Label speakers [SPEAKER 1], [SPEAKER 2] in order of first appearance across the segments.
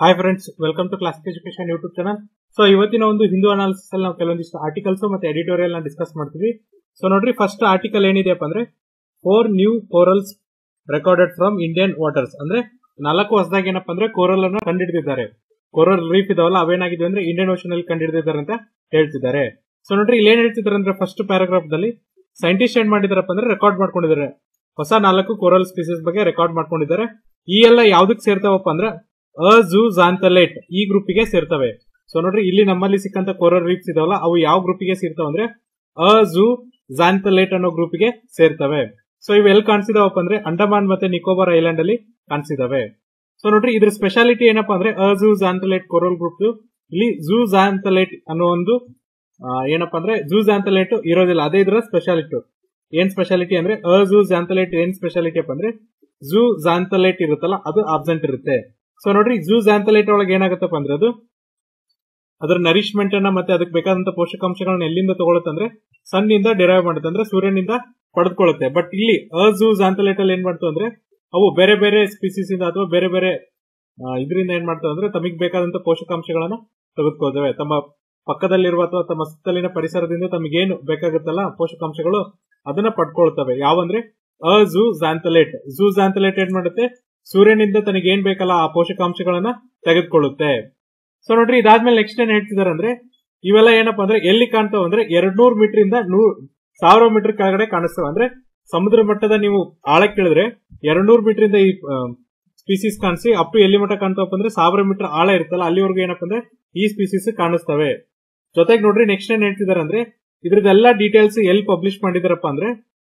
[SPEAKER 1] hi friends welcome to classic education YouTube channel so ಇವತ್ತಿನ ಒಂದು Hindu analysis ಅಲ್ಲಿ ನಾವು ಕೆಲವೊಂದಿಷ್ಟು ಆರ್ಟಿಕಲ್ಸ್ ಮತ್ತೆ ಎಡಿಟೋರಿಯಲ್ ನ ಡಿಸ್ಕಸ್ ಮಾಡ್ತೀವಿ ಸೊ ನೋಡ್ರಿ ಫಸ್ಟ್ ಆರ್ಟಿಕಲ್ ಏನಿದೆಯಪ್ಪ ಅಂದ್ರೆ four new corals recorded from Indian waters ಅಂದ್ರೆ ನಾಲ್ಕು ಹೊಸದಾಗಿ ಏನಪ್ಪ ಅಂದ್ರೆ ಕೋರಲ್ ಅನ್ನ ಕಂಡಿಡಿದಿದ್ದಾರೆ ಕೋರಲ್ ರೀಫ್ ಇದಾವಲ್ಲ ಅವೇನಾಗಿದೆ ಅಂದ್ರೆ ಇಂಡಿಯನ್ ಓಷನ್ ಅಲ್ಲಿ ಕಂಡಿಡಿದಿದ್ದಾರೆ ಅಂತ ಹೇಳ್ತಿದ್ದಾರೆ ಸೊ ನೋಡ್ರಿ ಇಲ್ಲಿ ಏನ್ ಹೇಳ್ತಿದ್ದಾರೆ ಅಂದ್ರೆ ಫಸ್ಟ್ ಪ್ಯಾರಾಗ್ರಾಫ್ ದಲ್ಲಿ ಸೈಂಟಿಸ್ಟ್ ಏನ್ ಮಾಡಿದಾರಪ್ಪ ಅಂದ್ರೆ ರೆಕಾರ್ಡ್ ಮಾಡ್ಕೊಂಡಿದ್ದಾರೆ ಹೊಸ ನಾಲ್ಕು ಕೋರಲ್ ಸ್ಪೀಸೀಸ್ ಬಗ್ಗೆ ರೆಕಾರ್ಡ್ ಮಾಡ್ಕೊಂಡಿದ್ದಾರೆ ಈ ಎಲ್ಲ ಯಾವ್ದಕ್ ಸೇರ್ತಾವಪ್ಪ ಅಂದ್ರೆ ಅಜು ಜಾಂತಲೇಟ್ ಈ ಗ್ರೂಪಿಗೆ ಸೇರ್ತವೆ ಸೊ ನೋಡ್ರಿ ಇಲ್ಲಿ ನಮ್ಮಲ್ಲಿ ಸಿಕ್ಕಂತ ಕೋರಲ್ ರೀಫ್ಸ್ ಇದಾವಲ್ಲ ಅವು ಯಾವ ಗ್ರೂಪಿಗೆ ಸೇರ್ತಾವ ಅಂದ್ರೆ ಅಜು ಜಾಂತಲೇಟ್ ಅನ್ನೋ ಗ್ರೂಪಿಗೆ ಸೇರ್ತವೆ ಸೊ ಇವು ಎಲ್ಲಿ ಕಾಣಿಸಿದಾವಪ್ಪ ಅಂದ್ರೆ ಅಂಡಮಾನ್ ಮತ್ತೆ ನಿಕೋಬಾರ್ ಐಲ್ಯಾಂಡ್ ಅಲ್ಲಿ ಕಾಣಿಸಿದಾವೆ ಸೊ ನೋಡ್ರಿ ಇದ್ರ ಸ್ಪೆಷಾಲಿಟಿ ಏನಪ್ಪಾ ಅಂದ್ರೆ ಅಜು ಜಾಂತಲೇಟ್ ಕೋರಲ್ ಗ್ರೂಪ್ ಇಲ್ಲಿ ಝೂ ಜಾಂತಲೇಟ್ ಅನ್ನೋ ಒಂದು ಆ, ಏನಪ್ಪಾ ಅಂದ್ರೆ ಝೂ ಜಾಂತಲೇಟ್ ಇರೋದಿಲ್ಲ ಅದೇ ಇದ್ರ ಸ್ಪೆಷಾಲಿಟಿ ಏನ್ ಸ್ಪೆಷಾಲಿಟಿ ಅಂದ್ರೆ ಅಜು ಜಾಂತಲೇಟ್ ಏನ್ ಸ್ಪೆಷಾಲಿಟಿ ಅಪ್ಪ ಅಂದ್ರೆ ಝೂ ಜಾಂತಲೇಟ್ ಇರುತ್ತಲ್ಲ ಅದು ಆಬ್ಸೆಂಟ್ ಇರುತ್ತೆ ಸೊ ನೋಡ್ರಿ ಝೂ ಜಾಂತಲೇಟ್ ಒಳಗೆ ಏನಾಗುತ್ತಪ್ಪ ಅಂದ್ರೆ ಅದು ಅದರ ನರಿಶ್ಮೆಂಟ್ ಅನ್ನ ಮತ್ತೆ ಅದಕ್ಕೆ ಬೇಕಾದಂತ ಪೋಷಕಾಂಶಗಳನ್ನ ಎಲ್ಲಿಂದ ತಗೊಳುತ್ತಂದ್ರೆ ಸನ್ನಿಂದ ಡಿರೈವ್ ಮಾಡುತ್ತೆ ಅಂದ್ರೆ ಸೂರ್ಯನಿಂದ ಪಡೆದುಕೊಳ್ಳುತ್ತೆ ಬಟ್ ಇಲ್ಲಿ ಅಝೂ ಜಾಂತಲೇಟ್ ಅಲ್ಲಿ ಏನ್ ಮಾಡ್ತು ಅಂದ್ರೆ ಅವು ಬೇರೆ ಬೇರೆ ಸ್ಪೀಸೀಸ್ ಇಂದ ಅಥವಾ ಬೇರೆ ಬೇರೆ ಇದರಿಂದ ಏನ್ ಮಾಡ್ತಾವೆ ಅಂದ್ರೆ ತಮಗೆ ಬೇಕಾದಂತ ಪೋಷಕಾಂಶಗಳನ್ನ ತೆಗೆದುಕೊಳ್ತವೆ ತಮ್ಮ ಪಕ್ಕದಲ್ಲಿರುವ ಅಥವಾ ತಮ್ಮ ಸುತ್ತಲಿನ ಪರಿಸರದಿಂದ ತಮಗೇನು ಬೇಕಾಗುತ್ತಲ್ಲ ಪೋಷಕಾಂಶಗಳು ಅದನ್ನ ಪಡ್ಕೊಳ್ತವೆ ಯಾವಂದ್ರೆ ಅಝೂ ಜಾಂತಲೇಟ್ ಝೂ ಜಾಂತಲೇಟ್ ಏನ್ ಮಾಡುತ್ತೆ ಸೂರ್ಯನಿಂದ ತನಗೆ ಏನ್ ಬೇಕಲ್ಲ ಆ ಪೋಷಕಾಂಶಗಳನ್ನ ತೆಗೆದುಕೊಳ್ಳುತ್ತೆ ಸೊ ನೋಡ್ರಿ ಇದಾದ್ಮೇಲೆ ನೆಕ್ಸ್ಟ್ ಏನ್ ಹೇಳ್ತಿದಾರೆ ಅಂದ್ರೆ ಇವೆಲ್ಲ ಏನಪ್ಪಾ ಅಂದ್ರೆ ಎಲ್ಲಿ ಕಾಣ್ತಾವ ಅಂದ್ರೆ ಎರಡ್ ನೂರ್ ಮೀಟರ್ ಇಂದ ನೂರ್ ಸಾವಿರ ಮೀಟರ್ ಕೆಳಗಡೆ ಕಾಣಿಸ್ತವೆ ಅಂದ್ರೆ ಸಮುದ್ರ ಮಟ್ಟದ ನೀವು ಆಳಕ್ಕೆ ಇಳಿದ್ರೆ ಎರಡ್ ನೂರ್ ಮೀಟರ್ ಇಂದ ಈ ಸ್ಪೀಸೀಸ್ ಕಾಣಿಸಿ ಅಪ್ ಟು ಎಲ್ಲಿ ಮಟ್ಟ ಕಾಣ್ತಾವಪ್ಪ ಅಂದ್ರೆ ಸಾವಿರ ಮೀಟರ್ ಆಳ ಇರುತ್ತಲ್ಲ ಅಲ್ಲಿವರೆಗೂ ಏನಪ್ಪ ಅಂದ್ರೆ ಈ ಸ್ಪೀಸೀಸ್ ಕಾಣಿಸ್ತವೆ ಜೊತೆಗೆ ನೋಡ್ರಿ ನೆಕ್ಸ್ಟ್ ಏನ್ ಹೇಳ್ತಿದಾರೆ ಅಂದ್ರೆ ಇದ್ರದ್ದೆಲ್ಲ ಡೀಟೇಲ್ಸ್ ಎಲ್ಲಿ ಪಬ್ಲಿಷ್ ಮಾಡಿದಾರಪ್ಪ ಅಂದ್ರೆ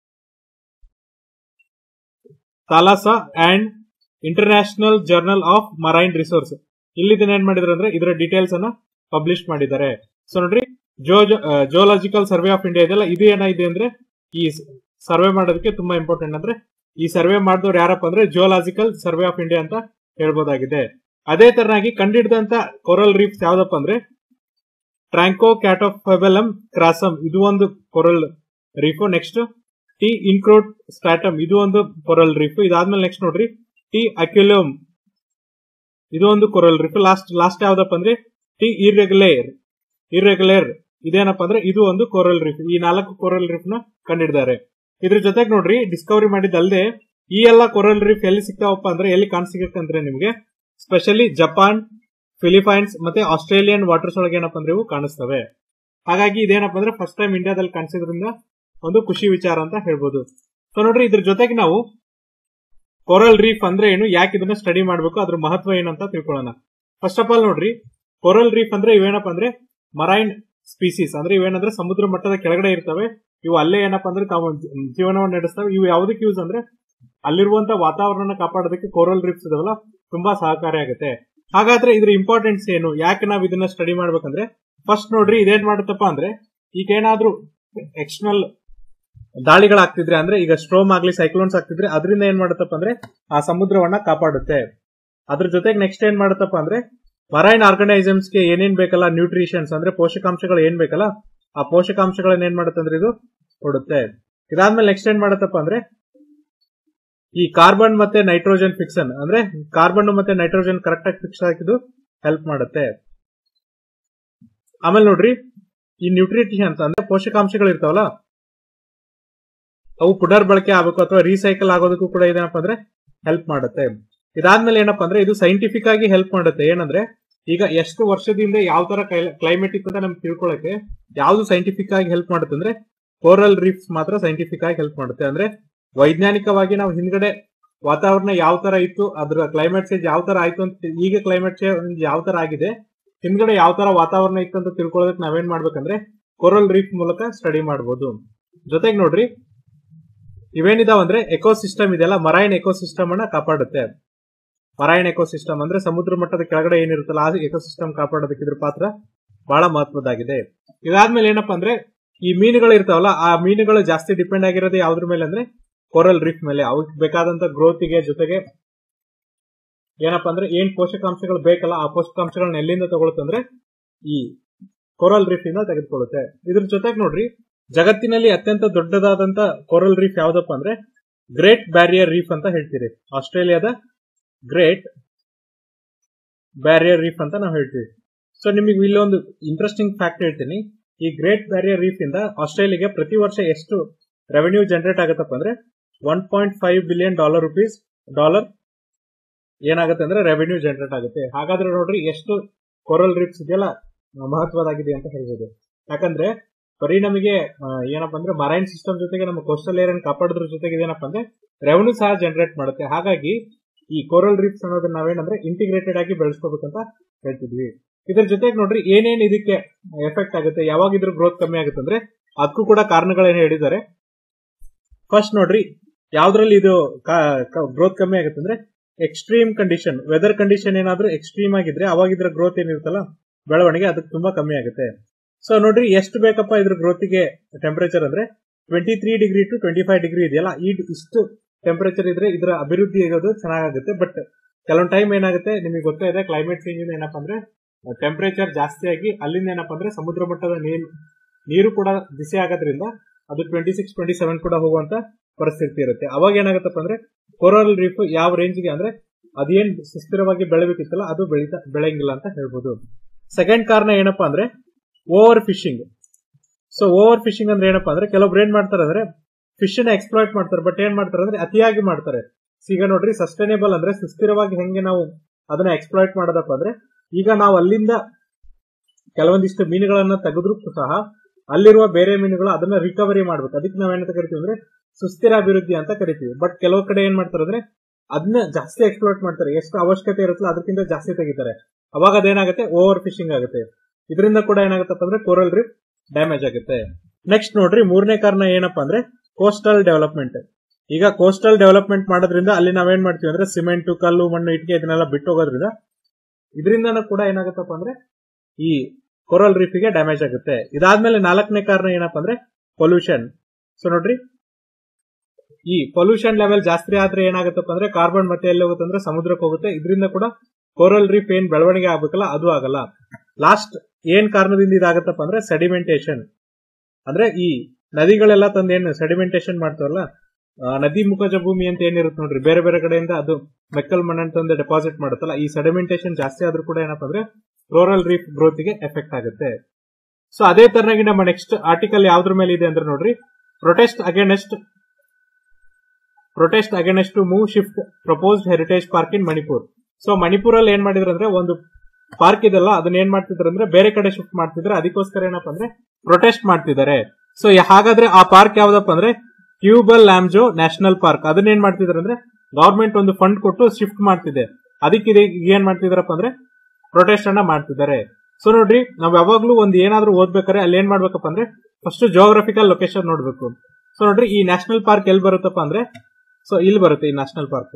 [SPEAKER 1] Thalassa and international journal of marine resource ಇಲ್ಲಿ ಇದನ್ನ ಏನ್ ಮಾಡಿದ್ರೆ ಅಂದ್ರೆ ಇದರ ಡೀಟೇಲ್ಸ್ ಅನ್ನ ಪಬ್ಲಿಷ್ ಮಾಡಿದ್ದಾರೆ ಸೊ ನೋಡ್ರಿ ಜೋ ಜೋಲಾಜಿಕಲ್ ಸರ್ವೆ ಆಫ್ ಇಂಡಿಯಾ ಇದೆಲ್ಲ ಇದು ಏನಾಗಿದೆ ಅಂದ್ರೆ ಈ ಸರ್ವೆ ಮಾಡೋದಕ್ಕೆ ತುಂಬಾ ಇಂಪಾರ್ಟೆಂಟ್ ಅಂದ್ರೆ ಈ ಸರ್ವೆ ಮಾಡಿದವ್ರು ಯಾರಪ್ಪ ಅಂದ್ರೆ ಜಿಯೋಲಾಜಿಕಲ್ ಸರ್ವೆ ಆಫ್ ಇಂಡಿಯಾ ಅಂತ ಹೇಳ್ಬೋದಾಗಿದೆ ಅದೇ ತರನಾಗಿ ಕಂಡಿಡಿದಂತ ಕೊರಲ್ ರೀಫ್ಸ್ ಯಾವ್ದಪ್ಪ ಅಂದ್ರೆ ಟ್ರಾಂಕೋ ಕ್ಯಾಟೋಫೆಬೆಲಮ್ ಕ್ರಾಸಮ್ ಇದು ಒಂದು ಕೊರಲ್ ರೀಫು ನೆಕ್ಸ್ಟ್ ಟಿ ಇನ್ಕ್ರೋಟ್ ಸ್ಟಾಟಮ್ ಇದು ಒಂದು ಕೊರಲ್ ರೀಫ್ ಇದಾದ್ಮೇಲೆ ನೆಕ್ಸ್ಟ್ ನೋಡ್ರಿ ಟಿ ಅಕ್ಯುಲೋಮ್ ಇದು ಒಂದು ಕೊರಲ್ ರೀಫ್ ಲಾಸ್ಟ್ ಲಾಸ್ಟ್ ಯಾವ್ದಪ್ಪ ಅಂದ್ರೆ ಟಿ ಇರ್ರೆಗ್ಯುಲೇರ್ ಇರ್ರೆಗ್ಯುಲರ್ ಇದೇನಪ್ಪ ಅಂದ್ರೆ ಇದು ಒಂದು ಕೋರಲ್ ರೀಫ್ ಈ ನಾಲ್ಕು ಕೋರಲ್ ರೀಫ್ ನ ಕಂಡಿಡಿದ್ದಾರೆ ಇದ್ರ ಜೊತೆಗೆ ನೋಡ್ರಿ ಡಿಸ್ಕವರಿ ಮಾಡಿದ್ದಲ್ಲದೆ ಈ ಎಲ್ಲಾ ಕೊರಲ್ ರೀಫ್ ಎಲ್ಲಿ ಸಿಗ್ತಾವಪ್ಪ ಅಂದ್ರೆ ಎಲ್ಲಿ ಕಾಣಿಸಿಗುತ್ತೆ ಅಂದ್ರೆ ನಿಮಗೆ ಸ್ಪೆಷಲಿ ಜಪಾನ್ ಫಿಲಿಪೈನ್ಸ್ ಮತ್ತೆ ಆಸ್ಟ್ರೇಲಿಯನ್ ವಾಟರ್ಸ್ ಒಳಗೆ ಏನಪ್ಪ ಅಂದ್ರೆ ಇವು ಕಾಣಿಸ್ತವೆ ಹಾಗಾಗಿ ಇದೇನಪ್ಪ ಅಂದ್ರೆ ಫಸ್ಟ್ ಟೈಮ್ ಇಂಡಿಯಾದಲ್ಲಿ ಕಾಣಿಸಿದ್ರಿಂದ ಒಂದು ಖುಷಿ ವಿಚಾರ ಅಂತ ಹೇಳ್ಬೋದು ಸೊ ನೋಡ್ರಿ ಇದ್ರ ಜೊತೆಗೆ ನಾವು ಕೊರಲ್ ರೀಫ್ ಅಂದ್ರೆ ಏನು ಯಾಕೆ ಇದನ್ನ ಸ್ಟಡಿ ಮಾಡಬೇಕು ಅದ್ರ ಮಹತ್ವ ಏನಂತ ತಿಳ್ಕೊಳ್ಳೋಣ ಫಸ್ಟ್ ಆಫ್ ಆಲ್ ನೋಡ್ರಿ ಕೊರಲ್ ರೀಫ್ ಅಂದ್ರೆ ಇವೇನಪ್ಪ ಅಂದ್ರೆ ಮರೈನ್ ಸ್ಪೀಸೀಸ್ ಅಂದ್ರೆ ಇವೇನಂದ್ರೆ ಸಮುದ್ರ ಮಟ್ಟದ ಕೆಳಗಡೆ ಇರ್ತವೆ ಇವು ಅಲ್ಲೇ ಏನಪ್ಪಾ ಅಂದ್ರೆ ತಾವು ಜೀವನವನ್ನು ನಡೆಸ್ತವೆ ಇವು ಯಾವುದಕ್ಕೆ ಯೂಸ್ ಅಂದ್ರೆ ಅಲ್ಲಿರುವಂತ ವಾತಾವರಣ ಕಾಪಾಡೋದಕ್ಕೆ ಕೋರಲ್ ರೀಫ್ಸ್ ಇದಾವಲ್ಲ ತುಂಬಾ ಸಹಕಾರಿಯಾಗುತ್ತೆ ಹಾಗಾದ್ರೆ ಇದ್ರ ಇಂಪಾರ್ಟೆನ್ಸ್ ಏನು ಯಾಕೆ ನಾವ್ ಇದನ್ನ ಸ್ಟಡಿ ಮಾಡ್ಬೇಕಂದ್ರೆ ಫಸ್ಟ್ ನೋಡ್ರಿ ಇದೇನ್ ಮಾಡುತ್ತಪ್ಪ ಅಂದ್ರೆ ಈಗ ಏನಾದ್ರೂ ಎಕ್ಸ್ಟರ್ನಲ್ ದಾಳಿಗಳಾಗ್ತಿದ್ರೆ ಅಂದ್ರೆ ಈಗ ಸ್ಟ್ರೋಮ್ ಆಗ್ಲಿ ಸೈಕ್ಲೋನ್ಸ್ ಆಗ್ತಿದ್ರೆ ಅದರಿಂದ ಏನ್ ಮಾಡುತ್ತಪ್ಪ ಅಂದ್ರೆ ಆ ಸಮುದ್ರವನ್ನ ಕಾಪಾಡುತ್ತೆ ಅದ್ರ ಜೊತೆಗೆ ನೆಕ್ಸ್ಟ್ ಏನ್ ಮಾಡುತ್ತಪ್ಪ ಅಂದ್ರೆ ಮರೈನ್ ಆರ್ಗನೈಸಮ್ಸ್ ಗೆ ಏನೇನ್ ಬೇಕಲ್ಲ ನ್ಯೂಟ್ರಿಷನ್ಸ್ ಅಂದ್ರೆ ಪೋಷಕಾಂಶಗಳು ಏನ್ ಬೇಕಲ್ಲ ಆ ಪೋಷಕಾಂಶಗಳನ್ನ ಏನ್ ಮಾಡುತ್ತೆ ಅಂದ್ರೆ ಇದು ಕೊಡುತ್ತೆ ಇದಾದ್ಮೇಲೆ ನೆಕ್ಸ್ಟ್ ಏನ್ ಮಾಡುತ್ತಪ್ಪ ಅಂದ್ರೆ ಈ ಕಾರ್ಬನ್ ಮತ್ತೆ ನೈಟ್ರೋಜನ್ ಫಿಕ್ಸನ್ ಅಂದ್ರೆ ಕಾರ್ಬನ್ ಮತ್ತೆ ನೈಟ್ರೋಜನ್ ಕರೆಕ್ಟ್ ಆಗಿ ಫಿಕ್ಸ್ ಹಾಕಿದ್ದು ಹೆಲ್ಪ್ ಮಾಡುತ್ತೆ ಆಮೇಲೆ ನೋಡ್ರಿ ಈ ನ್ಯೂಟ್ರಿಷನ್ಸ್ ಅಂದ್ರೆ ಪೋಷಕಾಂಶಗಳು ಇರ್ತಾವಲ್ಲ ಅವು ಪುನರ್ ಬಳಕೆ ಆಗಬೇಕು ಅಥವಾ ರೀಸೈಕಲ್ ಆಗೋದಕ್ಕೂ ಕೂಡ ಇದೇನಪ್ಪ ಅಂದ್ರೆ ಹೆಲ್ಪ್ ಮಾಡುತ್ತೆ ಇದಾದ್ಮೇಲೆ ಏನಪ್ಪಾ ಅಂದ್ರೆ ಇದು ಸೈಂಟಿಫಿಕ್ ಆಗಿ ಹೆಲ್ಪ್ ಮಾಡುತ್ತೆ ಏನಂದ್ರೆ ಈಗ ಎಷ್ಟು ವರ್ಷದಿಂದ ಯಾವ ತರ ಕ್ಲೈಮೇಟಿಕ್ ಅಂತ ನಮ್ಗೆ ತಿಳ್ಕೊಳಕ್ಕೆ ಯಾವ್ದು ಸೈಂಟಿಫಿಕ್ ಆಗಿ ಹೆಲ್ಪ್ ಮಾಡುತ್ತೆ ಅಂದ್ರೆ ಕೋರಲ್ ರೀಫ್ಸ್ ಮಾತ್ರ ಸೈಂಟಿಫಿಕ್ ಆಗಿ ಹೆಲ್ಪ್ ಮಾಡುತ್ತೆ ಅಂದ್ರೆ ವೈಜ್ಞಾನಿಕವಾಗಿ ನಾವು ಹಿಂದ್ಗಡೆ ವಾತಾವರಣ ಯಾವ ತರ ಇತ್ತು ಅದ್ರ ಕ್ಲೈಮೇಟ್ ಚೇಂಜ್ ಯಾವ ತರ ಆಯ್ತು ಅಂತ ಈಗ ಕ್ಲೈಮೇಟ್ ಚೇಂಜ್ ಯಾವ ತರ ಆಗಿದೆ ಹಿಂದ್ಗಡೆ ಯಾವ ತರ ವಾತಾವರಣ ಇತ್ತು ಅಂತ ತಿಳ್ಕೊಳ್ಳೋದಕ್ಕೆ ನಾವೇನ್ ಮಾಡ್ಬೇಕಂದ್ರೆ ಕೋರಲ್ ರೀಫ್ ಮೂಲಕ ಸ್ಟಡಿ ಮಾಡಬಹುದು ಜೊತೆಗೆ ನೋಡ್ರಿ ಇವೇನಿದಾವಂದ್ರೆ ಎಕೋಸಿಸ್ಟಮ್ ಇದೆಲ್ಲ ಮರೈನ್ ಎಕೋಸಿಸ್ಟಮ್ ಅನ್ನ ಕಾಪಾಡುತ್ತೆ ಮರೈನ್ ಎಕೋಸಿಸ್ಟಮ್ ಅಂದ್ರೆ ಸಮುದ್ರ ಮಟ್ಟದ ಕೆಳಗಡೆ ಏನಿರುತ್ತಲ್ಲ ಆ ಎಕೋಸಿಸ್ಟಮ್ ಕಾಪಾಡೋದಕ್ಕೆ ಇದ್ರ ಪಾತ್ರ ಬಹಳ ಮಹತ್ವದಾಗಿದೆ ಇದಾದ್ಮೇಲೆ ಏನಪ್ಪಾ ಅಂದ್ರೆ ಈ ಮೀನುಗಳು ಇರ್ತಾವಲ್ಲ ಆ ಮೀನುಗಳು ಜಾಸ್ತಿ ಡಿಪೆಂಡ್ ಆಗಿರೋದು ಯಾವ್ದ್ರ ಮೇಲೆ ಅಂದ್ರೆ ಕೋರಲ್ ರೀಫ್ ಮೇಲೆ ಅವಕ್ಕೆ ಬೇಕಾದಂತ ಗ್ರೋತಿಗೆ ಜೊತೆಗೆ ಏನಪ್ಪಾ ಅಂದ್ರೆ ಏನ್ ಪೋಷಕಾಂಶಗಳು ಬೇಕಲ್ಲ ಆ ಪೋಷಕಾಂಶಗಳನ್ನ ಎಲ್ಲಿಂದ ತಗೊಳುತ್ತಂದ್ರೆ ಈ ಕೋರಲ್ ರೀಫ್ ಇಂದ ತೆಗೆದುಕೊಳ್ಳುತ್ತೆ ಇದ್ರ ಜೊತೆಗೆ ನೋಡ್ರಿ ಜಗತ್ತಿನಲ್ಲಿ ಅತ್ಯಂತ ದೊಡ್ಡದಾದಂತ ಕೋರಲ್ ರೀಫ್ ಯಾವ್ದಪ್ಪ ಅಂದ್ರೆ ಗ್ರೇಟ್ ಬ್ಯಾರಿಯರ್ ರೀಫ್ ಅಂತ ಹೇಳ್ತೀರಿ ಆಸ್ಟ್ರೇಲಿಯಾದ ಗ್ರೇಟ್ ಬ್ಯಾರಿಯರ್ ರೀಫ್ ಅಂತ ನಾವು ಹೇಳ್ತೀವಿ ಸೊ ನಿಮಗೆ ಇಲ್ಲೊಂದು ಇಂಟ್ರೆಸ್ಟಿಂಗ್ ಫ್ಯಾಕ್ಟ್ ಹೇಳ್ತೀನಿ ಈ ಗ್ರೇಟ್ ಬ್ಯಾರಿಯರ್ ರೀಫ್ ಇಂದ ಆಸ್ಟ್ರೇಲಿಯಾಗೆ ಪ್ರತಿ ವರ್ಷ ಎಷ್ಟು ರೆವೆನ್ಯೂ ಜನರೇಟ್ ಆಗುತ್ತಪ್ಪ ಅಂದ್ರೆ one point five billion dollar rupees dollar ಏನಾಗುತ್ತೆ ಅಂದ್ರೆ ರೆವೆನ್ಯೂ ಜನರೇಟ್ ಆಗುತ್ತೆ ಹಾಗಾದ್ರೆ ನೋಡ್ರಿ ಎಷ್ಟು ಕೊರಲ್ ರೀಫ್ಸ್ ಇದೆಯಲ್ಲ ಮಹತ್ವದಾಗಿದೆ ಅಂತ ಹೇಳ್ಬೋದು ಯಾಕಂದ್ರೆ ಬರೀ ನಮಗೆ ಆ, ಏನಪ್ಪಾ ಅಂದ್ರೆ ಮರೈನ್ ಸಿಸ್ಟಮ್ ಜೊತೆಗೆ ನಮ್ಮ ಕೋಸ್ಟಲ್ ಏರಿಯಾ ಕಾಪಾಡೋದ್ರ ಜೊತೆಗೆ ಏನಪ್ಪಾ ಅಂದ್ರೆ ರೆವೆನ್ಯೂ ಸಹ ಜನರೇಟ್ ಮಾಡುತ್ತೆ ಹಾಗಾಗಿ ಈ ಕೋರಲ್ ರೀಫ್ಸ್ ಅನ್ನೋದನ್ನ ನಾವೇನಂದ್ರೆ ಇಂಟಿಗ್ರೇಟೆಡ್ ಆಗಿ ಬೆಳೆಸ್ಕೋಬೇಕಂತ ಹೇಳ್ತಿದ್ವಿ ಇದ್ರ ಜೊತೆಗೆ ನೋಡ್ರಿ ಏನೇನ್ ಇದಕ್ಕೆ ಎಫೆಕ್ಟ್ ಆಗುತ್ತೆ ಯಾವಾಗ ಇದ್ರ ಗ್ರೋತ್ ಕಮ್ಮಿ ಆಗುತ್ತೆ ಅಂದ್ರೆ ಅದಕ್ಕೂ ಕೂಡ ಕಾರಣಗಳೇನು ಹೇಳಿದ್ದಾರೆ ಫಸ್ಟ್ ನೋಡ್ರಿ ಯಾವ್ದ್ರಲ್ಲಿ ಇದು ಗ್ರೋತ್ ಕಮ್ಮಿ ಆಗುತ್ತೆ ಅಂದ್ರೆ ಎಕ್ಸ್ಟ್ರೀಮ್ ಕಂಡೀಷನ್ ವೆದರ್ ಕಂಡೀಷನ್ ಏನಾದ್ರೂ ಎಕ್ಸ್ಟ್ರೀಮ್ ಆಗಿದ್ರೆ ಅವಾಗ ಇದ್ರ ಗ್ರೋತ್ ಏನಿರುತ್ತಲ್ಲ ಬೆಳವಣಿಗೆ ಅದಕ್ಕೆ ತುಂಬಾ ಕಮ್ಮಿ ಆಗುತ್ತೆ ಸೊ ನೋಡ್ರಿ ಎಷ್ಟು ಬೇಕಪ್ಪ ಇದ್ರ ಗ್ರೋತಿಗೆ ಟೆಂಪರೇಚರ್ ಅಂದ್ರೆ twenty three degree to twenty five degree ಇದೆಯಲ್ಲ ಈ ಇಷ್ಟು ಟೆಂಪರೇಚರ್ ಇದ್ರೆ ಇದರ ಅಭಿವೃದ್ಧಿ ಆಗೋದು ಚೆನ್ನಾಗುತ್ತೆ ಬಟ್ ಕೆಲವೊಂದು ಟೈಮ್ ಏನಾಗುತ್ತೆ ನಿಮಗೆ ಗೊತ್ತೇ ಇದೆ ಕ್ಲೈಮೇಟ್ ಚೇಂಜ್ ಏನಪ್ಪಾ ಅಂದ್ರೆ ಟೆಂಪರೇಚರ್ ಜಾಸ್ತಿ ಆಗಿ ಅಲ್ಲಿಂದ ಏನಪ್ಪಾ ಅಂದ್ರೆ ಸಮುದ್ರ ಮಟ್ಟದ ನೀರು ನೀರು ಕೂಡ ಬಿಸಿ ಆಗೋದ್ರಿಂದ ಅದು ಟ್ವೆಂಟಿ ಸಿಕ್ಸ್ ಟ್ವೆಂಟಿ ಸೆವೆನ್ ಕೂಡ ಹೋಗುವಂತ ಪರಿಸ್ಥಿತಿ ಇರುತ್ತೆ ಅವಾಗ ಏನಾಗುತ್ತಪ್ಪ ಅಂದ್ರೆ ಕೊರೋಲ್ ರೀಫ್ ಯಾವ ರೇಂಜ್ಗೆ ಅಂದ್ರೆ ಅದೇನ್ ಸುಸ್ಥಿರವಾಗಿ ಬೆಳೆಬೇಕಿತ್ತಲ್ಲ ಅದು ಬೆಳೀತಾ ಬೆಳೆಯಂಗಿಲ್ಲ ಅಂತ ಹೇಳ್ಬೋದು ಸೆಕೆಂಡ್ ಕಾರಣ ಏನಪ್ಪಾ ಅಂದ್ರೆ overfishing so overfishing ಅಂದ್ರೆ ಏನಪ್ಪಾ ಅಂದ್ರೆ ಕೆಲವೊಬ್ರು ಏನ್ ಮಾಡ್ತಾರೆ ಅಂದ್ರೆ ಫಿಶ್ ನ ಎಕ್ಸ್ಪ್ಲಾಯ್ಟ್ ಮಾಡ್ತಾರೆ ಬಟ್ ಏನ್ ಮಾಡ್ತಾರೆ ಅಂದ್ರೆ ಅತಿಯಾಗಿ ಮಾಡ್ತಾರೆ ಈಗ ನೋಡ್ರಿ ಸಸ್ಟೈನೇಬಲ್ ಅಂದ್ರೆ ಸುಸ್ಥಿರವಾಗಿ ಹೆಂಗೆ ನಾವು ಅದನ್ನ ಎಕ್ಸ್ಪ್ಲಾಯ್ಟ್ ಮಾಡೋದಪ್ಪ ಅಂದ್ರೆ ಈಗ ನಾವು ಅಲ್ಲಿಂದ ಕೆಲವೊಂದಿಷ್ಟು ಮೀನುಗಳನ್ನ ತೆಗೆದ್ರು ಸಹ ಅಲ್ಲಿರುವ ಬೇರೆ ಮೀನುಗಳು ಅದನ್ನ ರಿಕವರಿ ಮಾಡ್ಬೇಕು ಅದಕ್ಕೆ ನಾವೇನಂತ ಕರಿತೀವಿ ಅಂದ್ರೆ ಸುಸ್ಥಿರ ಅಭಿವೃದ್ಧಿ ಅಂತ ಕರಿತೀವಿ ಬಟ್ ಕೆಲವು ಕಡೆ ಏನ್ ಮಾಡ್ತಾರೆ ಅಂದ್ರೆ ಅದನ್ನ ಜಾಸ್ತಿ ಎಕ್ಸ್ಪ್ಲೋರ್ಟ್ ಮಾಡ್ತಾರೆ ಎಷ್ಟು ಅವಶ್ಯಕತೆ ಇರುತ್ತಲ್ಲ ಅದಕ್ಕಿಂತ ಜಾಸ್ತಿ ತೆಗಿತಾರೆ ಅವಾಗ ಅದೇನಾಗುತ್ತೆ ಓವರ್ ಫಿಶಿಂಗ್ ಆಗುತ್ತೆ ಇದರಿಂದ ಕೂಡ ಏನಾಗುತ್ತಪ್ಪ ಅಂದ್ರೆ ಕೋರಲ್ ರೀಫ್ ಡ್ಯಾಮೇಜ್ ಆಗುತ್ತೆ ನೆಕ್ಸ್ಟ್ ನೋಡ್ರಿ ಮೂರನೇ ಕಾರಣ ಏನಪ್ಪಾ ಅಂದ್ರೆ ಕೋಸ್ಟಲ್ ಡೆವಲಪ್ಮೆಂಟ್ ಈಗ ಕೋಸ್ಟಲ್ ಡೆವಲಪ್ಮೆಂಟ್ ಮಾಡೋದ್ರಿಂದ ಅಲ್ಲಿ ನಾವೇನ್ ಮಾಡ್ತೀವಿ ಅಂದ್ರೆ ಸಿಮೆಂಟ್ ಕಲ್ಲು ಮಣ್ಣು ಇಟ್ಟಿಗೆ ಇದನ್ನೆಲ್ಲ ಬಿಟ್ಟು ಹೋಗೋದ್ರಿಂದ ಇದರಿಂದ ಕೂಡ ಏನಾಗುತ್ತಪ್ಪ ಅಂದ್ರೆ ಈ ಕೊರಲ್ ರೀಫಿಗೆ ಡ್ಯಾಮೇಜ್ ಆಗುತ್ತೆ ಇದಾದ್ಮೇಲೆ ನಾಲ್ಕನೇ ಕಾರಣ ಏನಪ್ಪಾ ಅಂದ್ರೆ ಪೊಲ್ಯೂಷನ್ ಸೊ ನೋಡ್ರಿ ಈ ಪೊಲ್ಯೂಷನ್ ಲೆವೆಲ್ ಜಾಸ್ತಿ ಆದ್ರೆ ಏನಾಗುತ್ತಪ್ಪ ಅಂದ್ರೆ ಕಾರ್ಬನ್ ಮತ್ತೆ ಎಲ್ಲಿ ಹೋಗುತ್ತೆ ಅಂದ್ರೆ ಸಮುದ್ರಕ್ಕೆ ಹೋಗುತ್ತೆ ಇದರಿಂದ ಕೂಡ ಕೋರಲ್ ರೀಫ್ ಏನ್ ಬೆಳವಣಿಗೆ ಆಗ್ಬೇಕಲ್ಲ ಅದು ಆಗಲ್ಲ ಲಾಸ್ಟ್ ಏನ್ ಕಾರಣದಿಂದ ಇದಾಗತ್ತಪ್ಪ ಅಂದ್ರೆ ಸೆಡಿಮೆಂಟೇಶನ್ ಅಂದ್ರೆ ಈ ನದಿಗಳೆಲ್ಲ ತಂದು ಏನು ಸೆಡಿಮೆಂಟೇಶನ್ ಮಾಡ್ತಾರಲ್ಲ ಆ, ನದಿ ಮುಖಜ ಭೂಮಿ ಅಂತ ಏನಿರುತ್ತೆ ನೋಡ್ರಿ ಬೇರೆ ಬೇರೆ ಕಡೆಯಿಂದ ಅದು ಮೆಕ್ಕಲ್ ಮಣ್ಣನ್ನು ತಂದು ಡೆಪಾಸಿಟ್ ಮಾಡುತ್ತಲ್ಲ ಈ ಸೆಡಿಮೆಂಟೇಶನ್ ಜಾಸ್ತಿ ಆದ್ರೂ ಕೂಡ ಏನಪ್ಪಾ ಅಂದ್ರೆ ರೂರಲ್ ರೀಫ್ ಗ್ರೋತ್ಗೆ ಎಫೆಕ್ಟ್ ಆಗುತ್ತೆ ಸೊ ಅದೇ ತರನಾಗಿ ನಮ್ಮ ನೆಕ್ಸ್ಟ್ ಆರ್ಟಿಕಲ್ ಯಾವ್ದ್ರ ಮೇಲೆ ಇದೆ ಅಂದ್ರೆ ನೋಡ್ರಿ protest against protest against to move shift proposed heritage park in Manipur so ಮಣಿಪುರಲ್ಲಿ ಏನ್ ಮಾಡಿದ್ರು ಅಂದ್ರೆ ಒಂದು ಪಾರ್ಕ್ ಇದೆಲ್ಲ ಅದನ್ನ ಏನ್ ಮಾಡ್ತಿದ್ರು ಅಂದ್ರೆ ಬೇರೆ ಕಡೆ ಶಿಫ್ಟ್ ಮಾಡ್ತಿದ್ರೆ ಅದಕ್ಕೋಸ್ಕರ ಏನಪ್ಪಾ ಅಂದ್ರೆ ಪ್ರೊಟೆಸ್ಟ್ ಮಾಡ್ತಿದ್ದಾರೆ ಸೊ ಹಾಗಾದ್ರೆ ಆ ಪಾರ್ಕ್ ಯಾವ್ದಪ್ಪ ಅಂದ್ರೆ ಕ್ಯೂಬಲ್ ಲ್ಯಾಮ್ಜೋ ನ್ಯಾಷನಲ್ ಪಾರ್ಕ್ ಅದನ್ನ ಏನ್ ಮಾಡ್ತಿದ್ದಾರೆ ಅಂದ್ರೆ ಗವರ್ಮೆಂಟ್ ಒಂದು ಫಂಡ್ ಕೊಟ್ಟು ಶಿಫ್ಟ್ ಮಾಡ್ತಿದೆ ಅದಕ್ಕೆ ಇದು ಏನ್ ಮಾಡ್ತಿದಾರಪ್ಪ ಅಂದ್ರೆ ಪ್ರೊಟೆಸ್ಟ್ ಅನ್ನ ಮಾಡ್ತಿದ್ದಾರೆ ಸೊ ನೋಡ್ರಿ ನಾವ್ ಯಾವಾಗ್ಲೂ ಒಂದ್ ಏನಾದ್ರೂ ಓದ್ಬೇಕಾದ್ರೆ ಅಲ್ಲಿ ಏನ್ ಮಾಡ್ಬೇಕಪ್ಪ ಅಂದ್ರೆ ಫಸ್ಟ್ ಜೋಗ್ರಫಿಕಲ್ ಲೊಕೇಶನ್ ನೋಡ್ಬೇಕು ಸೊ ನೋಡ್ರಿ ಈ ನ್ಯಾಷನಲ್ ಪಾರ್ಕ್ ಎಲ್ಲಿ ಬರುತ್ತಪ್ಪ ಅಂದ್ರೆ ಸೊ ಇಲ್ಲಿ ಬರುತ್ತೆ ಈ ನ್ಯಾಷನಲ್ ಪಾರ್ಕ್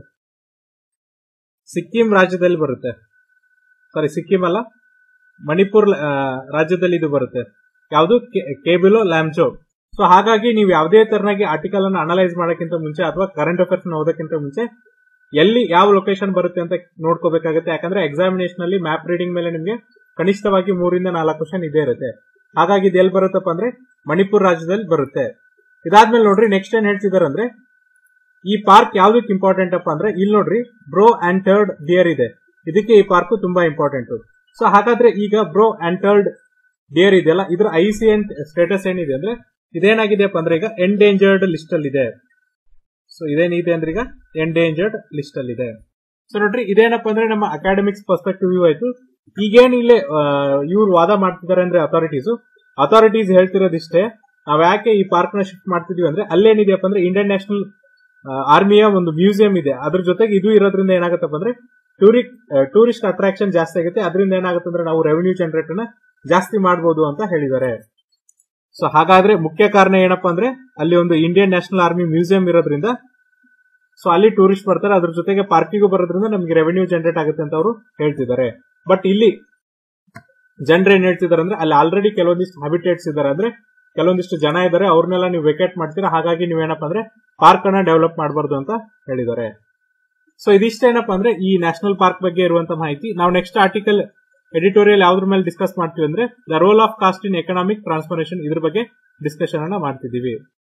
[SPEAKER 1] ಸಿಕ್ಕಿಂ ರಾಜ್ಯದಲ್ಲಿ ಬರುತ್ತೆ ಸಾರಿ ಸಿಕ್ಕಿಂ ಅಲ್ಲ ಮಣಿಪುರ್ ಆ, ರಾಜ್ಯದಲ್ಲಿ ಇದು ಬರುತ್ತೆ ಯಾವುದು ಕೇಬಿಲೋ ಲ್ಯಾಮ್ಚೋ ಸೊ ಹಾಗಾಗಿ ನೀವು ಯಾವುದೇ ತರನಾಗಿ ಆರ್ಟಿಕಲ್ ಅನ್ನು ಅನಲೈಸ್ ಮಾಡೋಕ್ಕಿಂತ ಮುಂಚೆ ಅಥವಾ ಕರೆಂಟ್ ಅಫೇರ್ಸ್ ಓದೋಕ್ಕಿಂತ ಮುಂಚೆ ಎಲ್ಲಿ ಯಾವ ಲೊಕೇಶನ್ ಬರುತ್ತೆ ಅಂತ ನೋಡ್ಕೋಬೇಕಾಗುತ್ತೆ ಯಾಕಂದ್ರೆ ಎಕ್ಸಾಮಿನೇಷನ್ ಅಲ್ಲಿ ಮ್ಯಾಪ್ ರೀಡಿಂಗ್ ಮೇಲೆ ನಿಮಗೆ ಕನಿಷ್ಠವಾಗಿ ಮೂರಿಂದ ನಾಲ್ಕು ಕ್ವಶನ್ ಇದೇ ಇರುತ್ತೆ ಹಾಗಾಗಿ ಇದು ಎಲ್ಲಿ ಬರುತ್ತಪ್ಪ ಅಂದ್ರೆ ಮಣಿಪುರ್ ರಾಜ್ಯದಲ್ಲಿ ಬರುತ್ತೆ ಇದಾದ್ಮೇಲೆ ನೋಡ್ರಿ ನೆಕ್ಸ್ಟ್ ಏನ್ ಹೇಳ್ತಿದಾರೆ ಅಂದ್ರೆ ಈ ಪಾರ್ಕ್ ಯಾವ್ದಕ್ಕೆ ಇಂಪಾರ್ಟೆಂಟ್ ಅಪ್ಪ ಅಂದ್ರೆ ಇಲ್ಲಿ ನೋಡ್ರಿ ಬ್ರೋ ಅಂಡ್ ಥರ್ಡ್ ಡಿಯರ್ ಇದೆ ಇದಕ್ಕೆ ಈ ಪಾರ್ಕ್ ತುಂಬಾ ಇಂಪಾರ್ಟೆಂಟ್ ಸೊ ಹಾಗಾದ್ರೆ ಈಗ ಬ್ರೋ ಅಂಡ್ ಥರ್ಡ್ ಡಿಯರ್ ಇದೆಯಲ್ಲ ಇದ್ರ ಐ ಸಿ ಎನ್ ಸ್ಟೇಟಸ್ ಏನಿದೆ ಅಂದ್ರೆ ಇದೇನಾಗಿದೆಯಪ್ಪ ಅಂದ್ರೆ ಈಗ ಎಂಡೇಂಜರ್ಡ್ ಲಿಸ್ಟ್ ಅಲ್ಲಿ ಇದೆ ಸೊ ಇದೇನಿದೆ ಅಂದ್ರೆ ಈಗ ಎಂಡೇಂಜರ್ಡ್ ಲಿಸ್ಟ್ ಅಲ್ಲಿ ಇದೆ ಸೊ ನೋಡ್ರಿ ಇದೇನಪ್ಪ ಅಂದ್ರೆ ನಮ್ಮ ಅಕಾಡೆಮಿಕ್ಸ್ ಪರ್ಸ್ಪೆಕ್ಟಿವ್ ವ್ಯೂ ಆಯ್ತು ಈಗೇನ್ ಇಲ್ಲಿ ಇವ್ರು ವಾದ ಮಾಡ್ತಿದ್ದಾರೆ ಅಂದ್ರೆ ಅಥಾರಿಟೀಸ್ ಅಥಾರಿಟೀಸ್ ಹೇಳ್ತಿರೋದಿಷ್ಟೇ ನಾವ್ ಯಾಕೆ ಈ ಪಾರ್ಕ್ ನ ಶಿಫ್ಟ್ ಮಾಡ್ತಿದೀವಿ ಅಂದ್ರೆ ಅಲ್ಲೇನಿದೆಯಪ್ಪ ಅಂದ್ರೆ ಇಂಡಿಯನ್ ನ್ಯಾಷನಲ್ ಆರ್ಮಿಯ ಒಂದು ಮ್ಯೂಸಿಯಂ ಇದೆ ಅದ್ರ ಜೊತೆಗೆ ಇದು ಇರೋದ್ರಿಂದ ಏನಾಗುತ್ತಪ್ಪ ಅಂದ್ರೆ ಟೂರಿಸ್ಟ್ ಟೂರಿಸ್ಟ್ ಅಟ್ರಾಕ್ಷನ್ ಜಾಸ್ತಿ ಆಗುತ್ತೆ ಅದರಿಂದ ಏನಾಗುತ್ತೆ ಅಂದ್ರೆ ನಾವು ರೆವೆನ್ಯೂ ಜನರೇಟ್ ನ ಜಾಸ್ತಿ ಮಾಡಬಹುದು ಅಂತ ಹೇಳಿದ್ದಾರೆ ಸೊ ಹಾಗಾದ್ರೆ ಮುಖ್ಯ ಕಾರಣ ಏನಪ್ಪಾ ಅಂದ್ರೆ ಅಲ್ಲಿ ಒಂದು ಇಂಡಿಯನ್ ನ್ಯಾಷನಲ್ ಆರ್ಮಿ ಮ್ಯೂಸಿಯಂ ಇರೋದ್ರಿಂದ ಸೊ ಅಲ್ಲಿ ಟೂರಿಸ್ಟ್ ಬರ್ತಾರೆ ಅದ್ರ ಜೊತೆಗೆ ಪಾರ್ಕಿಗೂ ಬರೋದ್ರಿಂದ ನಮಗೆ ರೆವೆನ್ಯೂ ಜನರೇಟ್ ಆಗುತ್ತೆ ಅಂತ ಅವರು ಹೇಳ್ತಿದ್ದಾರೆ ಬಟ್ ಇಲ್ಲಿ ಜನರು ಏನ್ ಹೇಳ್ತಿದ್ದಾರೆ ಅಂದ್ರೆ ಅಲ್ಲಿ ಆಲ್ರೆಡಿ ಕೆಲವೊಂದಿಷ್ಟು ಹ್ಯಾಬಿಟೇಟ್ಸ್ ಇದ್ದಾರೆ ಅಂದ್ರೆ ಕೆಲವೊಂದಿಷ್ಟು ಜನ ಇದ್ದಾರೆ ಅವ್ರನ್ನೆಲ್ಲ ನೀವು ವೆಕೇಟ್ ಮಾಡ್ತೀರಾ ಹಾಗಾಗಿ ನೀವೇನಪ್ಪ ಅಂದ್ರೆ ಪಾರ್ಕ್ ಅನ್ನ ಡೆವಲಪ್ ಮಾಡಬಾರ್ದು ಅಂತ ಹೇಳಿದ್ದಾರೆ ಸೊ ಇದಿಷ್ಟೇನಪ್ಪ ಅಂದ್ರೆ ಈ ನ್ಯಾಷನಲ್ ಪಾರ್ಕ್ ಬಗ್ಗೆ ಇರುವಂತ ಮಾಹಿತಿ ನಾವು ನೆಕ್ಸ್ಟ್ ಆರ್ಟಿಕಲ್ ಎಡಿಟೋರಿಯಲ್ ಯಾವ್ದ್ರ ಮೇಲೆ ಡಿಸ್ಕಸ್ ಮಾಡ್ತೀವಿ ಅಂದ್ರೆ the role of caste in economic transformation ಇದ್ರ ಬಗ್ಗೆ ಡಿಸ್ಕಷನ್ ಅನ್ನ ಮಾಡ್ತಿದೀವಿ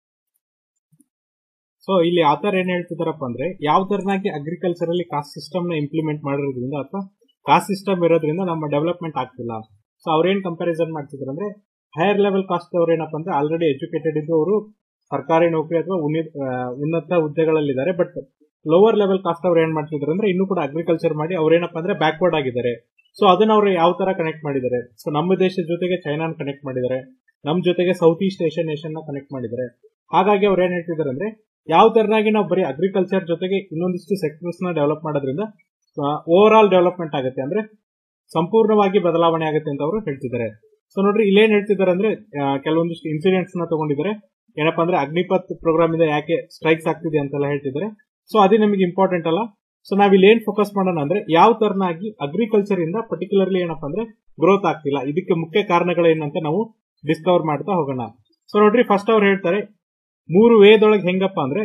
[SPEAKER 1] ಸೊ ಇಲ್ಲಿ ಆತರ ಏನ್ ಹೇಳ್ತಿದಾರಪ್ಪ ಅಂದ್ರೆ ಯಾವ ತರನಾಗಿ ಅಗ್ರಿಕಲ್ಚರ್ ಅಲ್ಲಿ ಕಾಸ್ಟ್ ಸಿಸ್ಟಮ್ ನ ಇಂಪ್ಲಿಮೆಂಟ್ ಮಾಡಿರೋದ್ರಿಂದ ಅಥವಾ ಕಾಸ್ಟ್ ಸಿಸ್ಟಮ್ ಇರೋದ್ರಿಂದ ನಮ್ಮ ಡೆವಲಪ್ಮೆಂಟ್ ಆಗ್ತಿಲ್ಲ ಸೊ ಅವ್ರೇನ್ ಕಂಪ್ಯಾರಿಸನ್ ಮಾಡ್ತಿದ್ರು ಅಂದ್ರೆ ಹೈಯರ್ ಲೆವೆಲ್ ಕಾಸ್ಟ್ ಅವ್ರು ಏನಪ್ಪಾ ಅಂದ್ರೆ ಆಲ್ರೆಡಿ ಎಜುಕೇಟೆಡ್ ಇದ್ದು ಅವರು ಸರ್ಕಾರಿ ನೌಕರಿ ಅಥವಾ ಉನ್ನತ ಹುದ್ದೆಗಳಲ್ಲಿದ್ದಾರೆ ಬಟ್ ಲೋವರ್ ಲೆವೆಲ್ ಕಾಸ್ಟ್ ಅವ್ರು ಏನ್ ಮಾಡ್ತಿದ್ರು ಅಂದ್ರೆ ಇನ್ನೂ ಕೂಡ ಅಗ್ರಿಕಲ್ಚರ್ ಮಾಡಿ ಅವ್ರೇನಪ್ಪ ಅಂದ್ರೆ ಬ್ಯಾಕ್ವರ್ಡ್ ಆಗಿದ್ದಾರೆ ಸೊ ಅದನ್ನ ಅವ್ರು ಯಾವ ತರ ಕನೆಕ್ಟ್ ಮಾಡಿದ್ದಾರೆ ಸೊ ನಮ್ಮ ದೇಶದ ಜೊತೆಗೆ ಚೈನಾನ ಕನೆಕ್ಟ್ ಮಾಡಿದ್ದಾರೆ ನಮ್ಮ ಜೊತೆಗೆ ಸೌತ್ ಈಸ್ಟ್ ಏಷ್ಯನ್ ನೇಷನ್ ನ ಕನೆಕ್ಟ್ ಮಾಡಿದ್ದಾರೆ ಹಾಗಾಗಿ ಅವ್ರು ಏನ್ ಹೇಳ್ತಿದ್ದಾರೆ ಅಂದ್ರೆ ಯಾವ ತರನಾಗಿ ನಾವು ಬರೀ ಅಗ್ರಿಕಲ್ಚರ್ ಜೊತೆಗೆ ಇನ್ನೊಂದಿಷ್ಟು ಸೆಕ್ಟರ್ಸ್ ನ ಡೆವಲಪ್ ಮಾಡೋದ್ರಿಂದ ಓವರ್ ಆಲ್ ಡೆವಲಪ್ಮೆಂಟ್ ಆಗುತ್ತೆ ಅಂದ್ರೆ ಸಂಪೂರ್ಣವಾಗಿ ಬದಲಾವಣೆ ಆಗುತ್ತೆ ಅಂತ ಅವರು ಹೇಳ್ತಿದ್ದಾರೆ ಸೊ ನೋಡ್ರಿ ಇಲ್ಲೇನ್ ಹೇಳ್ತಿದ್ದಾರೆ ಅಂದ್ರೆ ಕೆಲವೊಂದಿಷ್ಟು ಇನ್ಸಿಡೆಂಟ್ಸ್ ನ ತಗೊಂಡಿದ್ದಾರೆ ಏನಪ್ಪಾ ಅಂದ್ರೆ ಅಗ್ನಿಪತ್ ಪ್ರೋಗ್ರಾಮ್ ಇಂದ ಯಾಕೆ ಸ್ಟ್ರೈಕ್ಸ್ ಆಗ್ತಿದೆ ಅಂತೆಲ್ಲ ಹೇಳ್ತಿದ್ದಾರೆ ಸೊ ಅದೇ ನಮಗೆ ಇಂಪಾರ್ಟೆಂಟ್ ಅಲ್ಲ ಸೊ ನಾವ್ ಇಲ್ಲಿ ಏನ್ ಫೋಕಸ್ ಮಾಡೋಣ ಅಂದ್ರೆ ಯಾವ ತರನಾಗಿ ಅಗ್ರಿಕಲ್ಚರ್ ಇಂದ ಪರ್ಟಿಕ್ಯುಲರ್ಲಿ ಏನಪ್ಪಾ ಅಂದ್ರೆ ಗ್ರೋತ್ ಆಗ್ತಿಲ್ಲ ಇದಕ್ಕೆ ಮುಖ್ಯ ಕಾರಣಗಳೇನಂತ ನಾವು ಡಿಸ್ಕವರ್ ಮಾಡ್ತಾ ಹೋಗೋಣ ಸೊ ನೋಡ್ರಿ ಫಸ್ಟ್ ಅವ್ರು ಹೇಳ್ತಾರೆ ಮೂರು ವೇದೊಳಗೆ ಹೆಂಗಪ್ಪ ಅಂದ್ರೆ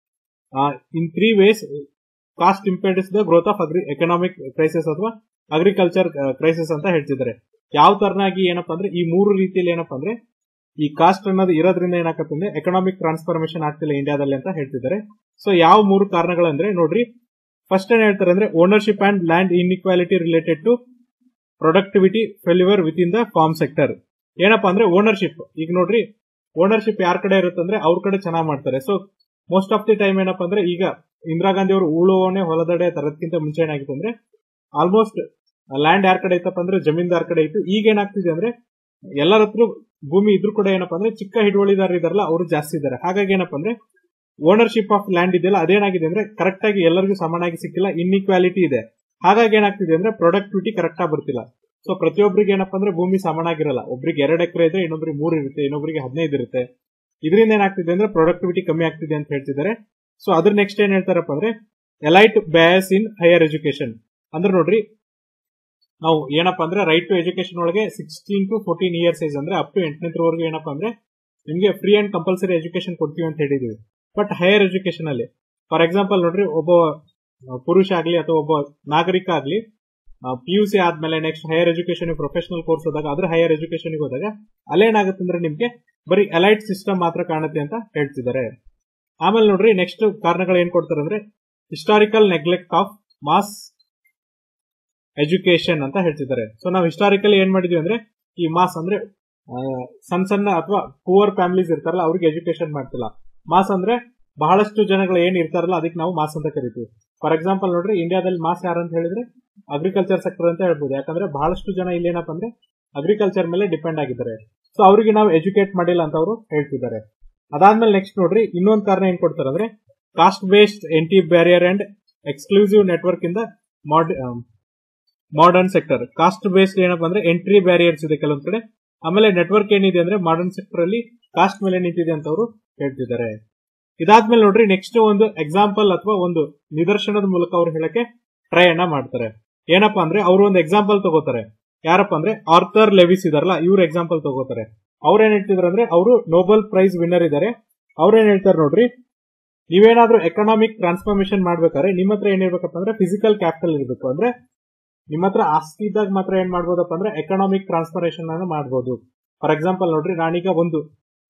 [SPEAKER 1] in three ways caste impaired the growth of agri economic crisis ಅಥವಾ ಅಗ್ರಿಕಲ್ಚರ್ ಕ್ರೈಸಿಸ್ ಅಂತ ಹೇಳ್ತಿದ್ದಾರೆ ಯಾವ ತರನಾಗಿ ಏನಪ್ಪಾ ಅಂದ್ರೆ ಈ ಮೂರು ರೀತಿಯಲ್ಲಿ ಏನಪ್ಪಾ ಅಂದ್ರೆ ಈ ಕಾಸ್ಟ್ ಅನ್ನೋದು ಇರೋದ್ರಿಂದ ಏನಾಗತ್ತೆ ಅಂದ್ರೆ ಎಕನಾಮಿಕ್ ಟ್ರಾನ್ಸ್ಫಾರ್ಮೇಶನ್ ಆಗ್ತಿಲ್ಲ ಇಂಡಿಯಾದಲ್ಲಿ ಅಂತ ಹೇಳ್ತಿದ್ದಾರೆ ಸೊ ಯಾವ ಮೂರು ಕಾರಣಗಳಂದ್ರೆ ನೋಡ್ರಿ ಫಸ್ಟ್ ಏನ್ ಹೇಳ್ತಾರೆ ಅಂದ್ರೆ ownership and land inequality related to productivity failure within the farm sector ಏನಪ್ಪಾ ಅಂದ್ರೆ ಓನರ್ಶಿಪ್ ಈಗ ನೋಡ್ರಿ ಓನರ್ಶಿಪ್ ಯಾರ ಕಡೆ ಇರುತ್ತೆ ಅಂದ್ರೆ ಅವ್ರ ಕಡೆ ಚೆನ್ನಾಗಿ ಮಾಡ್ತಾರೆ so most of the time ಏನಪ್ಪಾ ಅಂದ್ರೆ ಈಗ ಇಂದಿರಾ ಗಾಂಧಿ ಅವರು ಉಳುವವನೇ ಹೊಲದಡೆ ತರದಕ್ಕಿಂತ ಮುಂಚೆ ಏನಾಗಿತ್ತು ಅಂದ್ರೆ ಆಲ್ಮೋಸ್ಟ್ ಲ್ಯಾಂಡ್ ಯಾರ ಕಡೆ ಇತ್ತಪ್ಪ ಅಂದ್ರೆ ಜಮೀನ್ದಾರ್ ಕಡೆ ಇತ್ತು ಈಗ ಏನಾಗ್ತಿದೆ ಅಂದ್ರೆ ಎಲ್ಲರ ಹತ್ರ ಭೂಮಿ ಇದ್ರು ಕೂಡ ಏನಪ್ಪಾ ಅಂದ್ರೆ ಚಿಕ್ಕ ಹಿಡುವಳಿದಾರ ಇದಾರಲ್ಲ ಅವರು ಜಾಸ್ತಿ ಇದ್ದಾರೆ ಹಾಗಾಗಿ ಏನಪ್ಪಾ ಅಂದ್ರೆ ಓನರ್ಶಿಪ್ ಆಫ್ ಲ್ಯಾಂಡ್ ಇದೆಯಲ್ಲ ಅದೇನಾಗಿದೆ ಅಂದ್ರೆ ಕರೆಕ್ಟ್ ಆಗಿ ಎಲ್ಲರಿಗೂ ಸಮಾನಾಗಿ ಸಿಕ್ಕಿಲ್ಲ ಇನ್ಇಕ್ವಾಲಿಟಿ ಇದೆ ಹಾಗಾಗಿ ಏನಾಗ್ತಿದೆ ಅಂದ್ರೆ ಪ್ರೊಡಕ್ಟಿವಿಟಿ ಕರೆಕ್ಟ್ ಆಗಿ ಬರ್ತಿಲ್ಲ ಸೊ ಪ್ರತಿಯೊಬ್ಬರಿಗೆ ಏನಪ್ಪಾ ಅಂದ್ರೆ ಭೂಮಿ ಸಮಾನಾಗಿರಲ್ಲ ಒಬ್ರಿಗೆ ಎರಡು ಎಕರೆ ಇದ್ರೆ ಇನ್ನೊಬ್ರಿಗೆ ಮೂರು ಇರುತ್ತೆ ಇನ್ನೊಬ್ರಿಗೆ ಹದಿನೈದು ಇರುತ್ತೆ ಇದರಿಂದ ಏನಾಗ್ತಿದೆ ಅಂದ್ರೆ ಪ್ರೊಡಕ್ಟಿವಿಟಿ ಕಮ್ಮಿ ಆಗ್ತಿದೆ ಅಂತ ಹೇಳ್ತಿದ್ದಾರೆ ಸೊ ಅದ್ರ ನೆಕ್ಸ್ಟ್ ಏನ್ ಹೇಳ್ತಾರಪ್ಪ ಅಂದ್ರೆ elite bias in higher education ಅಂದ್ರೆ ನೋಡ್ರಿ ನಾವು ಏನಪ್ಪಾ ಅಂದ್ರೆ ರೈಟ್ ಟು ಎಜುಕೇಶನ್ ಒಳಗೆ sixteen to fourteen years age ಅಂದ್ರೆ ಅಪ್ ಟು ಎಂಟನೇವರೆಗೂ ಏನಪ್ಪಾ ಅಂದ್ರೆ ನಿಮ್ಗೆ ಫ್ರೀ ಅಂಡ್ ಕಂಪಲ್ಸರಿ ಎಜುಕೇಶನ್ ಕೊಡ್ತೀವಿ ಅಂತ ಹೇಳಿದೀವಿ ಬಟ್ ಹೈಯರ್ ಎಜುಕೇಶನ್ ಅಲ್ಲಿ ಫಾರ್ ಎಕ್ಸಾಂಪಲ್ ನೋಡ್ರಿ ಒಬ್ಬ ಪುರುಷ ಆಗ್ಲಿ ಅಥವಾ ಒಬ್ಬ ನಾಗರಿಕ ಆಗ್ಲಿ ಪಿ ಯು ಸಿ ಆದ್ಮೇಲೆ next higher education professional course ಹೋದಾಗ ಅದ್ರ ಹೈಯರ್ ಎಜುಕೇಶನ್ ಹೋದಾಗ ಅಲ್ಲೇನಾಗುತ್ತೆ ಅಂದ್ರೆ ನಿಮ್ಗೆ ಬರೀ ಅಲೈಟ್ ಸಿಸ್ಟಮ್ ಮಾತ್ರ ಕಾಣುತ್ತೆ ಅಂತ ಹೇಳ್ತಿದ್ದಾರೆ ಆಮೇಲೆ ನೋಡ್ರಿ ನೆಕ್ಸ್ಟ್ ಕಾರಣಗಳು ಏನ್ ಕೊಡ್ತಾರೆ ಅಂದ್ರೆ historical neglect of mass education ಅಂತ ಹೇಳ್ತಿದ್ದಾರೆ ಸೊ ನಾವು ಹಿಸ್ಟಾರಿಕಲ್ ಏನ್ ಮಾಡಿದ್ವಿ ಅಂದ್ರೆ ಈ ಮಾಸ್ ಅಂದ್ರೆ ಸಣ್ಣ ಸಣ್ಣ ಅಥವಾ ಪೂವರ್ ಫ್ಯಾಮಿಲೀಸ್ ಇರ್ತಾರಲ್ಲ ಅವ್ರಿಗೆ ಎಜುಕೇಶನ್ ಮಾಡ್ತಿಲ್ಲ ಮಾಸ್ ಅಂದ್ರೆ ಬಹಳಷ್ಟು ಜನಗಳು ಏನ್ ಇರ್ತಾರಲ್ಲ ಅದಕ್ಕೆ ನಾವು ಮಾಸ್ ಅಂತ ಕರಿತೀವಿ ಫಾರ್ ಎಕ್ಸಾಂಪಲ್ ನೋಡ್ರಿ ಇಂಡಿಯಾದಲ್ಲಿ ಮಾಸ್ ಯಾರು ಅಂತ ಹೇಳಿದ್ರೆ ಅಗ್ರಿಕಲ್ಚರ್ ಸೆಕ್ಟರ್ ಅಂತ ಹೇಳ್ಬೋದು ಯಾಕಂದ್ರೆ ಬಹಳಷ್ಟು ಜನ ಇಲ್ಲಿ ಏನಪ್ಪ ಅಂದ್ರೆ ಅಗ್ರಿಕಲ್ಚರ್ ಮೇಲೆ ಡಿಪೆಂಡ್ ಆಗಿದ್ದಾರೆ ಸೊ ಅವರಿಗೆ ನಾವು ಎಜುಕೇಟ್ ಮಾಡಿಲ್ಲ ಅಂತ ಅವರು ಹೇಳ್ತಿದ್ದಾರೆ ಅದಾದ್ಮೇಲೆ ನೆಕ್ಸ್ಟ್ ನೋಡ್ರಿ ಇನ್ನೊಂದು ಕಾರಣ ಏನ್ ಕೊಡ್ತಾರೆ ಅಂದ್ರೆ caste based entry barrier and exclusive network ಇಂದ ಮಾಡರ್ನ್ ಸೆಕ್ಟರ್ ಕಾಸ್ಟ್ ಬೇಸ್ಡ್ ಏನಪ್ಪಾ ಅಂದ್ರೆ ಎಂಟ್ರಿ ಬ್ಯಾರಿಯರ್ಸ್ ಇದೆ ಕೆಲವೊಂದ್ ಕಡೆ ಆಮೇಲೆ ನೆಟ್ವರ್ಕ್ ಏನಿದೆ ಅಂದ್ರೆ ಮಾಡರ್ನ್ ಸೆಕ್ಟರ್ ಅಲ್ಲಿ ಕಾಸ್ಟ್ ಮೇಲೆ ನಿಂತಿದೆ ಅಂತ ಅವರು ಹೇಳ್ತಿದ್ದಾರೆ ಇದಾದ್ಮೇಲೆ ನೋಡ್ರಿ ನೆಕ್ಸ್ಟ್ ಒಂದು ಎಕ್ಸಾಂಪಲ್ ಅಥವಾ ಒಂದು ನಿದರ್ಶನದ ಮೂಲಕ ಅವ್ರು ಹೇಳಕ್ಕೆ ಟ್ರೈ ಅನ್ನ ಮಾಡ್ತಾರೆ ಏನಪ್ಪಾ ಅಂದ್ರೆ ಅವರು ಒಂದು ಎಕ್ಸಾಂಪಲ್ ತಗೋತಾರೆ ಯಾರಪ್ಪ ಅಂದ್ರೆ ಆರ್ಥರ್ ಲೆವಿಸ್ ಇದಾರಲ್ಲ ಇವ್ರ ಎಕ್ಸಾಂಪಲ್ ತಗೋತಾರೆ ಅವ್ರ ಏನ್ ಹೇಳ್ತಿದಾರೆ ಅಂದ್ರೆ ಅವರು ನೋಬೆಲ್ ಪ್ರೈಸ್ ವಿನ್ನರ್ ಇದಾರೆ ಅವ್ರೇನ್ ಹೇಳ್ತಾರೆ ನೋಡ್ರಿ ನೀವೇನಾದ್ರೂ ಎಕನಾಮಿಕ್ ಟ್ರಾನ್ಸ್ಫಾರ್ಮೇಶನ್ ಮಾಡ್ಬೇಕಾದ್ರೆ ನಿಮ್ಮ ಹತ್ರ ಏನಿರ್ಬೇಕಪ್ಪ ಅಂದ್ರೆ ಫಿಸಿಕಲ್ ಕ್ಯಾಪಿಟಲ್ ಇರಬೇಕು ಅಂದ್ರೆ ನಿಮ್ಮ ಹತ್ರ ಆಸ್ತಿ ಇದ್ದಾಗ ಮಾತ್ರ ಏನ್ ಮಾಡ್ಬೋದಪ್ಪ ಅಂದ್ರೆ ಎಕನಾಮಿಕ್ ಟ್ರಾನ್ಸ್ಫಾರ್ಮೇಶನ್ ಅನ್ನು ಮಾಡಬಹುದು ಫಾರ್ ಎಕ್ಸಾಂಪಲ್ ನೋಡ್ರಿ ನಾನೀಗ ಒಂದು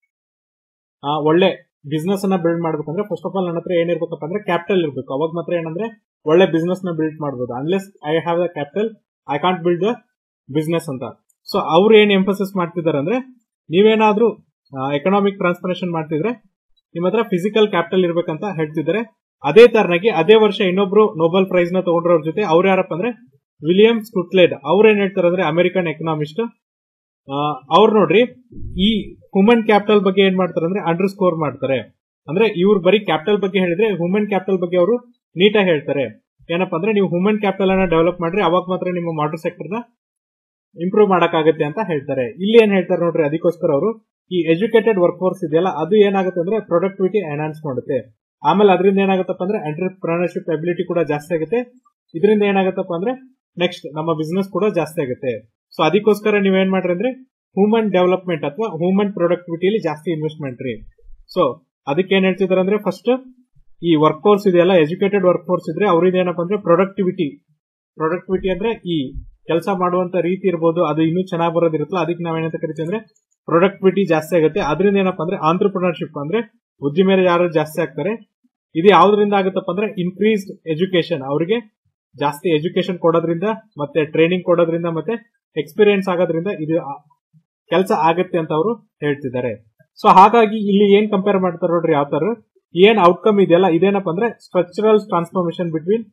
[SPEAKER 1] ಒಳ್ಳೆ ಬಿಸ್ನೆಸ್ ಅನ್ನ ಬಿಲ್ಡ್ ಮಾಡ್ಬೇಕಂದ್ರೆ ಫಸ್ಟ್ ಆಫ್ ಆಲ್ ನನ್ನ ಹತ್ರ ಏನಿರ್ಬೇಕಪ್ಪ ಅಂದ್ರೆ ಕ್ಯಾಪಿಟಲ್ ಇರಬೇಕು ಅವಾಗ ಮಾತ್ರ ಏನಂದ್ರೆ ಒಳ್ಳೆ ಬಿಸ್ನೆಸ್ ನ ಬಿಲ್ಡ್ ಮಾಡಬಹುದು unless I have the capital I can't build the business ಅಂತ ಸೊ ಅವ್ರು ಏನ್ ಎಂಫಸಿಸ್ ಮಾಡ್ತಿದ್ದಾರೆ ಅಂದ್ರೆ ನೀವೇನಾದ್ರೂ ಎಕನಾಮಿಕ್ ಟ್ರಾನ್ಸ್ಫಾರ್ಮೇಶನ್ ಮಾಡ್ತಿದ್ರೆ ನಿಮ್ಮ ಹತ್ರ ಫಿಸಿಕಲ್ ಕ್ಯಾಪಿಟಲ್ ಇರ್ಬೇಕಂತ ಹೇಳ್ತಿದ್ದಾರೆ ಅದೇ ತರನಾಗಿ ಅದೇ ವರ್ಷ ಇನ್ನೊಬ್ರು ನೋಬೆಲ್ ಪ್ರೈಸ್ ನ ತಗೊಂಡ್ರವ್ರ ಜೊತೆ ಅವ್ರು ಯಾರಪ್ಪ ಅಂದ್ರೆ ವಿಲಿಯಂ ಸ್ಕುಟ್ಲೆಡ್ ಅವ್ರ ಏನ್ ಹೇಳ್ತಾರೆ ಅಂದ್ರೆ ಅಮೆರಿಕನ್ ಎಕನಾಮಿಸ್ಟ್ ಅವ್ರು ನೋಡ್ರಿ ಈ ಹ್ಯೂಮನ್ ಕ್ಯಾಪಿಟಲ್ ಬಗ್ಗೆ ಏನ್ ಮಾಡ್ತಾರೆ ಅಂದ್ರೆ ಅಂಡರ್ ಸ್ಕೋರ್ ಮಾಡ್ತಾರೆ ಅಂದ್ರೆ ಇವ್ರು ಬರೀ ಕ್ಯಾಪಿಟಲ್ ಬಗ್ಗೆ ಹೇಳಿದ್ರೆ ಹ್ಯೂಮನ್ ಕ್ಯಾಪಿಟಲ್ ಬಗ್ಗೆ ಅವರು ನೀಟಾಗಿ ಹೇಳ್ತಾರೆ ಏನಪ್ಪಾ ಅಂದ್ರೆ ನೀವು ಹ್ಯೂಮನ್ ಕ್ಯಾಪಿಟಲ್ ಅನ್ನ ಡೆವಲಪ್ ಮಾಡ್ರಿ ಅವಾಗ ಮಾತ್ರ ನಿಮ್ಮ ಮಾಡರ್ ಸೆಕ್ಟರ್ ನ ಇಂಪ್ರೂವ್ ಮಾಡಕ್ಕಾಗತ್ತೆ ಅಂತ ಹೇಳ್ತಾರೆ ಇಲ್ಲಿ ಏನ್ ಹೇಳ್ತಾರೆ ನೋಡ್ರಿ ಅದಕ್ಕೋಸ್ಕರ ಅವರು ಈ ಎಜುಕೇಟೆಡ್ ವರ್ಕ್ ಫೋರ್ಸ್ ಇದೆಯಲ್ಲ ಅದು ಏನಾಗುತ್ತೆ ಅಂದ್ರೆ ಪ್ರೊಡಕ್ಟಿವಿಟಿ ಎನ್ಹಾನ್ಸ್ ಮಾಡುತ್ತೆ ಆಮೇಲೆ ಅದರಿಂದ ಏನಾಗುತ್ತಪ್ಪ ಅಂದ್ರೆ ಎಂಟರ್ಪ್ರಿನರ್ಶಿಪ್ ಅಬಿಲಿಟಿ ಕೂಡ ಜಾಸ್ತಿ ಆಗುತ್ತೆ ಇದರಿಂದ ಏನಾಗುತ್ತಪ್ಪ ಅಂದ್ರೆ ನೆಕ್ಸ್ಟ್ ನಮ್ಮ ಬಿಸ್ನೆಸ್ ಕೂಡ ಜಾಸ್ತಿ ಆಗುತ್ತೆ ಸೊ ಅದಕ್ಕೋಸ್ಕರ ನೀವೇನ್ ಮಾಡ್ರಿ ಅಂದ್ರೆ ಹ್ಯೂಮನ್ ಡೆವಲಪ್ಮೆಂಟ್ ಅಥವಾ ಹ್ಯೂಮನ್ ಪ್ರೊಡಕ್ಟಿವಿಟಿಯಲ್ಲಿ ಜಾಸ್ತಿ ಇನ್ವೆಸ್ಟ್ಮೆಂಟ್ ರೀ ಸೊ ಅದಕ್ಕೆ ಏನ್ ಹೇಳ್ತಿದಾರೆ ಅಂದ್ರೆ ಫಸ್ಟ್ ಈ ವರ್ಕ್ ಫೋರ್ಸ್ ಇದೆಯಲ್ಲ ಎಜುಕೇಟೆಡ್ ವರ್ಕ್ ಫೋರ್ಸ್ ಇದ್ರೆ ಅವ್ರಿಂದ ಏನಪ್ಪಾ ಅಂದ್ರೆ ಪ್ರೊಡಕ್ಟಿವಿಟಿ ಪ್ರೊಡಕ್ಟಿವಿಟಿ ಅಂದ್ರೆ ಈ ಕೆಲಸ ಮಾಡುವಂತ ರೀತಿ ಇರ್ಬೋದು ಅದು ಇನ್ನೂ ಚೆನ್ನಾಗಿ ಬರೋದಿರುತ್ತಲ್ಲ ಅದಕ್ಕೆ ನಾವೇನಂತ ಕರಿತೀವಿ ಅಂದ್ರೆ ಪ್ರೊಡಕ್ಟಿವಿಟಿ ಜಾಸ್ತಿ ಆಗುತ್ತೆ ಅದರಿಂದ ಏನಪ್ಪಾ ಅಂದ್ರೆ ಆಂಟ್ರಪ್ರಿನರ್ಶಿಪ್ ಅಂದ್ರೆ ಬುದ್ಧಿ ಮೇಲೆ ಯಾರು ಜಾಸ್ತಿ ಆಗ್ತಾರೆ ಇದು ಯಾವ್ದ್ರಿಂದ ಆಗುತ್ತಪ್ಪ ಅಂದ್ರೆ ಇನ್ಕ್ರೀಸ್ಡ್ ಎಜುಕೇಶನ್ ಅವರಿಗೆ ಜಾಸ್ತಿ ಎಜುಕೇಶನ್ ಕೊಡೋದ್ರಿಂದ ಮತ್ತೆ ಟ್ರೈನಿಂಗ್ ಕೊಡೋದ್ರಿಂದ ಮತ್ತೆ ಎಕ್ಸ್ಪೀರಿಯನ್ಸ್ ಆಗೋದ್ರಿಂದ ಇದು ಕೆಲಸ ಆಗತ್ತೆ ಅಂತ ಅವರು ಹೇಳ್ತಿದ್ದಾರೆ ಸೊ ಹಾಗಾಗಿ ಇಲ್ಲಿ ಏನ್ ಕಂಪೇರ್ ಮಾಡ್ತಾರೆ ನೋಡ್ರಿ ಯಾವ ತರ ಏನ್ ಔಟ್ಕಮ್ ಇದೆಯಲ್ಲ ಇದೇನಪ್ಪ ಅಂದ್ರೆ structural transformation between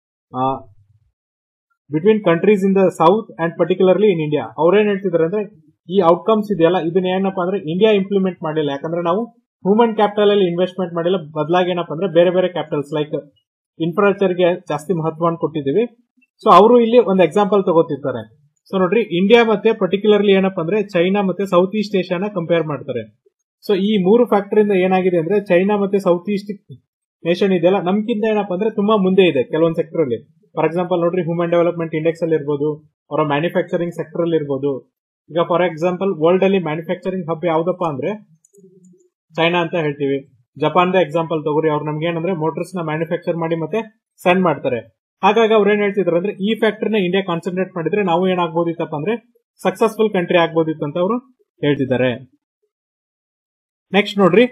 [SPEAKER 1] between countries in the south and particularly in India ಅವ್ರೇನ್ ಹೇಳ್ತಿದಾರೆ ಅಂದ್ರೆ ಈ ಔಟ್ಕಮ್ಸ್ ಇದೆಯಲ್ಲ ಇದನ್ನ ಏನಪ್ಪಾ ಅಂದ್ರೆ ಇಂಡಿಯಾ ಇಂಪ್ಲಿಮೆಂಟ್ ಮಾಡಿಲ್ಲ ಯಾಕಂದ್ರೆ ನಾವು ಹ್ಯೂಮನ್ ಕ್ಯಾಪಿಟಲ್ ಅಲ್ಲಿ ಇನ್ವೆಸ್ಟ್ಮೆಂಟ್ ಮಾಡಿಲ್ಲ ಬದಲಾಗಿ ಏನಪ್ಪಾ ಅಂದ್ರೆ ಬೇರೆ ಬೇರೆ ಕ್ಯಾಪಿಟಲ್ಸ್ ಲೈಕ್ ಇನ್ಫ್ರಾಸ್ಟ್ರಕ್ಚರ್ ಗೆ ಜಾಸ್ತಿ ಮಹತ್ವವನ್ನು ಕೊಟ್ಟಿದ್ದೀವಿ ಸೊ ಅವರು ಇಲ್ಲಿ ಒಂದು ಎಕ್ಸಾಂಪಲ್ ತಗೋತಿರ್ತಾರೆ ಸೊ ನೋಡ್ರಿ ಇಂಡಿಯಾ ಮತ್ತೆ ಪರ್ಟಿಕ್ಯುಲರ್ಲಿ ಏನಪ್ಪಾ ಅಂದ್ರೆ ಚೈನಾ ಮತ್ತೆ ಸೌತ್ ಈಸ್ಟ್ ಏಷ್ಯಾನ ಕಂಪೇರ್ ಮಾಡ್ತಾರೆ ಸೊ ಈ ಮೂರು ಫ್ಯಾಕ್ಟರ್ ಇಂದ ಏನಾಗಿದೆ ಅಂದ್ರೆ ಚೈನಾ ಮತ್ತೆ ಸೌತ್ ಈಸ್ಟ್ ನೇಷನ್ ಇದೆಯಲ್ಲ ನಮ್ಗಿಂತ ಏನಪ್ಪಾ ಅಂದ್ರೆ ತುಂಬಾ ಮುಂದೆ ಇದೆ ಕೆಲವೊಂದು ಸೆಕ್ಟರ್ ಅಲ್ಲಿ ಫಾರ್ ಎಕ್ಸಾಂಪಲ್ ನೋಡ್ರಿ ಹ್ಯೂಮನ್ ಡೆವಲಪ್ಮೆಂಟ್ ಇಂಡೆಕ್ಸ್ ಅಲ್ಲಿ ಇರ್ಬೋದು ಅವರ ಮ್ಯಾನುಫ್ಯಾಕ್ಚರಿಂಗ್ ಸೆಕ್ಟರ್ ಅಲ್ಲಿ ಇರ್ಬೋದು ಈಗ ಫಾರ್ ಎಕ್ಸಾಂಪಲ್ ವರ್ಲ್ಡ್ ಅಲ್ಲಿ ಮ್ಯಾನುಫ್ಯಾಕ್ಚರಿಂಗ್ ಹಬ್ ಯಾವ್ದಪ್ಪ ಅಂದ್ರೆ ಚೈನಾ ಅಂತ ಹೇಳ್ತೀವಿ ಜಪಾನ್ ಎಕ್ಸಾಂಪಲ್ ತಗೋರಿ ಅವ್ರು ನಮ್ಗೆ ಏನಂದ್ರೆ ಮೋಟರ್ಸ್ ನ ಮ್ಯಾನುಫ್ಯಾಕ್ಚರ್ ಮಾಡಿ ಮತ್ತೆ ಸೆಂಡ್ ಮಾಡ್ತಾರೆ ಹಾಗಾಗಿ ಅವ್ರು ಏನ್ ಹೇಳ್ತಿದ್ರು ಅಂದ್ರೆ ಈ ಫ್ಯಾಕ್ಟರ್ ನ ಇಂಡಿಯಾ ಕಾನ್ಸಂಟ್ರೇಟ್ ಮಾಡಿದ್ರೆ ನಾವು ಏನಾಗ್ಬೋದಿತ್ತಪ್ಪ ಅಂದ್ರೆ ಸಕ್ಸಸ್ಫುಲ್ ಕಂಟ್ರಿ ಆಗ್ಬೋದಿತ್ತು ಅಂತ ಅವರು ಹೇಳ್ತಿದ್ದಾರೆ ನೆಕ್ಸ್ಟ್ ನೋಡ್ರಿ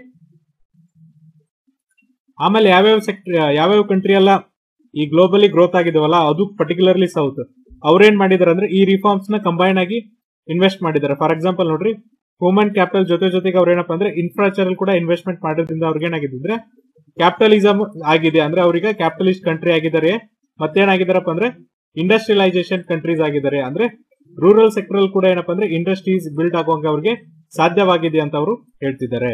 [SPEAKER 1] ಆಮೇಲೆ ಯಾವ್ಯಾವ ಸೆಕ್ಟರ್ ಯಾವ್ಯಾವ ಕಂಟ್ರಿ ಎಲ್ಲ ಈ ಗ್ಲೋಬಲಿ ಗ್ರೋತ್ ಆಗಿದಾವಲ್ಲ ಅದು ಪರ್ಟಿಕ್ಯುಲರ್ಲಿ ಸೌತ್ ಅವ್ರೇನ್ ಮಾಡಿದಾರೆ ಅಂದ್ರೆ ಈ ರಿಫಾರ್ಮ್ಸ್ ನ ಕಂಬೈನ್ ಆಗಿ ಇನ್ವೆಸ್ಟ್ ಮಾಡಿದ್ದಾರೆ ಫಾರ್ ಎಕ್ಸಾಂಪಲ್ ನೋಡ್ರಿ ಹ್ಯೂಮನ್ ಕ್ಯಾಪಿಟಲ್ ಜೊತೆ ಜೊತೆಗೆ ಅವ್ರೇನಪ್ಪ ಅಂದ್ರೆ ಇನ್ಫ್ರಾಸ್ಟ್ರಕ್ಚರ್ ಕೂಡ ಇನ್ವೆಸ್ಟ್ಮೆಂಟ್ ಮಾಡೋದ್ರಿಂದ ಅವ್ರಿಗೆ ಏನಾಗಿದೆ ಕ್ಯಾಪಿಟಲಿಸಮ್ ಆಗಿದೆ ಅಂದ್ರೆ ಅವ್ರಿಗೆ ಕ್ಯಾಪಿಟಲಿಸ್ಟ್ ಕಂಟ್ರಿ ಆಗಿದ್ದಾರೆ ಮತ್ತೇನಾಗಿದಾರಪ್ಪ ಅಂದ್ರೆ ಇಂಡಸ್ಟ್ರಿಯಲೈಸೇಷನ್ ಕಂಟ್ರೀಸ್ ಆಗಿದ್ದಾರೆ ಅಂದ್ರೆ ರೂರಲ್ ಸೆಕ್ಟರ್ ಅಲ್ಲಿ ಕೂಡ ಏನಪ್ಪಾ ಅಂದ್ರೆ ಇಂಡಸ್ಟ್ರೀಸ್ ಬಿಲ್ಡ್ ಆಗುವಂಗೆ ಅವ್ರಿಗೆ ಸಾಧ್ಯವಾಗಿದೆ ಅಂತ ಅವರು ಹೇಳ್ತಿದ್ದಾರೆ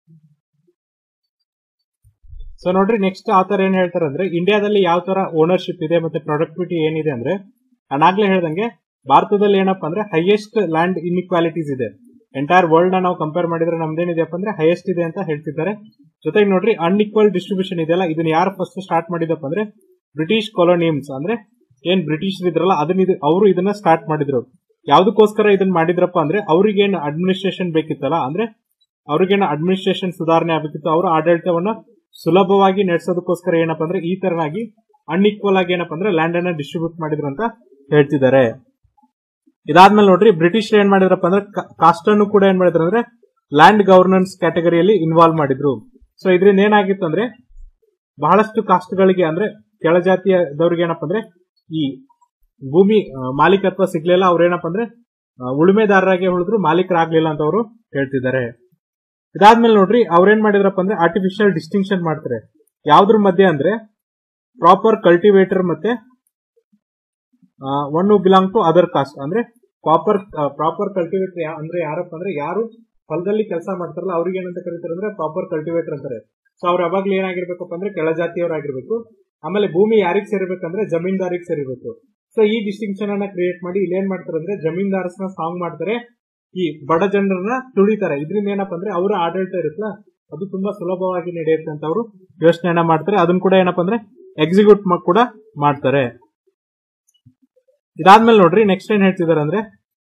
[SPEAKER 1] ಸೊ ನೋಡ್ರಿ ನೆಕ್ಸ್ಟ್ ಆತರ ಏನ್ ಹೇಳ್ತಾರೆ ಅಂದ್ರೆ ಇಂಡಿಯಾದಲ್ಲಿ ಯಾವ ತರ ಓನರ್ಶಿಪ್ ಇದೆ ಮತ್ತೆ ಪ್ರೊಡಕ್ಟಿವಿಟಿ ಏನಿದೆ ಅಂದ್ರೆ ನಾನಾಗ್ಲೇ ಹೇಳ್ದಂಗೆ ಭಾರತದಲ್ಲಿ ಏನಪ್ಪಾ ಅಂದ್ರೆ ಹೈಯೆಸ್ಟ್ ಲ್ಯಾಂಡ್ ಇನ್ಇಕ್ವಾಲಿಟೀಸ್ ಇದೆ ಎಂಟೈರ್ ವರ್ಲ್ಡ್ ನ ನಾವು ಕಂಪೇರ್ ಮಾಡಿದ್ರೆ ನಮ್ದೇನಿದೆಯಪ್ಪ ಅಂದ್ರೆ ಹೈಯೆಸ್ಟ್ ಇದೆ ಅಂತ ಹೇಳ್ತಿದ್ದಾರೆ ಜೊತೆಗೆ ನೋಡ್ರಿ ಅನ್ಇಕ್ವಲ್ ಡಿಸ್ಟ್ರಿಬ್ಯೂಷನ್ ಇದೆಯಲ್ಲ ಇದನ್ನ ಯಾರು ಫಸ್ಟ್ ಸ್ಟಾರ್ಟ್ ಮಾಡಿದಪ್ಪ ಅಂದ್ರೆ ಬ್ರಿಟಿಷ್ ಕೊಲೋನಿಯಮ್ಸ್ ಅಂದ್ರೆ ಏನ್ ಬ್ರಿಟಿಷ್ ಇದ್ರಲ್ಲ ಅದನ್ನ ಅವರು ಇದನ್ನ ಸ್ಟಾರ್ಟ್ ಮಾಡಿದ್ರು ಯಾವ್ದಕ್ಕೋಸ್ಕರ ಇದನ್ನ ಮಾಡಿದ್ರಪ್ಪ ಅಂದ್ರೆ ಅವ್ರಿಗೇನು ಅಡ್ಮಿನಿಸ್ಟ್ರೇಷನ್ ಬೇಕಿತ್ತಲ್ಲ ಅಂದ್ರೆ ಅವ್ರಿಗೇನು ಅಡ್ಮಿನಿಸ್ಟ್ರೇಷನ್ ಸುಧಾರಣೆ ಆಗಬೇಕಿತ್ತು ಅವರ ಆಡಳಿತವನ್ನ ಸುಲಭವಾಗಿ ನಡೆಸೋದಕ್ಕೋಸ್ಕರ ಏನಪ್ಪಾ ಅಂದ್ರೆ ಈ ತರನಾಗಿ ಅನ್ಇಕ್ವಲ್ ಆಗಿ ಏನಪ್ಪಾ ಅಂದ್ರೆ ಲ್ಯಾಂಡ್ ಅನ್ನ ಡಿಸ್ಟ್ರಿಬ್ಯೂಟ್ ಮಾಡಿದ್ರು ಅಂತ ಹೇಳ್ತಿದ್ದಾರೆ ಇದಾದ್ಮೇಲೆ ನೋಡ್ರಿ ಬ್ರಿಟಿಷ್ ಏನ್ ಮಾಡಿದ್ರಪ್ಪ ಅಂದ್ರೆ ಕಾಸ್ಟ್ ಅನ್ನು ಕೂಡ ಏನ್ ಮಾಡಿದ್ರು ಅಂದ್ರೆ ಲ್ಯಾಂಡ್ ಗವರ್ನೆನ್ಸ್ ಕ್ಯಾಟಗರಿಯಲ್ಲಿ ಇನ್ವಾಲ್ವ್ ಮಾಡಿದ್ರು ಸೊ ಇದರಿಂದ ಏನಾಗಿತ್ತು ಅಂದ್ರೆ ಬಹಳಷ್ಟು ಕಾಸ್ಟ್ ಗಳಿಗೆ ಅಂದ್ರೆ ಕೆಳಜಾತಿಯದವ್ರಿಗೆ ಏನಪ್ಪಾ ಅಂದ್ರೆ ಈ ಭೂಮಿ ಮಾಲೀಕತ್ವ ಸಿಗ್ಲಿಲ್ಲ ಅವ್ರೇನಪ್ಪ ಅಂದ್ರೆ ಉಳುಮೆದಾರರಾಗಿ ಉಳಿದ್ರು ಮಾಲೀಕರಾಗ್ಲಿಲ್ಲ ಅಂತ ಅವರು ಹೇಳ್ತಿದ್ದಾರೆ ಇದಾದ್ಮೇಲೆ ನೋಡ್ರಿ ಅವ್ರೇನ್ ಮಾಡಿದ್ರಪ್ಪ ಅಂದ್ರೆ ಆರ್ಟಿಫಿಷಿಯಲ್ ಡಿಸ್ಟಿಂಕ್ಷನ್ ಮಾಡ್ತಾರೆ ಯಾವ್ದ್ರ ಮಧ್ಯೆ ಅಂದ್ರೆ ಪ್ರಾಪರ್ ಕಲ್ಟಿವೇಟರ್ ಮತ್ತೆ one belong to other caste ಅಂದ್ರೆ ಪ್ರಾಪರ್ ಪ್ರಾಪರ್ ಕಲ್ಟಿವೇಟರ್ ಅಂದ್ರೆ ಯಾರಪ್ಪ ಅಂದ್ರೆ ಯಾರು ಹೊಲದಲ್ಲಿ ಕೆಲಸ ಮಾಡ್ತಾರಲ್ಲ ಅವ್ರಿಗೆ ಏನಂತ ಕರೀತಾರೆ ಅಂದ್ರೆ ಪ್ರಾಪರ್ ಕಲ್ಟಿವೇಟರ್ ಅಂತಾರೆ ಸೊ ಅವ್ರು ಯಾವಾಗ್ಲೂ ಏನಾಗಿರ್ಬೇಕಪ್ಪ ಅಂದ್ರೆ ಕೆಳಜಾತಿಯವರಾಗಿರ್ಬೇಕು ಆಮೇಲೆ ಭೂಮಿ ಯಾರಿಗ್ ಸೇರ್ಬೇಕಂದ್ರೆ ಜಮೀನ್ದಾರಿಗೆ ಸೇರಿರ್ಬೇಕು ಸೊ ಈ ಡಿಸ್ಟಿಂಕ್ಷನ್ ಅನ್ನ ಕ್ರಿಯೇಟ್ ಮಾಡಿ ಇಲ್ಲಿ ಏನ್ ಮಾಡ್ತಾರೆ ಅಂದ್ರೆ ಜಮೀನ್ದಾರಸ್ನ ಸಾಂಗ್ ಮಾಡ್ತಾರೆ ಈ ಬಡ ಜನರನ್ನ ತುಳಿತಾರೆ ಇದರಿಂದ ಏನಪ್ಪಾ ಅಂದ್ರೆ ಅವರ ಆಡಳಿತ ಇರುತ್ತಲ್ಲ ಅದು ತುಂಬಾ ಸುಲಭವಾಗಿ ನಡೆಯುತ್ತೆ ಅಂತ ಅವರು ಯೋಚನೆಯನ್ನ ಮಾಡ್ತಾರೆ ಅದನ್ನ ಕೂಡ ಏನಪ್ಪಾ ಅಂದ್ರೆ ಎಕ್ಸಿಕ್ಯೂಟ್ ಕೂಡ ಮಾಡ್ತಾರೆ ಇದಾದ್ಮೇಲೆ ನೋಡ್ರಿ ನೆಕ್ಸ್ಟ್ ಏನ್ ಹೇಳ್ತಿದಾರೆ ಅಂದ್ರೆ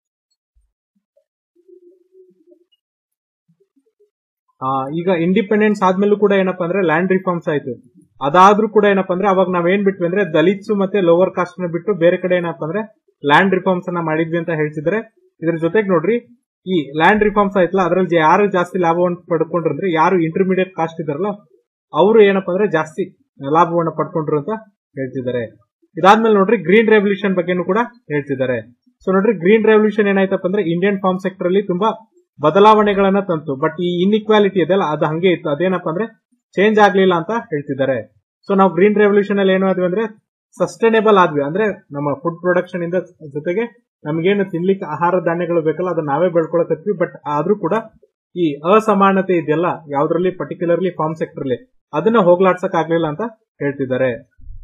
[SPEAKER 1] ಈಗ ಇಂಡಿಪೆಂಡೆನ್ಸ್ ಆದ್ಮೇಲೂ ಕೂಡ ಏನಪ್ಪಾ ಅಂದ್ರೆ ಲ್ಯಾಂಡ್ ರಿಫಾರ್ಮ್ಸ್ ಆಯ್ತು ಅದಾದ್ರೂ ಕೂಡ ಏನಪ್ಪಾ ಅಂದ್ರೆ ಅವಾಗ ನಾವ್ ಏನ್ ಬಿಟ್ವಿ ಅಂದ್ರೆ ದಲಿತ್ಸ್ ಮತ್ತೆ ಲೋವರ್ ಕಾಸ್ಟ್ ನ ಬಿಟ್ಟು ಬೇರೆ ಕಡೆ ಏನಪ್ಪಾ ಅಂದ್ರೆ ಲ್ಯಾಂಡ್ ರಿಫಾರ್ಮ್ಸ್ ಅನ್ನ ಮಾಡಿದ್ವಿ ಅಂತ ಹೇಳ್ತಿದ್ರೆ ಇದ್ರ ಜೊತೆಗೆ ನೋಡ್ರಿ ಈ ಲ್ಯಾಂಡ್ ರಿಫಾರ್ಮ್ಸ್ ಆಯ್ತಲ್ಲ ಅದ್ರಲ್ಲಿ ಯಾರು ಜಾಸ್ತಿ ಲಾಭವನ್ನು ಪಡ್ಕೊಂಡ್ರು ಅಂದ್ರೆ ಯಾರು ಇಂಟರ್ಮೀಡಿಯೇಟ್ ಕಾಸ್ಟ್ ಇದಾರಲ್ಲ ಅವರು ಏನಪ್ಪಾ ಅಂದ್ರೆ ಜಾಸ್ತಿ ಲಾಭವನ್ನು ಪಡ್ಕೊಂಡ್ರು ಅಂತ ಹೇಳ್ತಿದ್ದಾರೆ ಇದಾದ್ಮೇಲೆ ನೋಡ್ರಿ ಗ್ರೀನ್ ರೆವಲ್ಯೂಷನ್ ಬಗ್ಗೆನೂ ಕೂಡ ಹೇಳ್ತಿದ್ದಾರೆ ಸೊ ನೋಡ್ರಿ ಗ್ರೀನ್ ರೆವಲ್ಯೂಷನ್ ಏನಾಯ್ತಪ್ಪ ಅಂದ್ರೆ ಇಂಡಿಯನ್ ಫಾರ್ಮ್ ಸೆಕ್ಟರ್ ಅಲ್ಲಿ ತುಂಬಾ ಬದಲಾವಣೆಗಳನ್ನ ತಂತು ಬಟ್ ಈ ಇನ್ಇಕ್ವಾಲಿಟಿ ಇದೆಲ್ಲ ಅದು ಹಂಗೆ ಇತ್ತು ಅದೇನಪ್ಪ ಅಂದ್ರೆ ಚೇಂಜ್ ಆಗ್ಲಿಲ್ಲ ಅಂತ ಹೇಳ್ತಿದ್ದಾರೆ ಸೊ ನಾವು ಗ್ರೀನ್ ರೆವಲ್ಯೂಷನ್ ಅಲ್ಲಿ ಏನು ಆದ್ವಿ ಅಂದ್ರೆ ಸಸ್ಟೈನೇಬಲ್ ಆದ್ವಿ ಅಂದ್ರೆ ನಮ್ಮ ಫುಡ್ ಪ್ರೊಡಕ್ಷನ್ ಇಂದ ಜೊತೆಗೆ ನಮ್ಗೇನು ತಿನ್ಲಿಕ್ಕೆ ಆಹಾರ ಧಾನ್ಯಗಳು ಬೇಕಲ್ಲ ಅದನ್ನ ನಾವೇ ಬೆಳ್ಕೊಳಕತ್ವಿ ಬಟ್ ಆದ್ರೂ ಕೂಡ ಈ ಅಸಮಾನತೆ ಇದೆಯಲ್ಲ ಯಾವ್ದ್ರಲ್ಲಿ ಪರ್ಟಿಕ್ಯುಲರ್ಲಿ ಫಾರ್ಮ್ ಸೆಕ್ಟರ್ ಅಲ್ಲಿ ಅದನ್ನ ಹೋಗ್ಲಾಡ್ಸಕ್ ಆಗ್ಲಿಲ್ಲ ಅಂತ ಹೇಳ್ತಿದ್ದಾರೆ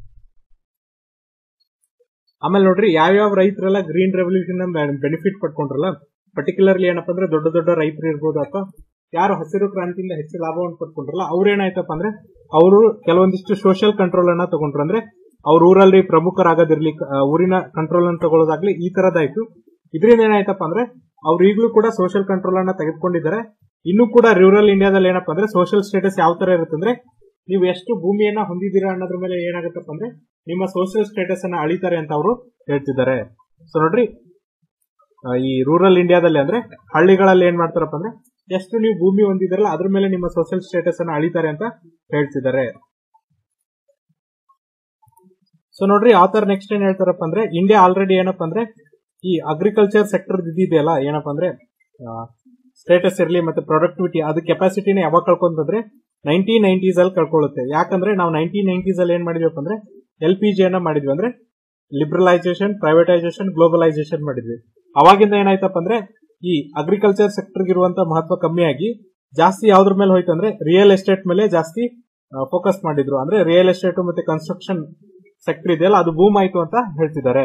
[SPEAKER 1] ಆಮೇಲೆ ನೋಡ್ರಿ ಯಾವ್ಯಾವ ರೈತರೆಲ್ಲ ಗ್ರೀನ್ ರೆವಲ್ಯೂಷನ್ ಬೆನಿಫಿಟ್ ಪಡ್ಕೊಂಡ್ರಲ್ಲ ಪರ್ಟಿಕ್ಯುಲರ್ಲಿ ಏನಪ್ಪಾ ಅಂದ್ರೆ ದೊಡ್ಡ ದೊಡ್ಡ ರೈತರು ಇರ್ಬೋದು ಅಥವಾ ಯಾರು ಹಸಿರು ಕ್ರಾಂತಿಯಿಂದ ಹೆಚ್ಚು ಲಾಭವನ್ನು ಪಡ್ಕೊಂಡ್ರಲ್ಲ ಅವ್ರು ಏನಾಯ್ತಪ್ಪ ಅಂದ್ರೆ ಅವರು ಕೆಲವೊಂದಿಷ್ಟು ಸೋಷಿಯಲ್ ಕಂಟ್ರೋಲ್ ಅನ್ನ ತಗೊಂಡ್ರು ಅಂದ್ರೆ ಅವ್ರ ಊರಲ್ಲಿ ಪ್ರಮುಖರಾಗೋದಿರ್ಲಿ ಊರಿನ ಕಂಟ್ರೋಲ್ ಅನ್ನು ತಗೊಳ್ಳೋದಾಗ್ಲಿ ಈ ತರದಾಯ್ತು ಇದರಿಂದ ಏನಾಯ್ತಪ್ಪ ಅಂದ್ರೆ ಅವ್ರು ಈಗಲೂ ಕೂಡ ಸೋಷಿಯಲ್ ಕಂಟ್ರೋಲ್ ಅನ್ನ ತೆಗೆದುಕೊಂಡಿದ್ದಾರೆ ಇನ್ನು ಕೂಡ ರೂರಲ್ ಇಂಡಿಯಾದಲ್ಲಿ ಏನಪ್ಪಾ ಅಂದ್ರೆ ಸೋಷಿಯಲ್ ಸ್ಟೇಟಸ್ ಯಾವ ತರ ಇರುತ್ತೆ ಅಂದ್ರೆ ನೀವು ಎಷ್ಟು ಭೂಮಿಯನ್ನ ಹೊಂದಿದ್ದೀರಾ ಅನ್ನೋದ್ರ ಮೇಲೆ ಏನಾಗುತ್ತಪ್ಪ ಅಂದ್ರೆ ನಿಮ್ಮ ಸೋಷಿಯಲ್ ಸ್ಟೇಟಸ್ ಅನ್ನ ಅಳಿತಾರೆ ಅಂತ ಅವರು ಹೇಳ್ತಿದ್ದಾರೆ ಸೊ ನೋಡ್ರಿ ಈ ರೂರಲ್ ಇಂಡಿಯಾದಲ್ಲಿ ಅಂದ್ರೆ ಹಳ್ಳಿಗಳಲ್ಲಿ ಏನ್ ಮಾಡ್ತಾರಪ್ಪ ಅಂದ್ರೆ ಎಷ್ಟು ನೀವು ಭೂಮಿ ಹೊಂದಿದ್ರಲ್ಲ ಅದ್ರ ಮೇಲೆ ನಿಮ್ಮ ಸೋಷಿಯಲ್ ಸ್ಟೇಟಸ್ ಅನ್ನ ಅಳಿತಾರೆ ಅಂತ ಹೇಳ್ತಿದ್ದಾರೆ ಸೊ ನೋಡ್ರಿ ಆಥರ್ ನೆಕ್ಸ್ಟ್ ಏನ್ ಹೇಳ್ತಾರಪ್ಪ ಅಂದ್ರೆ ಇಂಡಿಯಾ ಆಲ್ರೆಡಿ ಏನಪ್ಪ ಅಂದ್ರೆ ಈ ಅಗ್ರಿಕಲ್ಚರ್ ಸೆಕ್ಟರ್ ಇದೆಯಲ್ಲ ಏನಪ್ಪ ಅಂದ್ರೆ ಸ್ಟೇಟಸ್ ಇರಲಿ ಮತ್ತೆ ಪ್ರೊಡಕ್ಟಿವಿಟಿ ಅದು ಕೆಪಾಸಿಟಿನ ಯಾವಾಗ ಕಳ್ಕೊಂತಂದ್ರೆ ನೈನ್ಟೀನ್ ನೈನ್ಟೀಸ್ ಅಲ್ಲಿ ಕಳ್ಕೊಳ್ಳುತ್ತೆ ಯಾಕಂದ್ರೆ ನಾವು ನೈನ್ಟೀನ್ ನೈನ್ಟೀಸ್ ಅಲ್ಲಿ ಏನ್ ಮಾಡಿದ್ವಿ ಅಂದ್ರೆ ಎಲ್ ಪಿ ಜಿ ಅನ್ನ ಮಾಡಿದ್ವಿ ಅಂದ್ರೆ ಲಿಬ್ರಲೈಸೇಷನ್ ಪ್ರೈವೇಟೈಸೇಷನ್ ಗ್ಲೋಬಲೈಸೇಷನ್ ಮಾಡಿದ್ವಿ ಅವಾಗಿಂದ ಏನಾಯ್ತಪ್ಪ ಅಂದ್ರೆ ಈ ಅಗ್ರಿಕಲ್ಚರ್ ಸೆಕ್ಟರ್ ಇರುವಂತ ಮಹತ್ವ ಕಮ್ಮಿ ಆಗಿ ಜಾಸ್ತಿ ಯಾವ್ದ್ರ ಮೇಲೆ ಹೋಯ್ತು ಅಂದ್ರೆ ರಿಯಲ್ ಎಸ್ಟೇಟ್ ಮೇಲೆ ಜಾಸ್ತಿ ಫೋಕಸ್ ಮಾಡಿದ್ರು ಅಂದ್ರೆ ರಿಯಲ್ ಎಸ್ಟೇಟ್ ಮತ್ತೆ ಕನ್ಸ್ಟ್ರಕ್ಷನ್ ಸೆಕ್ಟರ್ ಇದೆಯಲ್ಲ ಅದು ಬೂಮ್ ಆಯ್ತು ಅಂತ ಹೇಳ್ತಿದ್ದಾರೆ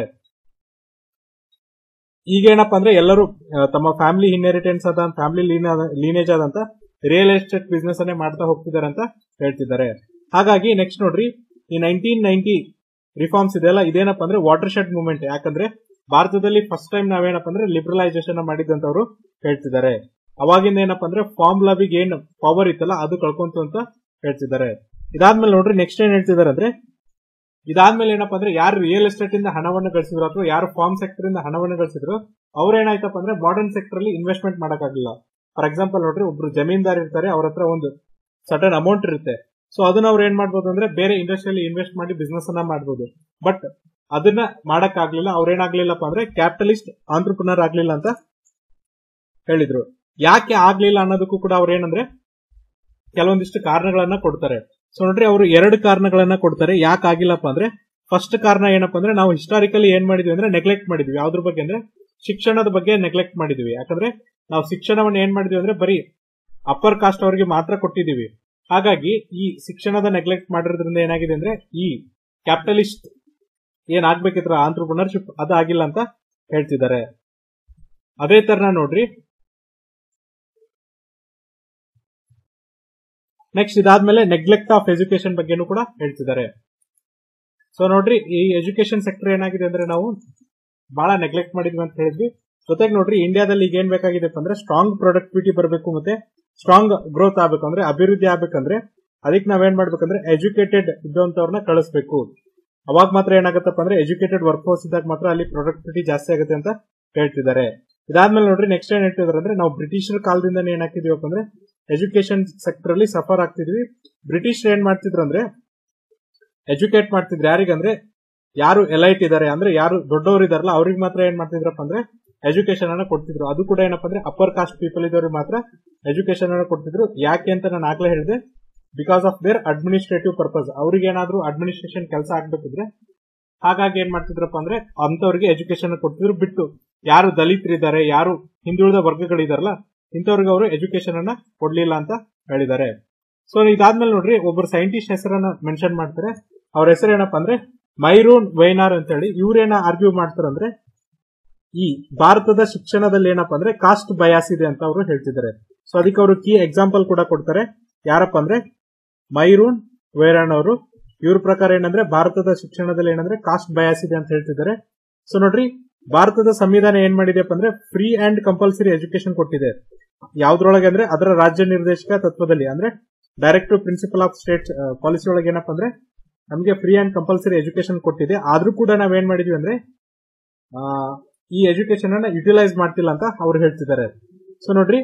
[SPEAKER 1] ಈಗ ಏನಪ್ಪಾ ಅಂದ್ರೆ ಎಲ್ಲರೂ ಆ, ತಮ್ಮ ಫ್ಯಾಮಿಲಿ ಇನ್ಹೆರಿಟೆನ್ಸ್ ಅದ ಫ್ಯಾಮಿಲಿ ಲೀನೇಜ್ ಆದಂತ ರಿಯಲ್ ಎಸ್ಟೇಟ್ ಬಿಸ್ನೆಸ್ ಅನ್ನೇ ಮಾಡ್ತಾ ಹೋಗ್ತಿದ್ದಾರೆ ಅಂತ ಹೇಳ್ತಿದ್ದಾರೆ ಹಾಗಾಗಿ ನೆಕ್ಸ್ಟ್ ನೋಡ್ರಿ ಈ ನೈನ್ಟೀನ್ ನೈನ್ಟಿ ರಿಫಾರ್ಮ್ಸ್ ಇದೆಯಲ್ಲ ಇದೇನಪ್ಪ ಅಂದ್ರೆ ವಾಟರ್ ಶೆಡ್ ಮೂವ್ಮೆಂಟ್ ಯಾಕಂದ್ರೆ ಭಾರತದಲ್ಲಿ ಫಸ್ಟ್ ಟೈಮ್ ನಾವೇನಪ್ಪ ಅಂದ್ರೆ ಲಿಬ್ರಲೈಸೇಷನ್ ಮಾಡಿದಂತವ್ರು ಹೇಳ್ತಿದ್ದಾರೆ ಅವಾಗಿಂದ ಏನಪ್ಪ ಅಂದ್ರೆ ಫಾರ್ಮ್ ಲಾಬಿಗೆ ಏನ್ ಪವರ್ ಇತ್ತಲ್ಲ ಅದು ಕಳ್ಕೊಂತು ಅಂತ ಹೇಳ್ತಿದ್ದಾರೆ ಇದಾದ್ಮೇಲೆ ನೋಡ್ರಿ ನೆಕ್ಸ್ಟ್ ಏನ್ ಹೇಳ್ತಿದ್ದಾರೆ ಅಂದ್ರೆ ಇದಾದ್ಮೇಲೆ ಏನಪ್ಪಾ ಅಂದ್ರೆ ಯಾರು ರಿಯಲ್ ಎಸ್ಟೇಟ್ ಇಂದ ಹಣವನ್ನು ಗಳಿಸಿದ್ರು ಅಥವಾ ಯಾರು ಫಾರ್ಮ್ ಸೆಕ್ಟರ್ ಇಂದ ಹಣವನ್ನು ಗಳಿಸಿದ್ರು ಅವ್ರೇನಾಯ್ತಪ್ಪ ಅಂದ್ರೆ ಮಾಡರ್ನ್ ಸೆಕ್ಟರ್ ಅಲ್ಲಿ ಇನ್ವೆಸ್ಟ್ಮೆಂಟ್ ಮಾಡಕ್ಕಾಗಿಲ್ಲ ಫಾರ್ ಎಕ್ಸಾಂಪಲ್ ನೋಡ್ರಿ ಒಬ್ರು ಜಮೀನ್ದಾರ್ ಇರ್ತಾರೆ ಅವ್ರ ಹತ್ರ ಒಂದು ಸಟನ್ ಅಮೌಂಟ್ ಇರುತ್ತೆ ಸೊ ಅದನ್ನ ಅವ್ರು ಏನ್ ಮಾಡ್ಬೋದು ಅಂದ್ರೆ ಬೇರೆ ಇಂಡಸ್ಟ್ರಿಯಲ್ಲಿ ಇನ್ವೆಸ್ಟ್ ಮಾಡಿ ಬಿಸ್ನೆಸ್ ಅನ್ನ ಮಾಡ್ಬೋದು ಬಟ್ ಅದನ್ನ ಮಾಡಕ್ ಆಗ್ಲಿಲ್ಲ ಅವ್ರೇನಾಗ್ಲಿಲ್ಲಪ್ಪ ಅಂದ್ರೆ ಕ್ಯಾಪಿಟಲಿಸ್ಟ್ ಆಂಟ್ರಪ್ರಿನರ್ ಆಗ್ಲಿಲ್ಲ ಅಂತ ಹೇಳಿದ್ರು ಯಾಕೆ ಆಗ್ಲಿಲ್ಲ ಅನ್ನೋದಕ್ಕೂ ಕೂಡ ಅವ್ರು ಏನಂದ್ರೆ ಕೆಲವೊಂದಿಷ್ಟು ಕಾರಣಗಳನ್ನ ಕೊಡ್ತಾರೆ ಸೊ ನೋಡ್ರಿ ಅವರು ಎರಡು ಕಾರಣಗಳನ್ನ ಕೊಡ್ತಾರೆ ಯಾಕೆ ಆಗಿಲ್ಲಪ್ಪ ಅಂದ್ರೆ ಫಸ್ಟ್ ಕಾರಣ ಏನಪ್ಪಾ ಅಂದ್ರೆ ನಾವು ಹಿಸ್ಟಾರಿಕಲಿ ಏನ್ ಮಾಡಿದ್ವಿ ಅಂದ್ರೆ ನೆಗ್ಲೆಕ್ಟ್ ಮಾಡಿದ್ವಿ ಯಾವ್ದ್ರ ಬಗ್ಗೆ ಅಂದ್ರೆ ಶಿಕ್ಷಣದ ಬಗ್ಗೆ ನೆಗ್ಲೆಕ್ಟ್ ಮಾಡಿದ್ವಿ ಯಾಕಂದ್ರೆ ನಾವು ಶಿಕ್ಷಣವನ್ನ ಏನ್ ಮಾಡಿದ್ವಿ ಅಂದ್ರೆ ಬರೀ ಅಪ್ಪರ್ ಕಾಸ್ಟ್ ಅವರಿಗೆ ಮಾತ್ರ ಕೊಟ್ಟಿದೀವಿ ಹಾಗಾಗಿ ಈ ಶಿಕ್ಷಣದ ನೆಗ್ಲೆಕ್ಟ್ ಮಾಡಿರೋದ್ರಿಂದ ಏನಾಗಿದೆ ಅಂದ್ರೆ ಈ ಕ್ಯಾಪಿಟಲಿಸ್ಟ್ ಏನ್ ಆಗ್ಬೇಕಿದ್ರ ಆಂಟ್ರಪ್ರಿನರ್ಶಿಪ್ ಅದು ಆಗಿಲ್ಲ ಅಂತ ಹೇಳ್ತಿದ್ದಾರೆ ಅದೇ ತರ ನೋಡ್ರಿ ನೆಕ್ಸ್ಟ್ ಇದಾದ್ಮೇಲೆ ನೆಗ್ಲೆಕ್ಟ್ ಆಫ್ ಎಜುಕೇಶನ್ ಬಗ್ಗೆನೂ ಕೂಡ ಹೇಳ್ತಿದ್ದಾರೆ ಸೊ ನೋಡ್ರಿ ಈ ಎಜುಕೇಶನ್ ಸೆಕ್ಟರ್ ಏನಾಗಿದೆ ಅಂದ್ರೆ ನಾವು ಬಹಳ ನೆಗ್ಲೆಕ್ಟ್ ಮಾಡಿದ್ವಿ ಅಂತ ಹೇಳಿದ್ವಿ ಜೊತೆಗೆ ನೋಡ್ರಿ ಇಂಡಿಯಾದಲ್ಲಿ ಈಗ ಏನ್ ಬೇಕಾಗಿದೆ ಅಂದ್ರೆ ಸ್ಟ್ರಾಂಗ್ ಪ್ರೊಡಕ್ಟಿವಿಟಿ ಬರಬೇಕು ಮತ್ತೆ ಸ್ಟ್ರಾಂಗ್ ಗ್ರೋತ್ ಆಗ್ಬೇಕು ಅಂದ್ರೆ ಅಭಿವೃದ್ಧಿ ಆಗ್ಬೇಕಂದ್ರೆ ಅದಕ್ಕೆ ನಾವೇನ್ ಮಾಡ್ಬೇಕಂದ್ರೆ ಎಜುಕೇಟೆಡ್ ಇದ್ದಂತವ್ರನ್ನ ಕಳಿಸ್ಬೇಕು ಅವಾಗ ಮಾತ್ರ ಏನಾಗತ್ತಪ್ಪ ಅಂದ್ರೆ ಎಜುಕೇಟೆಡ್ ವರ್ಕ್ ಫೋರ್ಸ್ ಇದ್ದಾಗ ಮಾತ್ರ ಅಲ್ಲಿ ಪ್ರೊಡಕ್ಟಿವಿಟಿ ಜಾಸ್ತಿ ಆಗುತ್ತೆ ಅಂತ ಹೇಳ್ತಿದ್ದಾರೆ ಇದಾದ್ಮೇಲೆ ನೋಡ್ರಿ ನೆಕ್ಸ್ಟ್ ಏನ್ ಹೇಳ್ತಿದಾರೆ ಅಂದ್ರೆ ನಾವು ಬ್ರಿಟಿಷರ ಕಾಲದಿಂದ ಏನ್ ಹಾಕಿದೀವಪ್ಪ ಅಂದ್ರೆ ಎಜುಕೇಶನ್ ಸೆಕ್ಟರ್ ಅಲ್ಲಿ ಸಫರ್ ಆಗ್ತಿದ್ವಿ ಬ್ರಿಟಿಷ್ ಏನ್ ಮಾಡ್ತಿದ್ರು ಅಂದ್ರೆ ಎಜುಕೇಟ್ ಮಾಡ್ತಿದ್ರು ಯಾರಿಗಂದ್ರೆ ಯಾರು ಎಲೈಟ್ ಇದಾರೆ ಅಂದ್ರೆ ಯಾರು ದೊಡ್ಡವರು ಇದಾರಲ್ಲ ಅವ್ರಿಗೆ ಮಾತ್ರ ಏನ್ ಮಾಡ್ತಿದ್ರಪ್ಪ ಅಂದ್ರೆ ಎಜುಕೇಶನ್ ಅನ್ನ ಕೊಡ್ತಿದ್ರು ಅದು ಕೂಡ ಏನಪ್ಪ ಅಂದ್ರೆ ಅಪ್ಪರ್ ಕಾಸ್ಟ್ ಪೀಪಲ್ ಇದ್ದವ್ರಿಗೆ ಮಾತ್ರ ಎಜುಕೇಶನ್ ಅನ್ನ ಕೊಡ್ತಿದ್ರು ಯಾಕೆ ಅಂತ ನಾನು ಆಗ್ಲೇ ಹೇಳಿದೆ because of their administrative purpose ಅವ್ರಿಗೆ ಏನಾದ್ರು ಅಡ್ಮಿನಿಸ್ಟ್ರೇಷನ್ ಕೆಲಸ ಆಗ್ಬೇಕಿದ್ರೆ ಹಾಗಾಗಿ ಏನ್ ಮಾಡ್ತಿದ್ರಪ್ಪ ಅಂದ್ರೆ ಅಂತವ್ರಿಗೆ ಎಜುಕೇಶನ್ ಕೊಡ್ತಿದ್ರು ಬಿಟ್ಟು ಯಾರು ದಲಿತರಿದ್ದಾರೆ ಯಾರು ಹಿಂದುಳಿದ ವರ್ಗಗಳಿದಾರಲ್ಲ ಇಂಥವ್ರಿಗೆ ಅವರು ಎಜುಕೇಶನ್ ಅನ್ನ ಕೊಡ್ಲಿಲ್ಲ ಅಂತ ಹೇಳಿದ್ದಾರೆ ಸೊ ಇದಾದ್ಮೇಲೆ ನೋಡ್ರಿ ಒಬ್ಬರು ಸೈಂಟಿಸ್ಟ್ ಹೆಸರನ್ನ ಮೆನ್ಷನ್ ಮಾಡ್ತಾರೆ ಅವ್ರ ಹೆಸರು ಏನಪ್ಪಾ ಅಂದ್ರೆ ಮೈರೂನ್ ವೈನಾರ್ ಅಂತ ಹೇಳಿ ಇವ್ರೇನ ಆರ್ಗ್ಯೂ ಮಾಡ್ತಾರಂದ್ರೆ ಈ ಭಾರತದ ಶಿಕ್ಷಣದಲ್ಲಿ ಏನಪ್ಪಾ ಅಂದ್ರೆ ಕಾಸ್ಟ್ ಬಯಾಸ್ ಇದೆ ಅಂತ ಅವರು ಹೇಳ್ತಿದ್ದಾರೆ ಸೊ ಅದಕ್ಕೆ ಅವರು ಕೀ ಎಕ್ಸಾಂಪಲ್ ಕೂಡ ಕೊಡ್ತಾರೆ ಯಾರಪ್ಪ ಅಂದ್ರೆ ಮೈರೂನ್ ವೈರಾನ್ ಅವರು ಇವ್ರ ಪ್ರಕಾರ ಏನಂದ್ರೆ ಭಾರತದ ಶಿಕ್ಷಣದಲ್ಲಿ ಏನಂದ್ರೆ ಕಾಸ್ಟ್ ಬಯಾಸ್ ಇದೆ ಅಂತ ಹೇಳ್ತಿದ್ದಾರೆ ಸೊ ನೋಡ್ರಿ ಭಾರತದ ಸಂವಿಧಾನ ಏನ್ ಮಾಡಿದೆಪ್ಪ ಅಂದ್ರೆ ಫ್ರೀ ಅಂಡ್ ಕಂಪಲ್ಸರಿ ಎಜುಕೇಶನ್ ಕೊಟ್ಟಿದೆ ಯಾವ್ದ್ರೊಳಗೆ ಅಂದ್ರೆ ಅದರ ರಾಜ್ಯ ನಿರ್ದೇಶಕ ತತ್ವದಲ್ಲಿ ಅಂದ್ರೆ directive principle of state policy ಒಳಗೆ ಏನಪ್ಪ ಅಂದ್ರೆ ನಮಗೆ ಫ್ರೀ ಅಂಡ್ ಕಂಪಲ್ಸರಿ ಎಜುಕೇಶನ್ ಕೊಟ್ಟಿದೆ ಆದ್ರೂ ಕೂಡ ನಾವೇನ್ ಮಾಡಿದ್ವಿ ಅಂದ್ರೆ ಆ, ಈ ಎಜುಕೇಶನ್ ಅನ್ನ ಯುಟಿಲೈಸ್ ಮಾಡ್ತಿಲ್ಲ ಅಂತ ಅವ್ರು ಹೇಳ್ತಿದ್ದಾರೆ ಸೊ ನೋಡ್ರಿ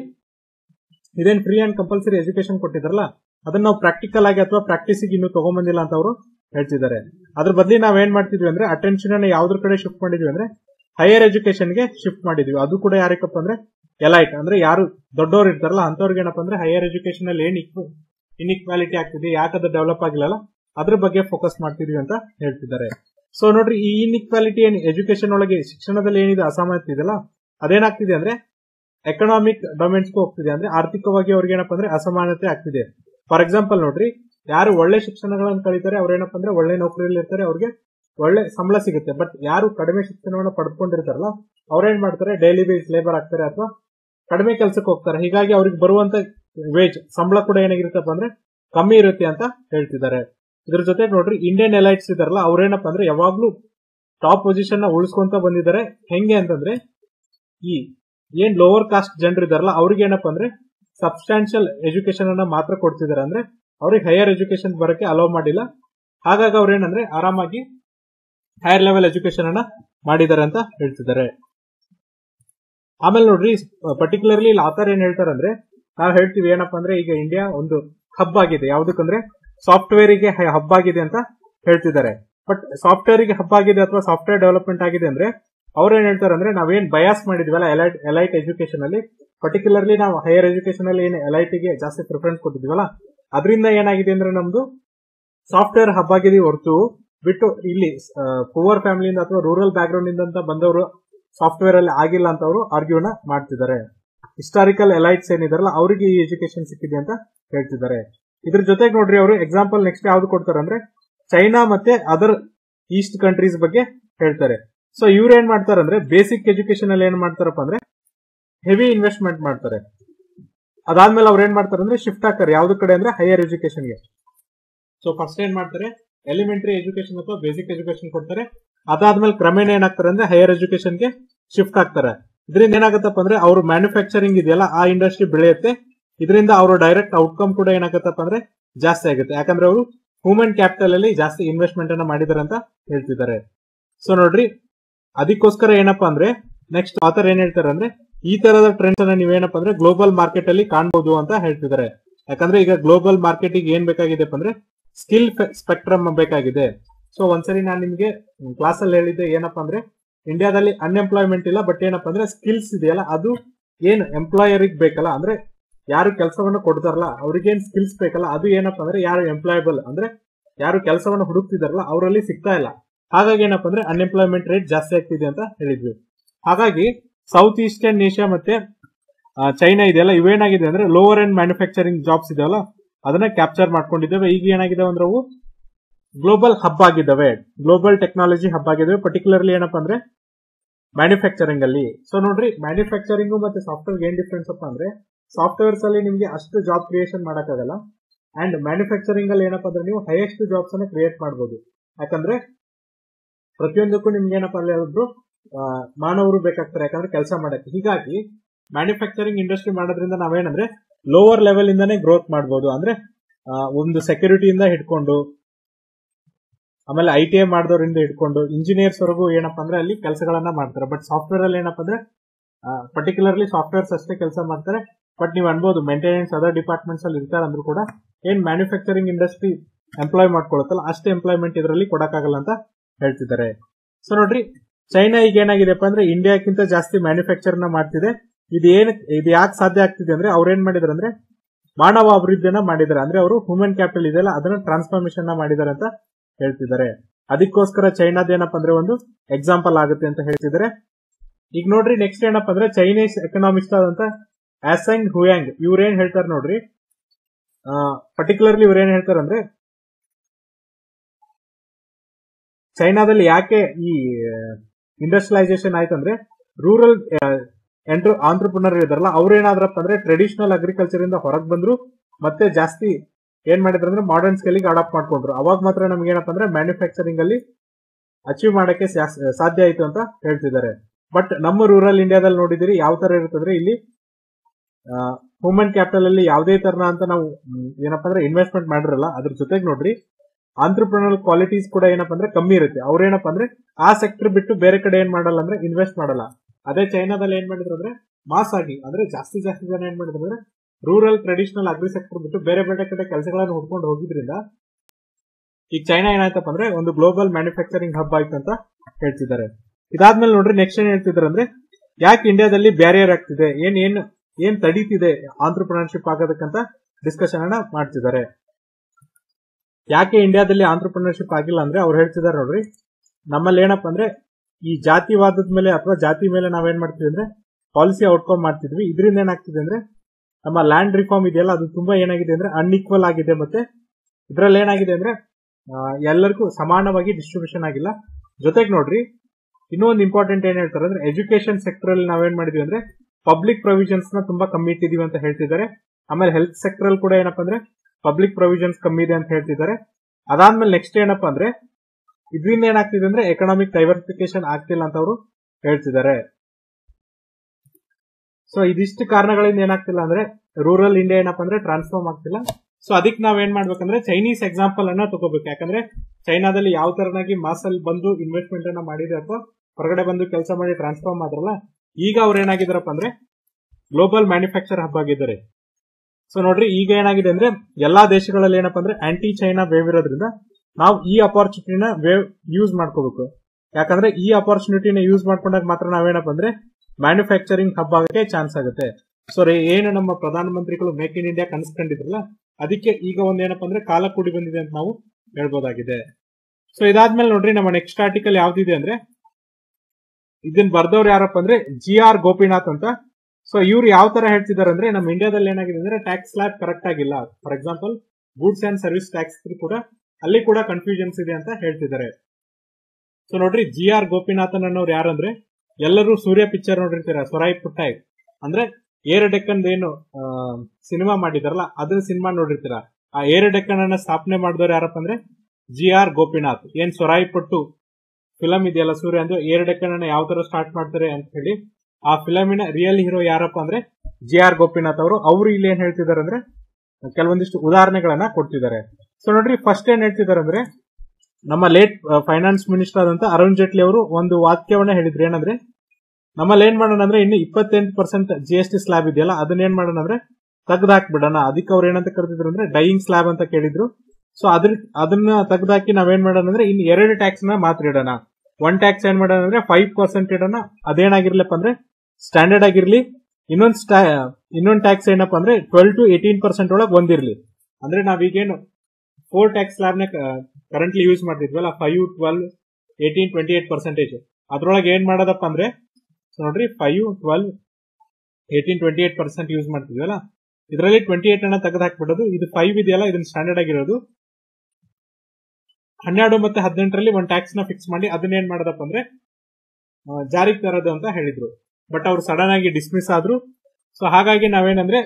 [SPEAKER 1] ಇದೇನ್ ಫ್ರೀ ಅಂಡ್ ಕಂಪಲ್ಸರಿ ಎಜುಕೇಶನ್ ಕೊಟ್ಟಿದಾರಲ್ಲ ಅದನ್ನ ನಾವು ಪ್ರಾಕ್ಟಿಕಲ್ ಆಗಿ ಅಥವಾ ಪ್ರಾಕ್ಟೀಸಿಗೆ ಇನ್ನೂ ತಗೊಂಬಂದಿಲ್ಲ ಅಂತ ಅವರು ಹೇಳ್ತಿದ್ದಾರೆ ಅದ್ರ ಬದಲಿ ನಾವ್ ಏನ್ ಮಾಡ್ತಿದ್ವಿ ಅಂದ್ರೆ ಅಟೆನ್ಷನ್ ಅನ್ನ ಯಾವ್ದ್ರ ಕಡೆ ಶಿಫ್ಟ್ ಮಾಡಿದ್ವಿ ಅಂದ್ರೆ ಹೈಯರ್ ಎಜುಕೇಶನ್ ಗೆ ಶಿಫ್ಟ್ ಮಾಡಿದ್ವಿ ಅದು ಕೂಡ ಯಾರಕ್ಕಪ್ಪ ಅಂದ್ರೆ ಎಲೈಟ್ ಅಂದ್ರೆ ಯಾರು ದೊಡ್ಡವರು ಇರ್ತಾರಲ್ಲ ಅಂತವ್ರಿಗೆ ಏನಪ್ಪ ಅಂದ್ರೆ ಹೈಯರ್ ಎಜುಕೇಶನ್ ಅಲ್ಲಿ ಏನ್ ಇನ್ಇಕ್ವಾಲಿಟಿ ಆಗ್ತಿದೆ ಯಾಕೆ ಅದು ಡೆವಲಪ್ ಆಗಿಲ್ಲಲ್ಲ ಅದ್ರ ಬಗ್ಗೆ ಫೋಕಸ್ ಮಾಡ್ತಿದ್ವಿ ಅಂತ ಹೇಳ್ತಿದ್ದಾರೆ ಸೊ ನೋಡ್ರಿ ಈ ಇನ್ಇಕ್ವಾಲಿಟಿ ಏನ್ ಎಜುಕೇಶನ್ ಒಳಗೆ ಶಿಕ್ಷಣದಲ್ಲಿ ಏನಿದೆ ಅಸಮಾನತೆ ಇದೆಯಲ್ಲ ಅದೇನಾಗ್ತಿದೆ ಅಂದ್ರೆ ಎಕನಾಮಿಕ್ ಡೊಮೇನ್ಸ್ಗೂ ಹೋಗ್ತಿದೆ ಅಂದ್ರೆ ಆರ್ಥಿಕವಾಗಿ ಅವ್ರಿಗೆ ಏನಪ್ಪ ಅಂದ್ರೆ ಅಸಮಾನತೆ ಆಗ್ತಿದೆ ಫಾರ್ ಎಕ್ಸಾಂಪಲ್ ನೋಡ್ರಿ ಯಾರು ಒಳ್ಳೆ ಶಿಕ್ಷಣಗಳನ್ನು ಕಲಿತಾರೆ ಅವ್ರೇನಪ್ಪ ಅಂದ್ರೆ ಒಳ್ಳೆ ನೌಕರಿಯಲ್ಲಿ ಇರ್ತಾರೆ ಅವ್ರಿಗೆ ಒಳ್ಳೆ ಸಂಬಳ ಸಿಗುತ್ತೆ ಬಟ್ ಯಾರು ಕಡಿಮೆ ಶಿಕ್ಷಣವನ್ನು ಪಡ್ಕೊಂಡಿರ್ತಾರಲ್ಲ ಅವ್ರೇನ್ ಮಾಡ್ತಾರೆ ಡೈಲಿ ಬೇಸ್ ಲೇಬರ್ ಆಗ್ತಾರೆ ಅಥವಾ ಕಡಿಮೆ ಕೆಲಸಕ್ಕೆ ಹೋಗ್ತಾರೆ ಹೀಗಾಗಿ ಅವ್ರಿಗೆ ಬರುವಂತ ವೇಜ್ ಸಂಬಳ ಕೂಡ ಏನಾಗಿರುತ್ತಪ್ಪ ಅಂದ್ರೆ ಕಮ್ಮಿ ಇರುತ್ತೆ ಅಂತ ಹೇಳ್ತಿದ್ದಾರೆ ಇದ್ರ ಜೊತೆ ನೋಡ್ರಿ ಇಂಡಿಯನ್ ಎಲೈಟ್ಸ್ ಇದಾರಲ್ಲ ಅವ್ರೇನಪ್ಪ ಅಂದ್ರೆ ಯಾವಾಗ್ಲೂ ಟಾಪ್ ಪೊಸಿಷನ್ ನ ಉಳಿಸ್ಕೊಂತ ಬಂದಿದ್ದಾರೆ ಹೆಂಗೆ ಅಂತಂದ್ರೆ ಈ ಏನ್ ಲೋವರ್ ಕಾಸ್ಟ್ ಜನರು ಇದಾರಲ್ಲ ಅವ್ರಿಗೆ ಏನಪ್ಪ ಅಂದ್ರೆ ಸಬ್ಸ್ಟಾನ್ಷಿಯಲ್ ಎಜುಕೇಶನ್ ಅನ್ನ ಮಾತ್ರ ಕೊಡ್ತಿದ್ದಾರೆ ಅಂದ್ರೆ ಅವ್ರಿಗೆ ಹೈಯರ್ ಎಜುಕೇಶನ್ ಬರಕ್ಕೆ ಅಲೋ ಮಾಡಿಲ್ಲ ಹಾಗಾಗಿ ಅವ್ರೇನಂದ್ರೆ ಆರಾಮಾಗಿ ಹೈಯರ್ ಲೆವೆಲ್ ಎಜುಕೇಶನ್ ಅನ್ನ ಮಾಡಿದ್ದಾರೆ ಅಂತ ಹೇಳ್ತಿದ್ದಾರೆ ಆಮೇಲೆ ನೋಡ್ರಿ ಪರ್ಟಿಕ್ಯುಲರ್ಲಿ ಇಲ್ಲಿ ಆತರ ಏನ್ ಹೇಳ್ತಾರಂದ್ರೆ ನಾವ್ ಹೇಳ್ತೀವಿ ಏನಪ್ಪಾ ಅಂದ್ರೆ ಈಗ ಇಂಡಿಯಾ ಒಂದು ಹಬ್ ಆಗಿದೆ ಯಾವ್ದಕ್ಕಂದ್ರೆ ಸಾಫ್ಟ್ವೇರ್ ಗೆ ಹಬ್ ಆಗಿದೆ ಅಂತ ಹೇಳ್ತಿದ್ದಾರೆ ಬಟ್ ಸಾಫ್ಟ್ವೇರ್ ಗೆ ಹಬ್ ಆಗಿದೆ ಅಥವಾ ಸಾಫ್ಟ್ವೇರ್ ಡೆವಲಪ್ಮೆಂಟ್ ಆಗಿದೆ ಅಂದ್ರೆ ಅವ್ರು ಏನ್ ಹೇಳ್ತಾರೆ ಅಂದ್ರೆ ನಾವೇನ್ ಬಯಾಸ್ ಮಾಡಿದ್ವಲ್ಲ ಎಲೈಟ್ ಎಲೈಟ್ ಎಜುಕೇಶನ್ ಅಲ್ಲಿ ಪರ್ಟಿಕ್ಯುಲರ್ಲಿ ನಾವು ಹೈಯರ್ ಎಜುಕೇಶನ್ ಅಲ್ಲಿ ಏನು ಎಲೈಟ್ ಗೆ ಜಾಸ್ತಿ ಪ್ರಿಫರೆನ್ಸ್ ಕೊಟ್ಟಿದ್ವಲ್ಲ ಅದರಿಂದ ಏನಾಗಿದೆ ಅಂದ್ರೆ ನಮ್ದು ಸಾಫ್ಟ್ವೇರ್ ಹಬ್ ಆಗಿದೆ ಹೊರತು ಬಿಟ್ಟು ಇಲ್ಲಿ ಪುವರ್ ಫ್ಯಾಮಿಲಿಯಿಂದ ಅಥವಾ ರೂರಲ್ ಬ್ಯಾಕ್ ಗ್ರೌಂಡ್ ಇಂದ ಬಂದವರು ಸಾಫ್ಟ್ವೇರ್ ಅಲ್ಲಿ ಆಗಿಲ್ಲ ಅಂತ ಅವರು ಆರ್ಗ್ಯೂನ ಮಾಡ್ತಿದ್ದಾರೆ ಹಿಸ್ಟಾರಿಕಲ್ ಎಲೈಟ್ಸ್ ಏನಿದಾರಲ್ಲ ಅವರಿಗೆ ಈ ಎಜುಕೇಶನ್ ಸಿಕ್ಕಿದೆ ಅಂತ ಹೇಳ್ತಿದ್ದಾರೆ ಇದ್ರ ಜೊತೆಗೆ ನೋಡ್ರಿ ಅವರು ಎಕ್ಸಾಂಪಲ್ ನೆಕ್ಸ್ಟ್ ಯಾವ್ದು ಕೊಡ್ತಾರೆ ಅಂದ್ರೆ ಚೈನಾ ಮತ್ತೆ ಅದರ್ ಈಸ್ಟ್ ಕಂಟ್ರೀಸ್ ಬಗ್ಗೆ ಹೇಳ್ತಾರೆ ಸೊ ಇವ್ರು ಏನ್ ಮಾಡ್ತಾರೆ ಅಂದ್ರೆ ಬೇಸಿಕ್ ಎಜುಕೇಶನ್ ಅಲ್ಲಿ ಏನ್ ಮಾಡ್ತಾರಪ್ಪ ಅಂದ್ರೆ ಹೆವಿ ಇನ್ವೆಸ್ಟ್ಮೆಂಟ್ ಮಾಡ್ತಾರೆ ಅದಾದ್ಮೇಲೆ ಅವ್ರು ಏನ್ ಮಾಡ್ತಾರೆ ಅಂದ್ರೆ ಶಿಫ್ಟ್ ಆಗ್ತಾರೆ ಯಾವ್ದು ಕಡೆ ಅಂದ್ರೆ ಹೈಯರ್ ಎಜುಕೇಶನ್ಗೆ ಸೊ ಫಸ್ಟ್ ಏನ್ ಮಾಡ್ತಾರೆ ಎಲಿಮೆಂಟರಿ ಎಜುಕೇಶನ್ ಅಥವಾ ಬೇಸಿಕ್ ಎಜುಕೇಶನ್ ಕೊಡ್ತಾರೆ ಅದಾದ್ಮೇಲೆ ಕ್ರಮೇಣ ಏನಾಗ್ತಾರೆ ಅಂದ್ರೆ ಹೈಯರ್ ಎಜುಕೇಶನ್ಗೆ ಶಿಫ್ಟ್ ಆಗ್ತಾರೆ ಇದರಿಂದ ಏನಾಗತ್ತಪ್ಪ ಅಂದ್ರೆ ಅವ್ರ ಮ್ಯಾನುಫ್ಯಾಕ್ಚರಿಂಗ್ ಇದೆಯಲ್ಲ ಆ ಇಂಡಸ್ಟ್ರಿ ಬೆಳೆಯುತ್ತೆ ಇದರಿಂದ ಅವರು ಡೈರೆಕ್ಟ್ ಔಟ್ಕಮ್ ಕೂಡ ಏನಾಗತ್ತಪ್ಪ ಅಂದ್ರೆ ಜಾಸ್ತಿ ಆಗುತ್ತೆ ಯಾಕಂದ್ರೆ ಅವರು ಹ್ಯೂಮನ್ ಕ್ಯಾಪಿಟಲ್ ಅಲ್ಲಿ ಜಾಸ್ತಿ ಇನ್ವೆಸ್ಟ್ಮೆಂಟ್ ಅನ್ನ ಮಾಡಿದಾರೆ ಅಂತ ಹೇಳ್ತಿದ್ದಾರೆ ಸೊ ನೋಡ್ರಿ ಅದಕ್ಕೋಸ್ಕರ ಏನಪ್ಪಾ ಅಂದ್ರೆ ನೆಕ್ಸ್ಟ್ ಆತರ ಏನ್ ಹೇಳ್ತಾರೆ ಅಂದ್ರೆ ಈ ತರದ ಟ್ರೆಂಡ್ಸ್ ಅನ್ನ ನೀವೇನಪ್ಪ ಅಂದ್ರೆ ಗ್ಲೋಬಲ್ ಮಾರ್ಕೆಟ್ ಅಲ್ಲಿ ಕಾಣಬಹುದು ಅಂತ ಹೇಳ್ತಿದ್ದಾರೆ ಯಾಕಂದ್ರೆ ಈಗ ಗ್ಲೋಬಲ್ ಮಾರ್ಕೆಟಿಗೆ ಏನ್ ಬೇಕಾಗಿದೆ ಅಂದ್ರೆ ಸ್ಕಿಲ್ ಸ್ಪೆಕ್ಟ್ರಮ್ ಬೇಕಾಗಿದೆ ಸೊ ಒಂದ್ಸರಿ ನಾನು ನಿಮ್ಗೆ ಕ್ಲಾಸ್ ಅಲ್ಲಿ ಹೇಳಿದ್ದೆ ಏನಪ್ಪಾ ಅಂದ್ರೆ ಇಂಡಿಯಾದಲ್ಲಿ ಅನ್ಎಂಪ್ಲಾಯ್ಮೆಂಟ್ ಇಲ್ಲ ಬಟ್ ಏನಪ್ಪಾ ಅಂದ್ರೆ ಸ್ಕಿಲ್ಸ್ ಇದೆಯಲ್ಲ ಅದು ಏನ್ ಎಂಪ್ಲಾಯರಿಗೆ ಬೇಕಲ್ಲ ಅಂದ್ರೆ ಯಾರು ಕೆಲಸವನ್ನು ಕೊಡ್ತಾರಲ್ಲ ಅವ್ರಿಗೇನ್ ಸ್ಕಿಲ್ಸ್ ಬೇಕಲ್ಲ ಅದು ಏನಪ್ಪಾ ಅಂದ್ರೆ ಯಾರು ಎಂಪ್ಲಾಯಬಲ್ ಅಂದ್ರೆ ಯಾರು ಕೆಲಸವನ್ನು ಹುಡುಕ್ತಿದಾರಲ್ಲ ಅವರಲ್ಲಿ ಸಿಗ್ತಾ ಇಲ್ಲ ಹಾಗಾಗಿ ಏನಪ್ಪಾ ಅಂದ್ರೆ ಅನ್ಎಂಪ್ಲಾಯ್ಮೆಂಟ್ ರೇಟ್ ಜಾಸ್ತಿ ಆಗ್ತಿದೆ ಅಂತ ಹೇಳಿದ್ವಿ ಹಾಗಾಗಿ ಸೌತ್ ಈಸ್ಟರ್ನ್ ಏಷ್ಯಾ ಮತ್ತೆ ಆ, ಚೈನಾ ಇದೆಯಲ್ಲ ಇವೇನಾಗಿದೆ ಅಂದ್ರೆ ಲೋವರ್ ಅಂಡ್ ಮ್ಯಾನುಫ್ಯಾಕ್ಚರಿಂಗ್ ಜಾಬ್ಸ್ ಇದೆಯಲ್ಲ ಅದನ್ನ ಕ್ಯಾಪ್ಚರ್ ಮಾಡ್ಕೊಂಡಿದ್ದೇವೆ ಈಗ ಏನಾಗಿದಾವೆ ಅಂದ್ರೆ ಅವು ಗ್ಲೋಬಲ್ ಹಬ್ ಆಗಿದ್ದಾವೆ ಗ್ಲೋಬಲ್ ಟೆಕ್ನಾಲಜಿ ಹಬ್ ಆಗಿದ್ದಾವೆ ಪರ್ಟಿಕ್ಯುಲರ್ಲಿ ಏನಪ್ಪಾ ಅಂದ್ರೆ ಮ್ಯಾನುಫ್ಯಾಕ್ಚರಿಂಗ್ ಅಲ್ಲಿ ಸೊ ನೋಡ್ರಿ ಮ್ಯಾನುಫ್ಯಾಕ್ಚರಿಂಗ್ ಮತ್ತೆ ಸಾಫ್ಟ್ವೇರ್ ಏನ್ ಡಿಫ್ರೆನ್ಸ್ ಅಪ್ಪ ಅಂದ್ರೆ ಸಾಫ್ಟ್ವೇರ್ಸ್ ಅಲ್ಲಿ ನಿಮ್ಗೆ ಅಷ್ಟು ಜಾಬ್ ಕ್ರಿಯೇಷನ್ ಮಾಡಕ್ಕಾಗಲ್ಲ ಅಂಡ್ ಮ್ಯಾನುಫ್ಯಾಕ್ಚರಿಂಗ್ ಅಲ್ಲಿ ಏನಪ್ಪಾ ಅಂದ್ರೆ ನೀವು ಹೈಯೆಸ್ಟ್ ಜಾಬ್ಸ್ ಅನ್ನ ಕ್ರಿಯೇಟ್ ಮಾಡಬಹುದು ಯಾಕಂದ್ರೆ ಪ್ರತಿಯೊಂದಕ್ಕೂ ನಿಮ್ಗೆ ಏನಪ್ಪಾ ಅಂದ್ರೆ ಒಬ್ರು ಆ, ಮಾನವರು ಬೇಕಾಗ್ತಾರೆ ಯಾಕಂದ್ರೆ ಕೆಲಸ ಮಾಡಕ್ಕೆ ಹೀಗಾಗಿ ಮ್ಯಾನುಫ್ಯಾಕ್ಚರಿಂಗ್ ಇಂಡಸ್ಟ್ರಿ ಮಾಡೋದ್ರಿಂದ ನಾವೇನಂದ್ರೆ ಲೋವರ್ ಲೆವೆಲ್ ಇಂದಾನೇ ಗ್ರೋತ್ ಮಾಡಬಹುದು ಅಂದ್ರೆ ಆ, ಒಂದು ಸೆಕ್ಯೂರಿಟಿಯಿಂದ ಹಿಡ್ಕೊಂಡು ಆಮೇಲೆ ಐ ಟಿ ಐ ಮಾಡಿದವರಿಂದ ಹಿಡ್ಕೊಂಡು ಇಂಜಿನಿಯರ್ಸ್ ವರೆಗೂ ಏನಪ್ಪಾ ಅಂದ್ರೆ ಅಲ್ಲಿ ಕೆಲಸಗಳನ್ನ ಮಾಡ್ತಾರೆ ಬಟ್ ಸಾಫ್ಟ್ವೇರ್ ಅಲ್ಲಿ ಏನಪ್ಪಾ ಅಂದ್ರೆ ಪರ್ಟಿಕ್ಯುಲರ್ಲಿ ಸಾಫ್ಟ್ವೇರ್ಸ್ ಅಷ್ಟೇ ಕೆಲಸ ಮಾಡ್ತಾರೆ ಬಟ್ ನೀವು ಅನ್ಬೋದು ಮೇಂಟೆನೆನ್ಸ್ ಅದರ್ ಡಿಪಾರ್ಟ್ಮೆಂಟ್ಸ್ ಅಲ್ಲಿ ಇರ್ತಾರೆ ಅಂದ್ರೂ ಕೂಡ ಏನ್ ಮ್ಯಾನುಫ್ಯಾಕ್ಚರಿಂಗ್ ಇಂಡಸ್ಟ್ರಿ ಎಂಪ್ಲಾಯ್ ಮಾಡ್ಕೊಳುತ್ತಲ್ಲ ಅಷ್ಟೇ ಎಂಪ್ಲಾಯ್ಮೆಂಟ್ ಇದರಲ್ಲಿ ಕೊಡಕ್ಕಾಗಲ್ಲ ಅಂತ ಹೇಳ್ತಿದ್ದಾರೆ ಸೊ ನೋಡ್ರಿ ಚೈನಾ ಈಗ ಏನಾಗಿದೆಪ್ಪ ಅಂದ್ರೆ ಇಂಡಿಯಾಕ್ಕಿಂತ ಜಾಸ್ತಿ ಮ್ಯಾನುಫ್ಯಾಕ್ಚರ್ ನ ಮಾಡ್ತಿದೆ ಇದು ಏನ್ ಇದು ಯಾಕೆ ಸಾಧ್ಯ ಆಗ್ತಿದೆ ಅಂದ್ರೆ ಅವ್ರು ಏನ್ ಮಾಡಿದಾರೆ ಅಂದ್ರೆ ಮಾನವ ಅಭಿವೃದ್ಧಿಯನ್ನ ಮಾಡಿದ್ದಾರೆ ಅಂದ್ರೆ ಅವರು ಹ್ಯೂಮನ್ ಕ್ಯಾಪಿಟಲ್ ಇದೆಯಲ್ಲ ಅದನ್ನ ಟ್ರಾನ್ಸ್ಫಾರ್ಮೇಶನ್ ನ ಮಾಡಿದ್ದಾರೆ ಅಂತ ಹೇಳ್ತಿದ್ದಾರೆ ಅದಕ್ಕೋಸ್ಕರ ಚೈನಾದ ಏನಪ್ಪ ಅಂದ್ರೆ ಒಂದು ಎಕ್ಸಾಂಪಲ್ ಆಗುತ್ತೆ ಅಂತ ಹೇಳ್ತಿದ್ದಾರೆ ಈಗ ನೋಡ್ರಿ ನೆಕ್ಸ್ಟ್ ಏನಪ್ಪ ಅಂದ್ರೆ ಚೈನೀಸ್ ಎಕನಾಮಿಕ್ಸ್ ಆದಂತ ಆಸಂಗ್ ಹುಯಾಂಗ್ ಇವ್ರು ಏನ್ ಹೇಳ್ತಾರೆ ನೋಡ್ರಿ ಪರ್ಟಿಕ್ಯುಲರ್ಲಿ ಇವ್ರು ಏನ್ ಹೇಳ್ತಾರೆ ಅಂದ್ರೆ ಚೈನಾದಲ್ಲಿ ಯಾಕೆ ಈ ಇಂಡಸ್ಟ್ರಿಯಲೈಸೇಷನ್ ಆಯ್ತಂದ್ರೆ ರೂರಲ್ ಎಂಟ್ರು ಆಂಟ್ರಪ್ರಿನರ್ ಇದಾರಲ್ಲ ಅವ್ರೇನಾದ್ರಪ್ಪ ಅಂದ್ರೆ ಟ್ರೆಡಿಷನಲ್ ಅಗ್ರಿಕಲ್ಚರ್ ಇಂದ ಹೊರಗೆ ಬಂದ್ರು ಮತ್ತೆ ಜಾಸ್ತಿ ಏನ್ ಮಾಡಿದ್ರು ಅಂದ್ರೆ ಮಾಡರ್ನ್ ಸ್ಕೇಲಿಗೆ ಅಡಾಪ್ಟ್ ಮಾಡ್ಕೊಂಡ್ರು ಅವಾಗ ಮಾತ್ರ ನಮ್ಗೆ ಏನಪ್ಪ ಅಂದ್ರೆ ಮ್ಯಾನುಫ್ಯಾಕ್ಚರಿಂಗ್ ಅಲ್ಲಿ ಅಚೀವ್ ಮಾಡಕ್ಕೆ ಸ್ಯಾ- ಸಾಧ್ಯ ಆಯ್ತು ಅಂತ ಹೇಳ್ತಿದ್ದಾರೆ ಬಟ್ ನಮ್ಮ ರೂರಲ್ ಇಂಡಿಯಾದಲ್ಲಿ ನೋಡಿದಿರಿ ಯಾವ ತರ ಇರುತ್ತಂದ್ರೆ ಇಲ್ಲಿ ಹ್ಯೂಮನ್ ಕ್ಯಾಪಿಟಲ್ ಅಲ್ಲಿ ಯಾವುದೇ ತರನ ಅಂತ ನಾವು ಮ್, ಏನಪ್ಪಾ ಅಂದ್ರೆ ಇನ್ವೆಸ್ಟ್ಮೆಂಟ್ ಮಾಡಿರಲ್ಲ ಅದ್ರ ಜೊತೆಗೆ ನೋಡ್ರಿ ಆಂಟ್ರಪ್ರಿನಲ್ ಕ್ವಾಲಿಟೀಸ್ ಕೂಡ ಏನಪ್ಪಾ ಅಂದ್ರೆ ಕಮ್ಮಿ ಇರುತ್ತೆ ಅವ್ರೇನಪ್ಪಾ ಅಂದ್ರೆ ಆ ಸೆಕ್ಟರ್ ಬಿಟ್ಟು ಬೇರೆ ಕಡೆ ಏನ್ ಮಾಡಲ್ಲ ಅಂದ್ರೆ ಇನ್ವೆಸ್ಟ್ ಮಾಡಲ್ಲ ಅದೇ ಚೈನಾದಲ್ಲಿ ಏನ್ ಮಾಡಿದ್ರು ಅಂದ್ರೆ ಮಾಸ್ ಆಗಿ ಅಂದ್ರೆ ಜಾಸ್ತಿ ಜಾಸ್ತಿ ಜನ ಏನ್ ಮಾಡಿದ್ರು ಅಂದ್ರೆ ರೂರಲ್ ಟ್ರೆಡಿಷನಲ್ ಅಗ್ರಿ ಸೆಕ್ಟರ್ ಬಿಟ್ಟು ಬೇರೆ ಬೇರೆ ಕಡೆ ಕೆಲಸಗಳನ್ನು ಹುಡ್ಕೊಂಡು ಹೋಗಿದ್ರಿಂದ ಈಗ ಚೈನಾ ಏನಾಯ್ತಪ್ಪ ಅಂದ್ರೆ ಒಂದು ಗ್ಲೋಬಲ್ ಮ್ಯಾನುಫ್ಯಾಕ್ಚರಿಂಗ್ ಹಬ್ ಆಯ್ತು ಅಂತ ಹೇಳ್ತಿದ್ದಾರೆ ಇದಾದ್ಮೇಲೆ ನೋಡ್ರಿ ನೆಕ್ಸ್ಟ್ ಏನ್ ಹೇಳ್ತಿದ್ದಾರೆ ಅಂದ್ರೆ ಯಾಕೆ ಇಂಡಿಯಾದಲ್ಲಿ ಬ್ಯಾರಿಯರ್ ಆಗ್ತಿದೆ ಏನ್ ಏನ್ ಏನ್ ತಡೀತಿದೆ ಆಂಟ್ರಪ್ರಿನರ್ಶಿಪ್ ಆಗೋದಕ್ಕಂತ ಡಿಸ್ಕಷನ್ ಅನ್ನ ಮಾಡ್ತಿದ್ದಾರೆ ಯಾಕೆ ಇಂಡಿಯಾದಲ್ಲಿ ಆಂಟ್ರಪ್ರಿನರ್ಶಿಪ್ ಆಗಿಲ್ಲ ಅಂದ್ರೆ ಅವ್ರು ಹೇಳ್ತಿದ್ದಾರೆ ನೋಡ್ರಿ ನಮ್ಮಲ್ಲಿ ಏನಪ್ಪ ಅಂದ್ರೆ ಈ ಜಾತಿವಾದದ ಮೇಲೆ ಅಥವಾ ಜಾತಿ ಮೇಲೆ ನಾವೇನ್ ಮಾಡ್ತೀವಿ ಅಂದ್ರೆ ಪಾಲಿಸಿ ಔಟ್ಕಮ್ ಮಾಡ್ತಿದ್ವಿ ಇದರಿಂದ ಏನಾಗ್ತಿದೆ ಅಂದ್ರೆ ನಮ್ಮ ಲ್ಯಾಂಡ್ ರಿಫಾರ್ಮ್ ಇದೆಯಲ್ಲ ಅದು ತುಂಬಾ ಏನಾಗಿದೆ ಅಂದ್ರೆ ಅನ್ಇಕ್ವಲ್ ಆಗಿದೆ ಮತ್ತೆ ಇದ್ರಲ್ಲಿ ಏನಾಗಿದೆ ಅಂದ್ರೆ ಆ, ಎಲ್ಲರಿಗೂ ಸಮಾನವಾಗಿ ಡಿಸ್ಟ್ರಿಬ್ಯೂಷನ್ ಆಗಿಲ್ಲ ಜೊತೆಗೆ ನೋಡ್ರಿ ಇನ್ನೊಂದು ಇಂಪಾರ್ಟೆಂಟ್ ಏನ್ ಹೇಳ್ತಾರೆ ಅಂದ್ರೆ ಎಜುಕೇಶನ್ ಸೆಕ್ಟರ್ ಅಲ್ಲಿ ನಾವೇನ್ ಮಾಡಿದ್ವಿ ಅಂದ್ರೆ ಪಬ್ಲಿಕ್ ಪ್ರೊವಿಷನ್ಸ್ ನ ತುಂಬಾ ಕಮ್ಮಿ ಇಟ್ಟಿದೀವಿ ಅಂತ ಹೇಳ್ತಿದ್ದಾರೆ ಆಮೇಲೆ ಹೆಲ್ತ್ ಸೆಕ್ಟರ್ ಅಲ್ಲಿ ಕೂಡ ಏನಪ್ಪಾ ಅಂದ್ರೆ ಪಬ್ಲಿಕ್ ಪ್ರೊವಿಷನ್ಸ್ ಕಮ್ಮಿ ಇದೆ ಅಂತ ಹೇಳ್ತಿದ್ದಾರೆ ಅದಾದ್ಮೇಲೆ ನೆಕ್ಸ್ಟ್ ಏನಪ್ಪಾ ಅಂದ್ರೆ ಇದರಿಂದ ಏನಾಗ್ತಿದೆ ಅಂದ್ರೆ ಎಕನಾಮಿಕ್ ಡೈವರ್ಸಿಫಿಕೇಶನ್ ಆಗ್ತಿಲ್ಲ ಅಂತ ಅವರು ಹೇಳ್ತಿದ್ದಾರೆ ಸೊ ಇದಿಷ್ಟು ಕಾರಣಗಳಿಂದ ಏನಾಗ್ತಿಲ್ಲ ಅಂದ್ರೆ ರೂರಲ್ ಇಂಡಿಯಾ ಏನಪ್ಪಾ ಅಂದ್ರೆ ಟ್ರಾನ್ಸ್ಫಾರ್ಮ್ ಆಗ್ತಿಲ್ಲ ಸೊ ಅದಕ್ಕೆ ನಾವ್ ಏನ್ ಮಾಡ್ಬೇಕಂದ್ರೆ ಚೈನೀಸ್ ಎಕ್ಸಾಂಪಲ್ ಅನ್ನ ತಗೋಬೇಕು ಯಾಕಂದ್ರೆ ಚೈನಾದಲ್ಲಿ ಯಾವ ತರನಾಗಿ ಮಾಸ್ ಅಲ್ಲಿ ಬಂದು ಇನ್ವೆಸ್ಟ್ಮೆಂಟ್ ಅನ್ನ ಮಾಡಿದ್ರೆ ಅಥವಾ ಹೊರಗಡೆ ಬಂದು ಕೆಲಸ ಮಾಡಿ ಟ್ರಾನ್ಸ್ಫಾರ್ಮ್ ಆದ್ರಲ್ಲ ಈಗ ಅವ್ರು ಏನಾಗಿದಾರಪ್ಪ ಅಂದ್ರೆ ಗ್ಲೋಬಲ್ ಮ್ಯಾನುಫ್ಯಾಕ್ಚರ್ ಹಬ್ ಆಗಿದ್ದಾರೆ ಸೊ ನೋಡ್ರಿ ಈಗ ಏನಾಗಿದೆ ಅಂದ್ರೆ ಎಲ್ಲಾ ದೇಶಗಳಲ್ಲಿ ಏನಪ್ಪಾ ಅಂದ್ರೆ ಆಂಟಿ ಚೈನಾ ವೇವ್ ಇರೋದ್ರಿಂದ ನಾವು ಈ ಅಪಾರ್ಚುನಿಟಿನ ಯೂಸ್ ಮಾಡ್ಕೋಬೇಕು ಯಾಕಂದ್ರೆ ಈ ಅಪಾರ್ಚುನಿಟಿನ ಯೂಸ್ ಮಾಡ್ಕೊಂಡಾಗ ಮಾತ್ರ ನಾವೇನಪ್ಪ ಅಂದ್ರೆ ಮ್ಯಾನುಫ್ಯಾಕ್ಚರಿಂಗ್ ಹಬ್ ಆಗಕ್ಕೆ ಚಾನ್ಸ್ ಆಗುತ್ತೆ ಸೊ ಏನು ನಮ್ಮ ಪ್ರಧಾನಮಂತ್ರಿಗಳು ಮೇಕ್ ಇನ್ ಇಂಡಿಯಾ ಕನಸ್ಕೊಂಡಿದ್ರಲ್ಲ ಅದಕ್ಕೆ ಈಗ ಒಂದ್ ಏನಪ್ಪ ಅಂದ್ರೆ ಕಾಲ ಕೂಡಿ ಬಂದಿದೆ ಅಂತ ನಾವು ಹೇಳ್ಬೋದಾಗಿದೆ ಸೊ ಇದಾದ್ಮೇಲೆ ನೋಡ್ರಿ ನಮ್ಮ ನೆಕ್ಸ್ಟ್ ಆರ್ಟಿಕಲ್ ಯಾವ್ದಿದೆ ಅಂದ್ರೆ ಇದನ್ನ ಬರ್ದವ್ರು ಯಾರಪ್ಪ ಅಂದ್ರೆ ಜಿ ಆರ್ ಗೋಪಿನಾಥ್ ಅಂತ ಸೊ ಇವ್ರು ಯಾವ ತರ ಹೇಳ್ತಿದಾರೆ ಅಂದ್ರೆ ನಮ್ಮ ಇಂಡಿಯಾದಲ್ಲಿ ಏನಾಗಿದೆ ಅಂದ್ರೆ ಟ್ಯಾಕ್ಸ್ ಸ್ಲಾಬ್ ಕರೆಕ್ಟ್ ಆಗಿಲ್ಲ for example goods and service tax ಕೂಡ ಅಲ್ಲಿ ಕೂಡ ಕನ್ಫ್ಯೂಷನ್ಸ್ ಇದೆ ಅಂತ ಹೇಳ್ತಿದ್ದಾರೆ ಸೊ ನೋಡ್ರಿ ಜಿ ಆರ್ ಗೋಪಿನಾಥನ್ ಅನ್ನೋರು ಯಾರಂದ್ರೆ ಎಲ್ಲರೂ ಸೂರ್ಯ ಪಿಕ್ಚರ್ ನೋಡಿರ್ತೀರ ಸೊರಾಯಿ ಪುಟ್ಟಾಯ್ ಅಂದ್ರೆ ಏರ್ ಡೆಕ್ಕನ್ ಏನು ಸಿನಿಮಾ ಮಾಡಿದಾರಲ್ಲ ಅದ್ರ ಸಿನಿಮಾ ನೋಡಿರ್ತೀರ ಆ ಏರ್ ಡೆಕ್ಕನ್ ಅನ್ನ ಸ್ಥಾಪನೆ ಮಾಡಿದವ್ರು ಯಾರಪ್ಪ ಅಂದ್ರೆ ಜಿ ಆರ್ ಗೋಪಿನಾಥ್ ಏನ್ ಸೊರಾಯಿ ಪಟ್ಟು ಫಿಲಂ ಇದೆಯಲ್ಲ ಸೂರ್ಯ ಅಂದ್ರೆ ಏರ್ ಡೆಕ್ಕನ್ ಅನ್ನ ಯಾವ ತರ ಸ್ಟಾರ್ಟ್ ಮಾಡ್ತಾರೆ ಅಂತ ಹೇಳಿ ಆ ಫಿಲಮಿನ ರಿಯಲ್ ಹೀರೋ ಯಾರಪ್ಪ ಅಂದ್ರೆ ಜಿ ಆರ್ ಗೋಪಿನಾಥ್ ಅವರು ಅವರು ಇಲ್ಲಿ ಏನ್ ಹೇಳ್ತಿದಾರೆ ಅಂದ್ರೆ ಕೆಲವೊಂದಿಷ್ಟು ಉದಾಹರಣೆಗಳನ್ನ ಕೊಡ್ತಿದ್ದಾರೆ ಸೊ ನೋಡ್ರಿ ಫಸ್ಟ್ ಏನ್ ಹೇಳ್ತಿದ್ದಾರೆ ಅಂದ್ರೆ ನಮ್ಮ ಲೇಟ್ ಫೈನಾನ್ಸ್ ಮಿನಿಸ್ಟರ್ ಆದಂತ ಅರುಣ್ ಜೇಟ್ಲಿ ಅವರು ಒಂದು ವಾಕ್ಯವನ್ನ ಹೇಳಿದ್ರು ಏನಂದ್ರೆ ನಮ್ಮಲ್ಲಿ ಏನ್ ಮಾಡೋಣ ಅಂದ್ರೆ ಇನ್ನು ಇಪ್ಪತ್ತೆಂಟು percent G S T slab ಇದೆಯಲ್ಲ ಅದನ್ನ ಏನ್ ಮಾಡೋಣ ಅಂದ್ರೆ ತೆಗ್ದು ಹಾಕ್ಬಿಡೋಣ ಅದಕ್ಕೆ ಅವ್ರು ಏನಂತ ಕರೆದಿದ್ರು ಅಂದ್ರೆ ಡೈಯಿಂಗ್ ಸ್ಲಾಬ್ ಅಂತ ಕೇಳಿದ್ರು ಸೊ ಅದ್ರ ಅದನ್ನ ತೆಗ್ದಾಕಿ ನಾವೇನ್ ಮಾಡೋಣ ಅಂದ್ರೆ ಇನ್ನು ಎರಡು ಟ್ಯಾಕ್ಸ್ ನ ಮಾತ್ರ ಇಡೋಣ ಒನ್ ಟ್ಯಾಕ್ಸ್ ಏನ್ ಮಾಡೋಣ ಅಂದ್ರೆ ಫೈವ್ ಪರ್ಸೆಂಟ್ ಇಡೋಣ ಅದೇನಾಗಿರ್ಲಪ್ಪ ಅಂದ್ರೆ ಸ್ಟ್ಯಾಂಡರ್ಡ್ ಆಗಿರ್ಲಿ ಇನ್ನೊಂದ್ ಸ್ಟಾ ಇನ್ನೊಂದ್ ಟ್ಯಾಕ್ಸ್ ಏನಪ್ಪಾ ಅಂದ್ರೆ ಟ್ವೆಲ್ ಟು ಏಟೀನ್ ಪರ್ಸೆಂಟ್ ಒಳಗೆ ಒಂದಿರ್ಲಿ ಅಂದ್ರೆ ನಾವೀಗೇನು ಫೋರ್ ಟ್ಯಾಕ್ಸ್ ಸ್ಲಾಬ್ ನ ಕರೆಂಟ್ಲಿ ಯೂಸ್ ಮಾಡ್ತಿದ್ವಲ್ಲ five twelve eighteen twenty eight percentage ಅದ್ರೊಳಗೆ ಏನ್ ಮಾಡೋದಪ್ಪ ಅಂದ್ರೆ ನೋಡ್ರಿ five twelve eighteen twenty eight percent use ಮಾಡ್ತಿದ್ವಲ್ಲ ಇದರಲ್ಲಿ ಟ್ವೆಂಟಿ ಏಟ್ ಅನ್ನ ತೆಗೆದು ಹಾಕ್ಬಿಡೋದು ಇದು ಫೈವ್ ಇದೆಯಲ್ಲ ಇದನ್ನ ಸ್ಟ್ಯಾಂಡರ್ಡ್ ಆಗಿರೋದು ಹನ್ನೆರಡು ಮತ್ತೆ ಹದಿನೆಂಟರಲ್ಲಿ ಒಂದು ಟ್ಯಾಕ್ಸ್ ನ ಫಿಕ್ಸ್ ಮಾಡಿ ಅದನ್ನ ಏನ್ ಮಾಡೋದಪ್ಪ ಅಂದ್ರೆ ಜಾರಿಗೆ ತರೋದು ಅಂತ ಹೇಳಿದ್ರು ಬಟ್ ಅವ್ರು ಸಡನ್ ಆಗಿ ಡಿಸ್ಮಿಸ್ ಆದ್ರು ಸೊ ಹಾಗಾಗಿ ನಾವೇನಂದ್ರೆ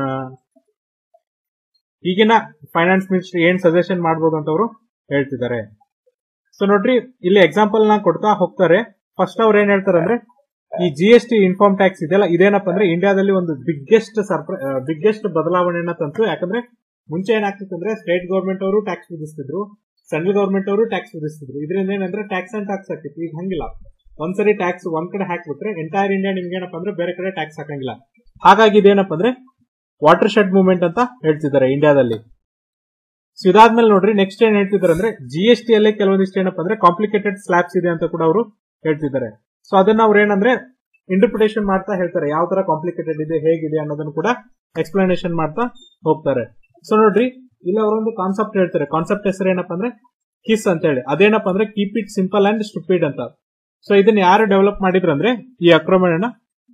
[SPEAKER 1] ಈಗಿನ ಫೈನಾನ್ಸ್ ಮಿನಿಸ್ಟರ್ ಏನ್ ಸಜೆಷನ್ ಮಾಡ್ಬೋದು ಅಂತ ಅವರು ಹೇಳ್ತಿದ್ದಾರೆ ಸೊ ನೋಡ್ರಿ ಇಲ್ಲಿ ಎಕ್ಸಾಂಪಲ್ ನ ಕೊಡ್ತಾ ಹೋಗ್ತಾರೆ ಫಸ್ಟ್ ಅವ್ರು ಏನ್ ಹೇಳ್ತಾರೆ ಅಂದ್ರೆ ಈ G S T inform tax ಇದೆಯಲ್ಲ ಇದೇನಪ್ಪ ಅಂದ್ರೆ ಇಂಡಿಯಾದಲ್ಲಿ ಒಂದು ಬಿಗ್ಗೆಸ್ಟ್ ಸರ್ಪ್ರ ಬಿಗ್ಗೆಸ್ಟ್ ಬದಲಾವಣೆಯನ್ನ ತಂತು ಯಾಕಂದ್ರೆ ಮುಂಚೆ ಏನಾಗ್ತಿತ್ತು ಅಂದ್ರೆ ಸ್ಟೇಟ್ ಗೌರ್ಮೆಂಟ್ ಅವರು ಟ್ಯಾಕ್ಸ್ ವಿಧಿಸ್ತಿದ್ರು ಸೆಂಟ್ರಲ್ ಗೌರ್ಮೆಂಟ್ ಅವರು ಟ್ಯಾಕ್ಸ್ ವಿಧಿಸ್ತಿದ್ರು ಇದರಿಂದ ಏನಂದ್ರೆ ಟ್ಯಾಕ್ಸ್ ಅಂಡ್ ಟ್ಯಾಕ್ಸ್ ಆಗ್ತಿತ್ತು ಈಗ ಹಂಗಿಲ್ಲ ಒಂದ್ಸರಿ ಟ್ಯಾಕ್ಸ್ ಒಂದ್ ಕಡೆ ಹಾಕ್ಬಿಟ್ರೆ ಎಂಟೈರ್ ಇಂಡಿಯಾ ನಿಮ್ಗೆ ಏನಪ್ಪ ಅಂದ್ರೆ ಬೇರೆ ಕಡೆ ಟ್ಯಾಕ್ಸ್ ಹಾಕಂಗಿಲ್ಲ ಹಾಗಾಗಿ ಇದೇನಪ್ಪ ಅಂದ್ರೆ ವಾಟರ್ ಶೆಡ್ ಮೂವ್ಮೆಂಟ್ ಅಂತ ಹೇಳ್ತಿದ್ದಾರೆ ಇಂಡಿಯಾದಲ್ಲಿ ಸೊ ಇದಾದ್ಮೇಲೆ ನೋಡ್ರಿ ನೆಕ್ಸ್ಟ್ ಏನ್ ಹೇಳ್ತಿದ್ದಾರೆ ಅಂದ್ರೆ ಜಿ ಎಸ್ ಟಿ ಅಲ್ಲೇ ಕೆಲವೊಂದಿಷ್ಟು ಏನಪ್ಪ ಅಂದ್ರೆ ಕಾಂಪ್ಲಿಕೇಟೆಡ್ ಸ್ಲಾಬ್ಸ್ ಇದೆ ಅಂತ ಕೂಡ ಅವರು ಹೇಳ್ತಿದ್ದಾರೆ ಸೊ ಅದನ್ನ ಅವ್ರು ಏನಂದ್ರೆ ಇಂಟರ್ಪ್ರಿಟೇಷನ್ ಮಾಡ್ತಾ ಹೇಳ್ತಾರೆ ಯಾವ ತರ ಕಾಂಪ್ಲಿಕೇಟೆಡ್ ಇದೆ ಹೇಗಿದೆ ಅನ್ನೋದನ್ನು ಕೂಡ ಎಕ್ಸ್ಪ್ಲನೇಷನ್ ಮಾಡ್ತಾ ಹೋಗ್ತಾರೆ ಸೊ ನೋಡ್ರಿ ಇಲ್ಲಿ ಅವರೊಂದು ಕಾನ್ಸೆಪ್ಟ್ ಹೇಳ್ತಾರೆ ಕಾನ್ಸೆಪ್ಟ್ ಹೆಸರು ಏನಪ್ಪ ಅಂದ್ರೆ ಕಿಸ್ ಅಂತ ಹೇಳಿ ಅದೇನಪ್ಪ ಅಂದ್ರೆ keep it simple and stupid ಅಂತ ಸೊ ಇದನ್ನ ಯಾರು ಡೆವಲಪ್ ಮಾಡಿದ್ರು ಅಂದ್ರೆ ಈ ಅಕ್ರಮಣ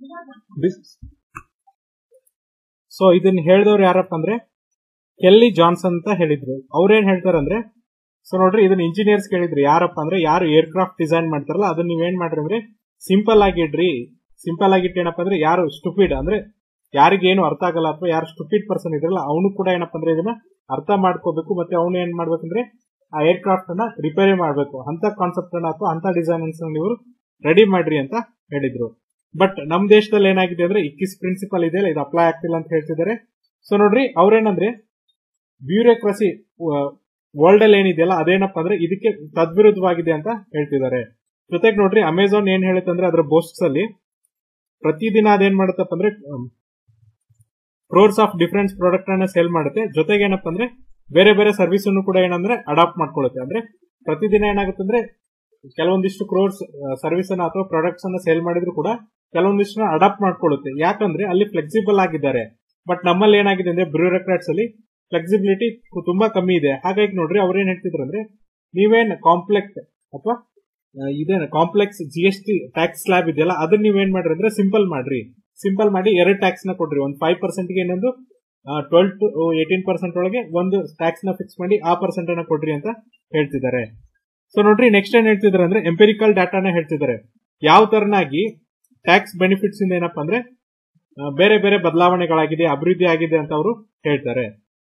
[SPEAKER 1] ಸೊ ಇದನ್ನ ಹೇಳಿದವ್ರು ಯಾರಪ್ಪ ಅಂದ್ರೆ ಕೆಲ್ಲಿ ಜಾನ್ಸನ್ ಅಂತ ಹೇಳಿದ್ರು ಅವ್ರೇನ್ ಹೇಳ್ತಾರಂದ್ರೆ ಸೊ ನೋಡ್ರಿ ಇದನ್ನ ಇಂಜಿನಿಯರ್ಸ್ ಕೇಳಿದ್ರು ಯಾರಪ್ಪ ಅಂದ್ರೆ ಯಾರು ಏರ್ ಕ್ರಾಫ್ಟ್ ಡಿಸೈನ್ ಮಾಡ್ತಾರಲ್ಲ ಅದನ್ನ ನೀವೇನ್ ಮಾಡ್ರಿ ಅಂದ್ರೆ ಸಿಂಪಲ್ ಆಗಿ ಇಡ್ರಿ ಸಿಂಪಲ್ ಆಗಿಟ್ಟು ಏನಪ್ಪ ಅಂದ್ರೆ ಯಾರು ಸ್ಟುಪಿಡ್ ಅಂದ್ರೆ ಯಾರಿಗೆ ಏನು ಅರ್ಥ ಆಗಲ್ಲ ಅಥವಾ ಯಾರು ಸ್ಟುಪಿಡ್ ಪರ್ಸನ್ ಇದ್ರಲ್ಲ ಅವನು ಕೂಡ ಏನಪ್ಪ ಅಂದ್ರೆ ಇದನ್ನ ಅರ್ಥ ಮಾಡ್ಕೋಬೇಕು ಮತ್ತೆ ಅವನು ಏನ್ ಮಾಡ್ಬೇಕಂದ್ರೆ ಆ ಏರ್ ಕ್ರಾಫ್ಟ್ ಅನ್ನ ರಿಪೇರಿ ಮಾಡಬೇಕು ಅಂತ ಕಾನ್ಸೆಪ್ಟ್ ಅನ್ನ ಅಥವಾ ಅಂತ ಡಿಸೈನ್ಸ್ ನೀವು ರೆಡಿ ಮಾಡ್ರಿ ಅಂತ ಹೇಳಿದ್ರು ಬಟ್ ನಮ್ ದೇಶದಲ್ಲಿ ಏನಾಗಿದೆ ಅಂದ್ರೆ ಇಕ್ಕಿಸ್ ಪ್ರಿನ್ಸಿಪಲ್ ಇದೆಯಲ್ಲ ಇದು ಅಪ್ಲೈ ಆಗ್ತಿಲ್ಲ ಅಂತ ಹೇಳ್ತಿದ್ದಾರೆ ಸೊ ನೋಡ್ರಿ ಅವ್ರೇನಂದ್ರೆ ಬ್ಯೂರೋಕ್ರಸಿ ವರ್ಲ್ಡ್ ಅಲ್ಲಿ ಏನಿದೆಯಲ್ಲ ಅದೇನಪ್ಪ ಅಂದ್ರೆ ಇದಕ್ಕೆ ತದ್ವಿರುದ್ಧವಾಗಿದೆ ಅಂತ ಹೇಳ್ತಿದ್ದಾರೆ ಜೊತೆಗೆ ನೋಡ್ರಿ ಅಮೆಝಾನ್ ಏನ್ ಹೇಳುತ್ತೆ ಅಂದ್ರೆ ಅದರ ಬೋಸ್ಟ್ಸ್ ಅಲ್ಲಿ ಪ್ರತಿದಿನ ಅದೇನ್ ಮಾಡುತ್ತಪ್ಪ ಅಂದ್ರೆ ಕ್ರೋರ್ಸ್ ಆಫ್ ಡಿಫರೆನ್ಸ್ ಪ್ರಾಡಕ್ಟ್ ಅನ್ನ ಸೇಲ್ ಮಾಡುತ್ತೆ ಜೊತೆಗೆ ಏನಪ್ಪ ಅಂದ್ರೆ ಬೇರೆ ಬೇರೆ ಸರ್ವಿಸ್ ಅನ್ನು ಕೂಡ ಏನಂದ್ರೆ ಅಡಾಪ್ಟ್ ಮಾಡ್ಕೊಳ್ಳುತ್ತೆ ಅಂದ್ರೆ ಪ್ರತಿದಿನ ಏನಾಗುತ್ತೆ ಅಂದ್ರೆ ಕೆಲವೊಂದಿಷ್ಟು ಕ್ರೋರ್ಸ್ ಸರ್ವಿಸ್ ಅನ್ನ ಅಥವಾ ಪ್ರಾಡಕ್ಟ್ಸ್ ಅನ್ನ ಸೇಲ್ ಮಾಡಿದ್ರು ಕೂಡ ಕೆಲವೊಂದಿಷ್ಟು ಅಡಾಪ್ಟ್ ಮಾಡ್ಕೊಳ್ಳುತ್ತೆ ಯಾಕಂದ್ರೆ ಅಲ್ಲಿ ಫ್ಲೆಕ್ಸಿಬಲ್ ಆಗಿದ್ದಾರೆ ಬಟ್ ನಮ್ಮಲ್ಲಿ ಏನಾಗಿದೆ ಅಂದ್ರೆ ಬ್ಯೂರೋಕ್ರಾಟ್ಸ್ ಅಲ್ಲಿ ಫ್ಲೆಕ್ಸಿಬಿಲಿಟಿ ತುಂಬಾ ಕಮ್ಮಿ ಇದೆ ಹಾಗಾಗಿ ನೋಡ್ರಿ ಅವ್ರೇನ್ ಹೇಳ್ತಿದ್ರು ಅಂದ್ರೆ ನೀವೇನ್ ಕಾಂಪ್ಲೆಕ್ಸ್ ಅಥವಾ ಇದೇನ complex G S T tax slab ಇದೆಯಲ್ಲ ಅದನ್ನ ನೀವೇನ್ ಮಾಡ್ರಿ ಅಂದ್ರೆ ಸಿಂಪಲ್ ಮಾಡ್ರಿ ಸಿಂಪಲ್ ಮಾಡಿ ಎರಡು ಟ್ಯಾಕ್ಸ್ ನ ಕೊಡ್ರಿ ಒಂದು ಫೈವ್ ಪರ್ಸೆಂಟ್ ಗೆ ಇನ್ನೊಂದು ಟ್ವೆಲ್ ಟು ಏಟೀನ್ ಪರ್ಸೆಂಟ್ ಒಳಗೆ ಒಂದು ಟ್ಯಾಕ್ಸ್ ನ ಫಿಕ್ಸ್ ಮಾಡಿ ಆ ಪರ್ಸೆಂಟ್ ಅನ್ನ ಕೊಡ್ರಿ ಅಂತ ಹೇಳ್ತಿದ್ದಾರೆ ಸೊ ನೋಡ್ರಿ ನೆಕ್ಸ್ಟ್ ಏನ್ ಹೇಳ್ತಿದ್ದಾರೆ ಅಂದ್ರೆ ಎಂಪೆರಿಕಲ್ ಡಾಟಾನ ಹೇಳ್ತಿದ್ದಾರೆ ಯಾವ ತರನಾಗಿ ಟ್ಯಾಕ್ಸ್ ಬೆನಿಫಿಟ್ಸ್ ಇಂದ ಏನಪ್ಪಾ ಅಂದ್ರೆ ಬೇರೆ ಬೇರೆ ಬದಲಾವಣೆಗಳಾಗಿದೆ ಅಭಿವೃದ್ಧಿ ಆಗಿದೆ ಅಂತ ಅವರು ಹೇಳ್ತಾರೆ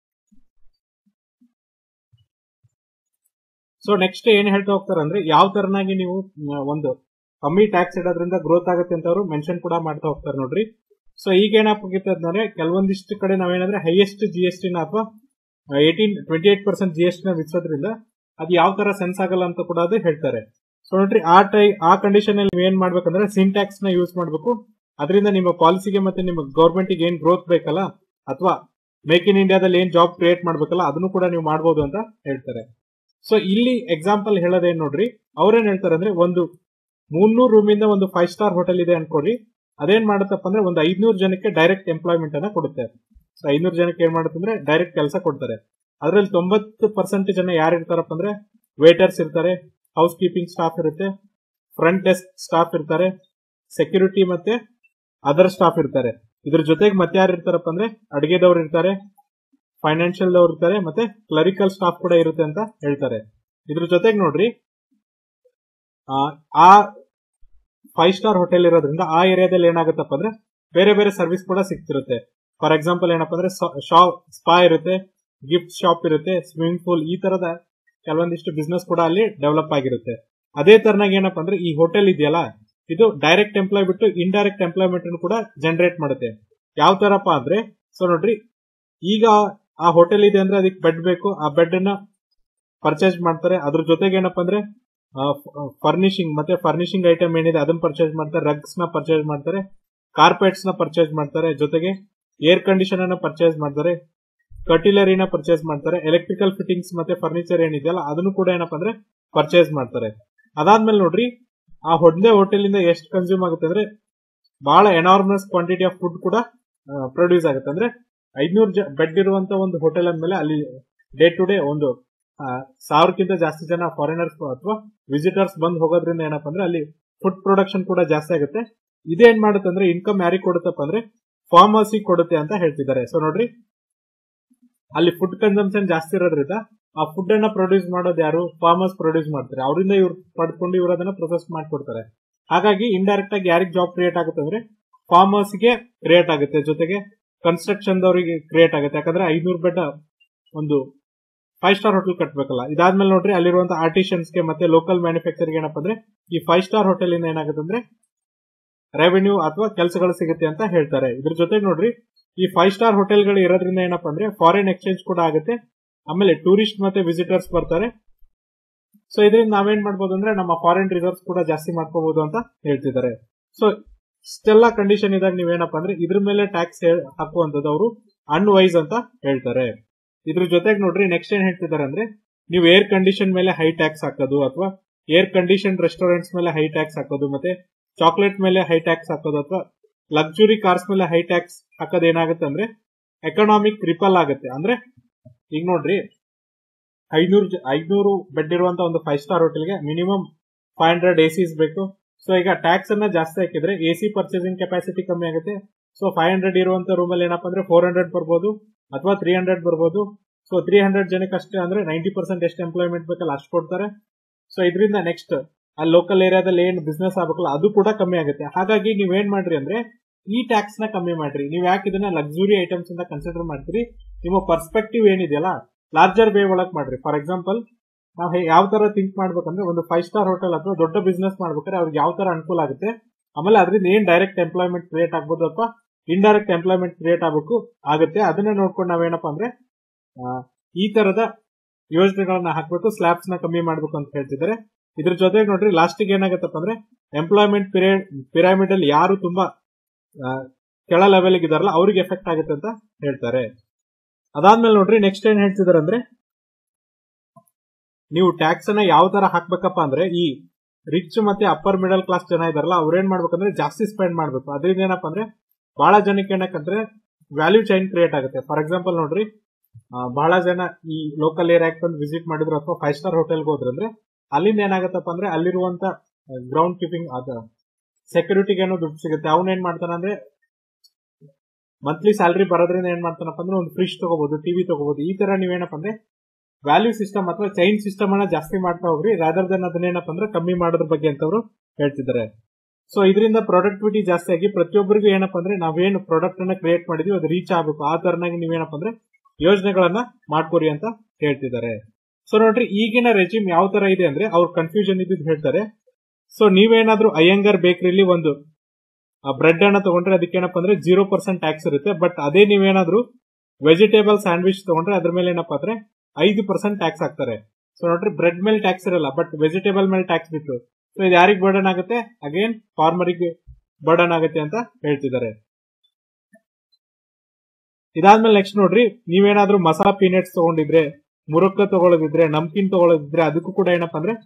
[SPEAKER 1] ಸೊ ನೆಕ್ಸ್ಟ್ ಏನ್ ಹೇಳ್ತಾ ಹೋಗ್ತಾರೆ ಅಂದ್ರೆ ಯಾವ ತರನಾಗಿ ನೀವು ಒಂದು ಕಮ್ಮಿ ಟ್ಯಾಕ್ಸ್ ಇಡೋದ್ರಿಂದ ಗ್ರೋತ್ ಆಗುತ್ತೆ ಅಂತ ಅವರು ಮೆನ್ಷನ್ ಕೂಡ ಮಾಡ್ತಾ ಹೋಗ್ತಾರೆ ನೋಡ್ರಿ ಸೊ ಈಗ ಏನಾಗುತ್ತೆ ಅಂದ್ರೆ ಕೆಲವೊಂದಿಷ್ಟು ಕಡೆ ನಾವೇನಂದ್ರೆ ಹೈಯೆಸ್ಟ್ ಜಿ ಎಸ್ ಟಿನ ಅಥವಾ eighteen twenty eight percent G S T ನ ವಿಧಿಸೋದ್ರಿಂದ ಅದು ಯಾವ ತರ ಸೆನ್ಸ್ ಆಗಲ್ಲ ಅಂತ ಕೂಡ ಅದು ಹೇಳ್ತಾರೆ ಸೊ ನೋಡ್ರಿ ಆ ಟೈ ಆ ಕಂಡೀಷನ್ ಅಲ್ಲಿ ನೀವು ಏನ್ ಮಾಡ್ಬೇಕಂದ್ರೆ ಸಿನ್ ಟ್ಯಾಕ್ಸ್ ನ ಯೂಸ್ ಮಾಡಬೇಕು ಅದರಿಂದ ನಿಮ್ಮ ಪಾಲಿಸಿಗೆ ಮತ್ತೆ ನಿಮ್ಮ ಗೌರ್ಮೆಂಟ್ ಏನ್ ಗ್ರೋತ್ ಬೇಕಲ್ಲ ಅಥವಾ ಮೇಕ್ ಇನ್ ಇಂಡಿಯಾದಲ್ಲಿ ಏನ್ ಜಾಬ್ ಕ್ರಿಯೇಟ್ ಮಾಡ್ಬೇಕಲ್ಲ ಅದನ್ನು ಕೂಡ ನೀವು ಮಾಡಬಹುದು ಅಂತ ಹೇಳ್ತಾರೆ ಸೊ ಇಲ್ಲಿ ಎಕ್ಸಾಂಪಲ್ ಹೇಳೋದೇನ್ ನೋಡ್ರಿ ಅವ್ರೇನ್ ಹೇಳ್ತಾರೆ ಅಂದ್ರೆ ಒಂದು ಮುನ್ನೂರು ರೂಮಿಂದ ಒಂದು ಫೈವ್ ಸ್ಟಾರ್ ಹೋಟೆಲ್ ಇದೆ ಅನ್ಕೊಡ್ರಿ ಅದೇನ್ ಮಾಡುತ್ತಪ್ಪ ಅಂದ್ರೆ ಒಂದು ಐದ್ನೂರು ಜನಕ್ಕೆ ಡೈರೆಕ್ಟ್ ಎಂಪ್ಲಾಯ್ಮೆಂಟ್ ಅನ್ನ ಕೊಡುತ್ತೆ ಸೊ ಐನೂರು ಜನಕ್ಕೆ ಏನ್ ಮಾಡುತ್ತೆ ಅಂದ್ರೆ ಡೈರೆಕ್ಟ್ ಕೆಲಸ ಕೊಡ್ತಾರೆ ಅದ್ರಲ್ಲಿ ತೊಂಬತ್ತು ಪರ್ಸೆಂಟ್ ಜನ ಯಾರು ಇರ್ತಾರಪ್ಪ ಅಂದ್ರೆ ವೇಟರ್ಸ್ ಇರ್ತಾರೆ ಹೌಸ್ ಕೀಪಿಂಗ್ ಸ್ಟಾಫ್ ಇರುತ್ತೆ ಫ್ರಂಟ್ ಡೆಸ್ಕ್ ಸ್ಟಾಫ್ ಇರ್ತಾರೆ ಸೆಕ್ಯೂರಿಟಿ ಮತ್ತೆ ಅದರ್ ಸ್ಟಾಫ್ ಇರ್ತಾರೆ ಇದ್ರ ಜೊತೆಗೆ ಮತ್ತೆ ಯಾರು ಇರ್ತಾರಪ್ಪ ಅಂದ್ರೆ ಅಡಿಗೆದವ್ರು ಇರ್ತಾರೆ ಫೈನಾನ್ಷಿಯಲ್ ದವ್ರು ಇರ್ತಾರೆ ಮತ್ತೆ ಕ್ಲರಿಕಲ್ ಸ್ಟಾಫ್ ಕೂಡ ಇರುತ್ತೆ ಅಂತ ಹೇಳ್ತಾರೆ ಇದ್ರ ಜೊತೆಗೆ ನೋಡ್ರಿ ಆ, ಆ ಫೈವ್ ಸ್ಟಾರ್ ಹೋಟೆಲ್ ಇರೋದ್ರಿಂದ ಆ ಏರಿಯಾದಲ್ಲಿ ಏನಾಗುತ್ತಪ್ಪ ಅಂದ್ರೆ ಬೇರೆ ಬೇರೆ ಸರ್ವಿಸ್ ಕೂಡ ಸಿಗ್ತಿರುತ್ತೆ ಫಾರ್ ಎಕ್ಸಾಂಪಲ್ ಏನಪ್ಪಾ ಅಂದ್ರೆ ಶಾಪ್ ಸ್ಪಾ ಇರುತ್ತೆ ಗಿಫ್ಟ್ ಶಾಪ್ ಇರುತ್ತೆ ಸ್ವಿಮ್ಮಿಂಗ್ ಪೂಲ್ ಈ ತರದ ಕೆಲವೊಂದಿಷ್ಟು ಬಿಸ್ನೆಸ್ ಕೂಡ ಅಲ್ಲಿ ಡೆವಲಪ್ ಆಗಿರುತ್ತೆ ಅದೇ ತರನಾಗ ಏನಪ್ಪಾ ಅಂದ್ರೆ ಈ ಹೋಟೆಲ್ ಇದೆಯಲ್ಲ ಇದು ಡೈರೆಕ್ಟ್ ಎಂಪ್ಲಾಯ್ ಬಿಟ್ಟು ಇಂಡೈರೆಕ್ಟ್ ಎಂಪ್ಲಾಯ್ಮೆಂಟ್ ಕೂಡ ಜನರೇಟ್ ಮಾಡುತ್ತೆ ಯಾವ ತರಪ್ಪ ಅಂದ್ರೆ ಸೊ ನೋಡ್ರಿ ಈಗ ಆ ಹೋಟೆಲ್ ಇದೆ ಅಂದ್ರೆ ಅದಕ್ಕೆ ಬೆಡ್ ಬೇಕು ಆ ಬೆಡ್ ಅನ್ನ ಪರ್ಚೇಸ್ ಮಾಡ್ತಾರೆ ಅದ್ರ ಜೊತೆಗೆ ಏನಪ್ಪಾ ಅಂದ್ರೆ ಫರ್ನಿಶಿಂಗ್ ಮತ್ತೆ ಫರ್ನಿಶಿಂಗ್ ಐಟಮ್ ಏನಿದೆ ಅದನ್ನ ಪರ್ಚೇಸ್ ಮಾಡ್ತಾರೆ ರಗ್ಸ್ ನ ಪರ್ಚೇಸ್ ಮಾಡ್ತಾರೆ ಕಾರ್ಪೆಟ್ಸ್ ನ ಪರ್ಚೇಸ್ ಮಾಡ್ತಾರೆ ಜೊತೆಗೆ ಏರ್ ಕಂಡೀಷನ್ ಅನ್ನ ಪರ್ಚೇಸ್ ಮಾಡ್ತಾರೆ ಕಟಿಲರಿನ ಪರ್ಚೇಸ್ ಮಾಡ್ತಾರೆ ಎಲೆಕ್ಟ್ರಿಕಲ್ ಫಿಟ್ಟಿಂಗ್ಸ್ ಮತ್ತೆ ಫರ್ನಿಚರ್ ಏನಿದೆಯಲ್ಲ ಅದನ್ನು ಕೂಡ ಏನಪ್ಪಾ ಅಂದ್ರೆ ಪರ್ಚೇಸ್ ಮಾಡ್ತಾರೆ ಅದಾದ್ಮೇಲೆ ನೋಡ್ರಿ ಆ ಒಂದೇ ಹೋಟೆಲ್ ಇಂದ ಎಷ್ಟು ಕನ್ಸ್ಯೂಮ್ ಆಗುತ್ತೆ ಅಂದ್ರೆ ಬಹಳ ಎನಾರ್ಮಸ್ ಕ್ವಾಂಟಿಟಿ ಆಫ್ ಫುಡ್ ಕೂಡ ಪ್ರೊಡ್ಯೂಸ್ ಆಗುತ್ತೆ ಅಂದ್ರೆ ಐದ್ನೂರು ಬೆಡ್ ಇರುವಂತ ಒಂದು ಹೋಟೆಲ್ ಅಂದ್ಮೇಲೆ ಅಲ್ಲಿ ಡೇ ಟು ಡೇ ಒಂದು ಆ, ಸಾವಿರಕ್ಕಿಂತ ಜಾಸ್ತಿ ಜನ ಫಾರಿನರ್ಸ್ ಅಥವಾ ವಿಸಿಟರ್ಸ್ ಬಂದ್ ಹೋಗೋದ್ರಿಂದ ಏನಪ್ಪಾ ಅಂದ್ರೆ ಅಲ್ಲಿ ಫುಡ್ ಪ್ರೊಡಕ್ಷನ್ ಕೂಡ ಜಾಸ್ತಿ ಆಗುತ್ತೆ ಇದೇನ್ ಮಾಡುತ್ತೆ ಅಂದ್ರೆ ಇನ್ಕಮ್ ಯಾರಿಗೆ ಕೊಡುತ್ತಪ್ಪ ಅಂದ್ರೆ ಫಾರ್ಮರ್ಸಿ ಕೊಡುತ್ತೆ ಅಂತ ಹೇಳ್ತಿದ್ದಾರೆ ಸೊ ನೋಡ್ರಿ ಅಲ್ಲಿ ಫುಡ್ ಕನ್ಸಂಪ್ಷನ್ ಜಾಸ್ತಿ ಇರೋದ್ರಿಂದ ಆ ಫುಡ್ ಅನ್ನ ಪ್ರೊಡ್ಯೂಸ್ ಮಾಡೋದು ಯಾರು ಫಾರ್ಮರ್ಸ್ ಪ್ರೊಡ್ಯೂಸ್ ಮಾಡ್ತಾರೆ ಅವರಿಂದ ಇವ್ರು ಪಡ್ಕೊಂಡು ಇವ್ರು ಅದನ್ನ ಪ್ರೊಸೆಸ್ ಮಾಡ್ಕೊಡ್ತಾರೆ ಹಾಗಾಗಿ ಇಂಡೈರೆಕ್ಟ್ ಆಗಿ ಯಾರಿಗೆ ಜಾಬ್ ಕ್ರಿಯೇಟ್ ಆಗುತ್ತೆ ಅಂದ್ರೆ ಫಾರ್ಮರ್ಸ್ ಗೆ ಕ್ರಿಯೇಟ್ ಆಗುತ್ತೆ ಜೊತೆಗೆ ಕನ್ಸ್ಟ್ರಕ್ಷನ್ ದವರಿಗೆ ಕ್ರಿಯೇಟ್ ಆಗುತ್ತೆ ಯಾಕಂದ್ರೆ ಐನೂರು ಬೆಡ್ ಒಂದು ಫೈವ್ ಸ್ಟಾರ್ ಹೋಟೆಲ್ ಕಟ್ಬೇಕಲ್ಲ ಇದಾದ್ಮೇಲೆ ನೋಡ್ರಿ ಅಲ್ಲಿರುವಂತ ಆರ್ಟಿಷಿಯನ್ಸ್ ಗೆ ಮತ್ತೆ ಲೋಕಲ್ ಮ್ಯಾನುಫ್ಯಾಕ್ಚರ್ ಏನಪ್ಪಾ ಅಂದ್ರೆ ಈ ಫೈವ್ ಸ್ಟಾರ್ ಹೋಟೆಲ್ ಇಂದ ಏನಾಗುತ್ತೆ ಅಂದ್ರೆ ರೆವೆನ್ಯೂ ಅಥವಾ ಕೆಲಸಗಳು ಸಿಗುತ್ತೆ ಅಂತ ಹೇಳ್ತಾರೆ ಇದ್ರ ಜೊತೆಗೆ ನೋಡ್ರಿ ಈ ಫೈವ್ ಸ್ಟಾರ್ ಹೋಟೆಲ್ಗಳು ಇರೋದ್ರಿಂದ ಏನಪ್ಪಾ ಅಂದ್ರೆ ಫಾರಿನ್ ಎಕ್ಸ್ಚೇಂಜ್ ಕೂಡ ಆಗುತ್ತೆ ಆಮೇಲೆ ಟೂರಿಸ್ಟ್ ಮತ್ತೆ ವಿಸಿಟರ್ಸ್ ಬರ್ತಾರೆ ಸೊ ಇದರಿಂದ ನಾವೇನ್ ಮಾಡ್ಬೋದು ಅಂದ್ರೆ ನಮ್ಮ ಫಾರಿನ್ ರಿಸರ್ವ್ಸ್ ಕೂಡ ಜಾಸ್ತಿ ಮಾಡ್ಕೋಬಹುದು ಅಂತ ಹೇಳ್ತಿದ್ದಾರೆ ಸೊ ಇಷ್ಟೆಲ್ಲ ಕಂಡೀಷನ್ ಇದ್ದಾಗ ನೀವೇನಪ್ಪ ಅಂದ್ರೆ ಇದ್ರ ಮೇಲೆ ಟ್ಯಾಕ್ಸ್ ಹಾಕುವಂತದ್ದು ಅವರು ಅನ್ವೈಸ್ ಅಂತ ಹೇಳ್ತಾರೆ ಇದ್ರ ಜೊತೆಗೆ ನೋಡ್ರಿ ನೆಕ್ಸ್ಟ್ ಏನ್ ಹೇಳ್ತಿದ್ದಾರೆ ಅಂದ್ರೆ ನೀವು ಏರ್ ಕಂಡೀಷನ್ ಮೇಲೆ ಹೈ ಟ್ಯಾಕ್ಸ್ ಹಾಕೋದು ಅಥವಾ ಏರ್ ಕಂಡೀಷನ್ ರೆಸ್ಟೋರೆಂಟ್ಸ್ ಮೇಲೆ ಹೈ ಟ್ಯಾಕ್ಸ್ ಹಾಕೋದು ಮತ್ತೆ ಚಾಕ್ಲೇಟ್ ಮೇಲೆ ಹೈ ಟ್ಯಾಕ್ಸ್ ಹಾಕೋದು ಅಥವಾ ಲಕ್ಸುರಿ ಕಾರ್ಸ್ ಮೇಲೆ ಹೈ ಟ್ಯಾಕ್ಸ್ ಹಾಕೋದು ಏನಾಗುತ್ತೆ ಅಂದ್ರೆ ಎಕನಾಮಿಕ್ ರಿಪಲ್ ಆಗುತ್ತೆ ಅಂದ್ರೆ ಈಗ ನೋಡ್ರಿ ಐನೂರು ಐನೂರು ಬೆಡ್ ಇರುವಂತ ಒಂದು ಫೈವ್ ಸ್ಟಾರ್ ಹೋಟೆಲ್ಗೆ ಮಿನಿಮಮ್ ಫೈವ್ ಹಂಡ್ರೆಡ್ ಎಸಿಸ್ ಬೇಕು ಸೊ ಈಗ ಟ್ಯಾಕ್ಸ್ ಅನ್ನ ಜಾಸ್ತಿ ಹಾಕಿದ್ರೆ ಎಸಿ ಪರ್ಚೇಸಿಂಗ್ ಕೆಪಾಸಿಟಿ ಕಮ್ಮಿ ಆಗುತ್ತೆ ಸೊ ಫೈವ್ ಹಂಡ್ರೆಡ್ ಇರುವಂತ ರೂಮ್ ಅಲ್ಲಿ ಏನಪ್ಪಾ ಅಂದ್ರೆ ಫೋರ್ ಹಂಡ್ರೆಡ್ ಬರ್ಬೋದು ಅಥವಾ ತ್ರೀ ಹಂಡ್ರೆಡ್ ಬರ್ಬೋದು ಸೊ ತ್ರೀ ಹಂಡ್ರೆಡ್ ಜನಕ್ಕೆ ಅಷ್ಟೇ ಅಂದ್ರೆ ನೈಂಟಿ ಪರ್ಸೆಂಟ್ ಎಷ್ಟು ಎಂಪ್ಲಾಯ್ಮೆಂಟ್ ಬೇಕಲ್ಲ ಅಷ್ಟು ಕೊಡ್ತಾರೆ ಸೊ ಇದರಿಂದ ನೆಕ್ಸ್ಟ್ ಆ ಲೋಕಲ್ ಏರಿಯಾದಲ್ಲಿ ಏನ್ ಬಿಸ್ನೆಸ್ ಆಗ್ಬೇಕಲ್ಲ ಅದು ಕೂಡ ಕಮ್ಮಿ ಆಗುತ್ತೆ ಹಾಗಾಗಿ ನೀವೇನ್ ಮಾಡ್ರಿ ಅಂದ್ರೆ ಈ ಟ್ಯಾಕ್ಸ್ ನ ಕಮ್ಮಿ ಮಾಡ್ರಿ ನೀವ್ ಯಾಕೆ ಇದನ್ನ ಲಕ್ಸುರಿ ಐಟಮ್ಸ್ ಅಂತ ಕನ್ಸಿಡರ್ ಮಾಡ್ತೀರಿ ನಿಮ್ಮ ಪರ್ಸ್ಪೆಕ್ಟಿವ್ ಏನಿದೆಯಲ್ಲ ಲಾರ್ಜರ್ ವೇ ಒಳಗ್ ಮಾಡ್ರಿ ಫಾರ್ ಎಕ್ಸಾಂಪಲ್ ನಾವು ಯಾವ ತರ ಥಿಂಕ್ ಮಾಡ್ಬೇಕಂದ್ರೆ ಒಂದು ಫೈವ್ ಸ್ಟಾರ್ ಹೋಟೆಲ್ ಅಥವಾ ದೊಡ್ಡ ಬಿಸ್ನೆಸ್ ಮಾಡ್ಬೇಕಾದ್ರೆ ಅವ್ರಿಗೆ ಯಾವ ತರ ಅನುಕೂಲ ಆಗುತ್ತೆ ಆಮೇಲೆ ಅದರಿಂದ ಏನ್ ಡೈರೆಕ್ಟ್ ಎಂಪ್ಲಾಯ್ಮೆಂಟ್ ಕ್ರಿಯೇಟ್ ಆಗ್ಬೋದು ಅಥವಾ ಇಂಡೈರೆಕ್ಟ್ ಎಂಪ್ಲಾಯ್ಮೆಂಟ್ ಕ್ರಿಯೇಟ್ ಆಗಬೇಕು ಆಗುತ್ತೆ ಅದನ್ನ ನೋಡ್ಕೊಂಡು ನಾವೇನಪ್ಪ ಅಂದ್ರೆ ಆ, ಈ ತರದ ಯೋಜನೆಗಳನ್ನ ಹಾಕ್ಬೇಕು ಸ್ಲ್ಯಾಬ್ಸ್ ನ ಕಮ್ಮಿ ಮಾಡ್ಬೇಕು ಅಂತ ಹೇಳ್ತಿದ್ದಾರೆ ಇದ್ರ ಜೊತೆಗೆ ನೋಡ್ರಿ ಲಾಸ್ಟಿಗೆ ಏನಾಗತ್ತಪ್ಪ ಅಂದ್ರೆ ಎಂಪ್ಲಾಯ್ಮೆಂಟ್ ಪಿರಾಮಿಡ್ ಅಲ್ಲಿ ಯಾರು ತುಂಬಾ ಆ, ಕೆಳ ಲೆವೆಲ್ ಇದಾರಲ್ಲ ಅವ್ರಿಗೆ ಎಫೆಕ್ಟ್ ಆಗುತ್ತೆ ಅಂತ ಹೇಳ್ತಾರೆ ಅದಾದ್ಮೇಲೆ ನೋಡ್ರಿ ನೆಕ್ಸ್ಟ್ ಏನ್ ಹೇಳ್ತಿದಾರೆ ಅಂದ್ರೆ ನೀವು ಟ್ಯಾಕ್ಸ್ ಅನ್ನ ಯಾವ ತರ ಹಾಕ್ಬೇಕಪ್ಪ ಅಂದ್ರೆ ಈ ರಿಚ್ ಮತ್ತೆ ಅಪ್ಪರ್ ಮಿಡಲ್ ಕ್ಲಾಸ್ ಜನ ಇದಾರಲ್ಲ ಅವ್ರೇನ್ ಮಾಡ್ಬೇಕಂದ್ರೆ ಜಾಸ್ತಿ ಸ್ಪೆಂಡ್ ಮಾಡ್ಬೇಕು ಅದರಿಂದ ಏನಪ್ಪಾ ಅಂದ್ರೆ ಬಹಳ ಜನಕ್ಕೆ ಏನಕ್ಕಂದ್ರೆ ವ್ಯಾಲ್ಯೂ ಚೈನ್ ಕ್ರಿಯೇಟ್ ಆಗುತ್ತೆ ಫಾರ್ ಎಕ್ಸಾಂಪಲ್ ನೋಡ್ರಿ ಆ, ಬಹಳ ಜನ ಈ ಲೋಕಲ್ ಏರಿಯಾಕ್ ಬಂದು ವಿಸಿಟ್ ಮಾಡಿದ್ರು ಅಥವಾ ಫೈವ್ ಸ್ಟಾರ್ ಹೋಟೆಲ್ಗೆ ಹೋದ್ರಂದ್ರೆ ಅಲ್ಲಿಂದ ಏನಾಗತ್ತಪ್ಪ ಅಂದ್ರೆ ಅಲ್ಲಿರುವಂತ ಗ್ರೌಂಡ್ ಕೀಪಿಂಗ್ ಅದ ಸೆಕ್ಯೂರಿಟಿಗೆ ಏನೋ ದುಡ್ಡು ಸಿಗುತ್ತೆ ಅವನ್ ಏನ್ ಮಾಡ್ತಾನಂದ್ರೆ ಮಂತ್ಲಿ ಸ್ಯಾಲರಿ ಬರೋದ್ರಿಂದ ಏನ್ ಮಾಡ್ತಾನಪ್ಪ ಅಂದ್ರೆ ಒಂದು ಫ್ರಿಜ್ ತಗೋಬಹುದು ಟಿವಿ ತಗೋಬಹುದು ಈ ತರ ನೀವೇನಪ್ಪ ಅಂದ್ರೆ ವ್ಯಾಲ್ಯೂ ಸಿಸ್ಟಮ್ ಅಥವಾ ಚೈನ್ ಸಿಸ್ಟಮ್ ಅನ್ನ ಜಾಸ್ತಿ ಮಾಡ್ತಾ ಹೋಗ್ರಿ ರಾದರ್ ದನ್ ಅದನ್ನೇನಪ್ಪ ಅಂದ್ರೆ ಕಮ್ಮಿ ಮಾಡೋದ್ರ ಬಗ್ಗೆ ಅಂತವ್ರು ಹೇಳ್ತಿದ್ದಾರೆ ಸೊ ಇದರಿಂದ ಪ್ರೊಡಕ್ಟಿವಿಟಿ ಜಾಸ್ತಿ ಆಗಿ ಪ್ರತಿಯೊಬ್ಬರಿಗೂ ಏನಪ್ಪ ಅಂದ್ರೆ ನಾವೇನು ಪ್ರಾಡಕ್ಟ್ ಅನ್ನ ಕ್ರಿಯೇಟ್ ಮಾಡಿದ್ವಿ ಅದು ರೀಚ್ ಆಗಬೇಕು ಆ ತರನಾಗಿ ನೀವೇನಪ್ಪ ಅಂದ್ರೆ ಯೋಜನೆಗಳನ್ನ ಮಾಡ್ಕೊರಿ ಅಂತ ಹೇಳ್ತಿದ್ದಾರೆ ಸೊ ನೋಡ್ರಿ ಈಗಿನ ರೆಜಿಮ್ ಯಾವ ತರ ಇದೆ ಅಂದ್ರೆ ಅವ್ರ ಕನ್ಫ್ಯೂಷನ್ ಇದ್ದಿದ್ದು ಹೇಳ್ತಾರೆ ಸೊ ನೀವೇನಾದ್ರೂ ಅಯ್ಯಂಗರ್ ಬೇಕರಿಲಿ ಒಂದು ಬ್ರೆಡ್ ಅನ್ನ ತಗೊಂಡ್ರೆ ಅದಕ್ಕೇನಪ್ಪ ಅಂದ್ರೆ ಜೀರೋ ಪರ್ಸೆಂಟ್ ಟ್ಯಾಕ್ಸ್ ಇರುತ್ತೆ ಬಟ್ ಅದೇ ನೀವೇನಾದ್ರೂ ವೆಜಿಟೇಬಲ್ ಸ್ಯಾಂಡ್ವಿಚ್ ತಗೊಂಡ್ರೆ ಅದ್ರ ಮೇಲೆ ಏನಪ್ಪಾ ಅಂದ್ರೆ ಐದು ಪರ್ಸೆಂಟ್ ಟ್ಯಾಕ್ಸ್ ಹಾಕ್ತಾರೆ ಸೊ ನೋಡ್ರಿ ಬ್ರೆಡ್ ಮೇಲೆ ಟ್ಯಾಕ್ಸ್ ಇರಲ್ಲ ಬಟ್ ವೆಜಿಟೇಬಲ್ ಮೇಲೆ ಟ್ಯಾಕ್ಸ್ ಬಿಟ್ಟು ಸೊ ಇದು ಯಾರಿಗೆ ಬರ್ಡನ್ ಆಗುತ್ತೆ ಅಗೇನ್ ಫಾರ್ಮರಿಗೆ ಬರ್ಡನ್ ಆಗುತ್ತೆ ಅಂತ ಹೇಳ್ತಿದ್ದಾರೆ ಇದಾದ್ಮೇಲೆ ನೆಕ್ಸ್ಟ್ ನೋಡ್ರಿ ನೀವೇನಾದ್ರೂ ಮಸಾಲಾ ಪೀನಟ್ಸ್ ತಗೊಂಡಿದ್ರೆ ಮುರುಕ್ಕ ತಗೊಳ್ಳೋದಿದ್ರೆ ನಮ್ಕಿನ್ ತಗೊಳ್ಳೋದಿದ್ರೆ ಅದಕ್ಕೂ ಕೂಡ ಏನಪ್ಪಾ ಅಂದ್ರೆ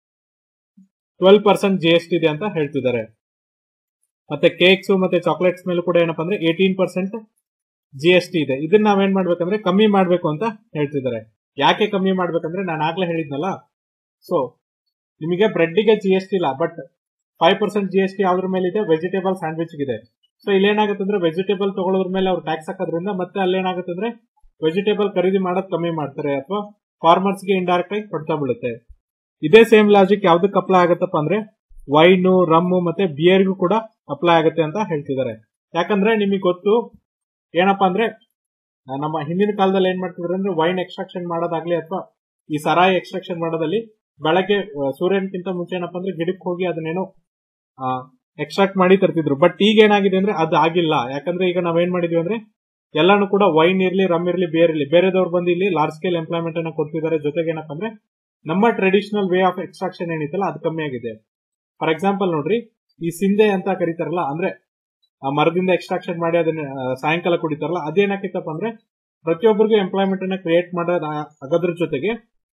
[SPEAKER 1] twelve percent G S T ಇದೆ ಅಂತ ಹೇಳ್ತಿದ್ದಾರೆ ಮತ್ತೆ ಕೇಕ್ಸ್ ಮತ್ತೆ ಚಾಕ್ಲೇಟ್ಸ್ ಮೇಲೂ ಕೂಡ ಏನಪ್ಪಾ ಅಂದ್ರೆ eighteen percent G S T ಇದೆ ಇದನ್ನ ನಾವೇನ್ ಮಾಡ್ಬೇಕಂದ್ರೆ ಕಮ್ಮಿ ಮಾಡ್ಬೇಕು ಅಂತ ಹೇಳ್ತಿದ್ದಾರೆ ಯಾಕೆ ಕಮ್ಮಿ ಮಾಡ್ಬೇಕಂದ್ರೆ ನಾನು ಆಗ್ಲೇ ಹೇಳಿದ್ನಲ್ಲ ಸೊ ನಿಮಗೆ ಬ್ರೆಡ್ಗೆ ಜಿ ಎಸ್ ಟಿ ಇಲ್ಲ but five percent G S T ಯಾವ್ದ್ರ ಮೇಲೆ ಇದೆ ವೆಜಿಟೇಬಲ್ ಸ್ಯಾಂಡ್ವಿಚ್ ಇದೆ ಸೊ ಇಲ್ಲೇನಾಗುತ್ತೆ ಅಂದ್ರೆ ವೆಜಿಟೇಬಲ್ ತಗೊಳ್ಳೋದ್ರ ಮೇಲೆ ಅವ್ರು ಟ್ಯಾಕ್ಸ್ ಹಾಕೋದ್ರಿಂದ ಮತ್ತೆ ಅಲ್ಲೇನಾಗುತ್ತೆ ಅಂದ್ರೆ ವೆಜಿಟೇಬಲ್ ಖರೀದಿ ಮಾಡೋದು ಕಮ್ಮಿ ಮಾಡ್ತಾರೆ ಅಥವಾ ಫಾರ್ಮರ್ಸ್ ಗೆ ಇಂಡೈರೆಕ್ಟ್ ಆಗಿ ಕೊಡ್ತಾ ಬೀಳುತ್ತೆ ಇದೇ ಸೇಮ್ ಲಾಜಿಕ್ ಯಾವ್ದಕ್ಕೆ ಅಪ್ಲೈ ಆಗತ್ತಪ್ಪ ಅಂದ್ರೆ ವೈನು ರಮ್ಮು ಮತ್ತೆ ಬಿಯರ್ಗೂ ಕೂಡ ಅಪ್ಲೈ ಆಗುತ್ತೆ ಅಂತ ಹೇಳ್ತಿದ್ದಾರೆ ಯಾಕಂದ್ರೆ ನಿಮಗೆ ಗೊತ್ತು ಏನಪ್ಪಾ ಅಂದ್ರೆ ಆ, ನಮ್ಮ ಹಿಂದಿನ ಕಾಲದಲ್ಲಿ ಏನ್ ಮಾಡ್ತಿದ್ರು ಅಂದ್ರೆ ವೈನ್ ಎಕ್ಸ್ಟ್ರಾಕ್ಷನ್ ಮಾಡೋದಾಗ್ಲಿ ಅಥವಾ ಈ ಸರಾಯಿ ಎಕ್ಸ್ಟ್ರಾಕ್ಷನ್ ಮಾಡೋದಲ್ಲಿ ಬೆಳಗ್ಗೆ ಆ, ಸೂರ್ಯನಕ್ಕಿಂತ ಮುಂಚೆ ಏನಪ್ಪಾ ಅಂದ್ರೆ ಗಿಡಕ್ಕೆ ಹೋಗಿ ಅದನ್ನೇನೋ ಎಕ್ಸ್ಟ್ರಾಕ್ಟ್ ಮಾಡಿ ತರ್ತಿದ್ರು ಬಟ್ ಈಗ ಏನಾಗಿದೆ ಅಂದ್ರೆ ಅದು ಆಗಿಲ್ಲ ಯಾಕಂದ್ರೆ ಈಗ ನಾವೇನ್ ಮಾಡಿದ್ವಿ ಅಂದ್ರೆ ಎಲ್ಲಾನು ಕೂಡ ವೈನ್ ಇರ್ಲಿ ರಮ್ ಇರ್ಲಿ ಬೇರೆ ಇರ್ಲಿ ಬೇರೆದವ್ರು ಬಂದು ಇಲ್ಲಿ ಲಾರ್ಜ್ ಸ್ಕೇಲ್ ಎಂಪ್ಲಾಯ್ಮೆಂಟ್ ಅನ್ನ ಕೊಡ್ತಿದ್ದಾರೆ ಜೊತೆಗೆ ಏನಪ್ಪಾ ಅಂದ್ರೆ ನಮ್ಮ ಟ್ರೆಡಿಷನಲ್ ವೇ ಆಫ್ ಎಕ್ಸ್ಟ್ರಾಕ್ಷನ್ ಏನಿತ್ತಲ್ಲ ಅದು ಕಮ್ಮಿ ಆಗಿದೆ ಫಾರ್ ಎಕ್ಸಾಂಪಲ್ ನೋಡ್ರಿ ಈ ಸಿಂಧೆ ಅಂತ ಕರೀತಾರಲ್ಲ ಅಂದ್ರೆ ಆ ಮರದಿಂದ ಎಕ್ಸ್ಟ್ರಾಕ್ಷನ್ ಮಾಡಿ ಅದನ್ನ ಆ, ಸಾಯಂಕಾಲ ಕುಡಿತಾರಲ್ಲ ಅದೇನಾಕಿತ್ತಪ್ಪ ಅಂದ್ರೆ ಪ್ರತಿಯೊಬ್ಬರಿಗೂ ಎಂಪ್ಲಾಯ್ಮೆಂಟ್ ಅನ್ನ ಕ್ರಿಯೇಟ್ ಮಾಡೋದ್ ಆ- ಆಗೋದ್ರ ಜೊತೆಗೆ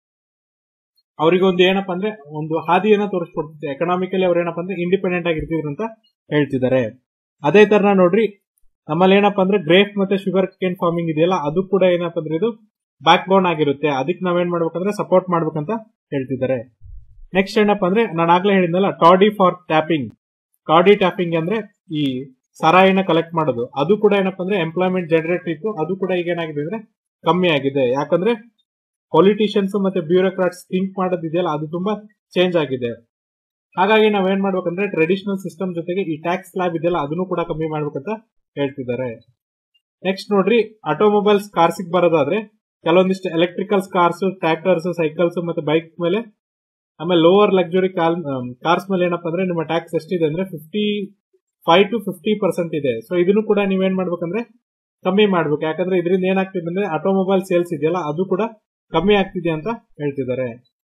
[SPEAKER 1] ಅವರಿಗೆ ಒಂದು ಏನಪ್ಪಾ ಅಂದ್ರೆ ಒಂದು ಹಾದಿಯನ್ನ ತೋರಿಸ್ಕೊಡ್ತಿದೆ ಎಕನಾಮಿಕಲಿ ಅವ್ರು ಏನಪ್ಪಾ ಅಂದ್ರೆ ಇಂಡಿಪೆಂಡೆಂಟ್ ಆಗಿರ್ತಿದ್ರು ಅಂತ ಹೇಳ್ತಿದ್ದಾರೆ ಅದೇ ತರ ನೋಡ್ರಿ ನಮ್ಮಲ್ಲಿ ಏನಪ್ಪಾ ಅಂದ್ರೆ ಗ್ರೇಪ್ ಮತ್ತೆ ಶುಗರ್ ಕೇನ್ ಫಾರ್ಮಿಂಗ್ ಇದೆಯಲ್ಲ ಅದು ಕೂಡ ಏನಪ್ಪಾ ಅಂದ್ರೆ ಇದು ಬ್ಯಾಕ್ ಬೋನ್ ಆಗಿರುತ್ತೆ ಅದಕ್ಕೆ ನಾವೇನ್ ಮಾಡ್ಬೇಕಂದ್ರೆ ಸಪೋರ್ಟ್ ಮಾಡ್ಬೇಕಂತ ಹೇಳ್ತಿದ್ದಾರೆ ನೆಕ್ಸ್ಟ್ ಏನಪ್ಪಾ ಅಂದ್ರೆ ನಾನು ಆಗ್ಲೇ ಹೇಳಿದ್ನಲ್ಲ toddy for tapping toddy tapping ಅಂದ್ರೆ ಈ ಸರಾಯಿನ ಕಲೆಕ್ಟ್ ಮಾಡೋದು ಅದು ಕೂಡ ಏನಪ್ಪಾ ಅಂದ್ರೆ ಎಂಪ್ಲಾಯ್ಮೆಂಟ್ ಜನರೇಟ್ ಇತ್ತು ಅದು ಕೂಡ ಈಗ ಏನಾಗಿದೆ ಅಂದ್ರೆ ಕಮ್ಮಿ ಆಗಿದೆ ಯಾಕಂದ್ರೆ ಪೊಲಿಟಿಷಿಯನ್ಸ್ ಮತ್ತೆ ಬ್ಯೂರೋಕ್ರಾಟ್ಸ್ ಥಿಂಕ್ ಮಾಡೋದಿದೆಯಲ್ಲ ಅದು ತುಂಬಾ ಚೇಂಜ್ ಆಗಿದೆ ಹಾಗಾಗಿ ನಾವೇನ್ ಮಾಡ್ಬೇಕಂದ್ರೆ ಟ್ರೆಡಿಷನಲ್ ಸಿಸ್ಟಮ್ ಜೊತೆಗೆ ಈ ಟ್ಯಾಕ್ಸ್ ಸ್ಲಾಬ್ ಇದೆಯಲ್ಲ ಅದನ್ನು ಕೂಡ ಕಮ್ಮಿ ಮಾಡ್ಬೇಕಂತ ಹೇಳ್ತಿದ್ದಾರೆ ನೆಕ್ಸ್ಟ್ ನೋಡ್ರಿ ಆಟೋಮೊಬೈಲ್ಸ್ ಕಾರ್ಸ್ ಬರೋದಾದ್ರೆ ಕೆಲವೊಂದಿಷ್ಟು ಎಲೆಕ್ಟ್ರಿಕಲ್ ಕಾರ್ಸ್ ಟ್ರ್ಯಾಕ್ಟರ್ಸ್ ಸೈಕಲ್ಸ್ ಮತ್ತೆ ಬೈಕ್ ಮೇಲೆ ಆಮೇಲೆ ಲೋವರ್ ಲಕ್ಸುರಿ ಕಾರ್ಸ್ ಮೇಲೆ ಏನಪ್ಪಾ ಅಂದ್ರೆ ನಿಮ್ಮ ಟ್ಯಾಕ್ಸ್ ಎಷ್ಟಿದೆ ಅಂದ್ರೆ fifty five to fifty percent ಇದೆ ಸೊ ಇದನ್ನು ಕೂಡ ನೀವೇನ್ ಮಾಡ್ಬೇಕಂದ್ರೆ ಕಮ್ಮಿ ಮಾಡ್ಬೇಕು ಯಾಕಂದ್ರೆ ಇದರಿಂದ ಏನಾಗ್ತಿದೆ ಅಂದ್ರೆ ಆಟೋಮೊಬೈಲ್ ಸೇಲ್ಸ್ ಇದೆಯಲ್ಲ ಅದು ಕೂಡ ಕಮ್ಮಿ ಆಗ್ತಿದೆ ಅಂತ ಹೇಳ್ತಿದ್ದಾರೆ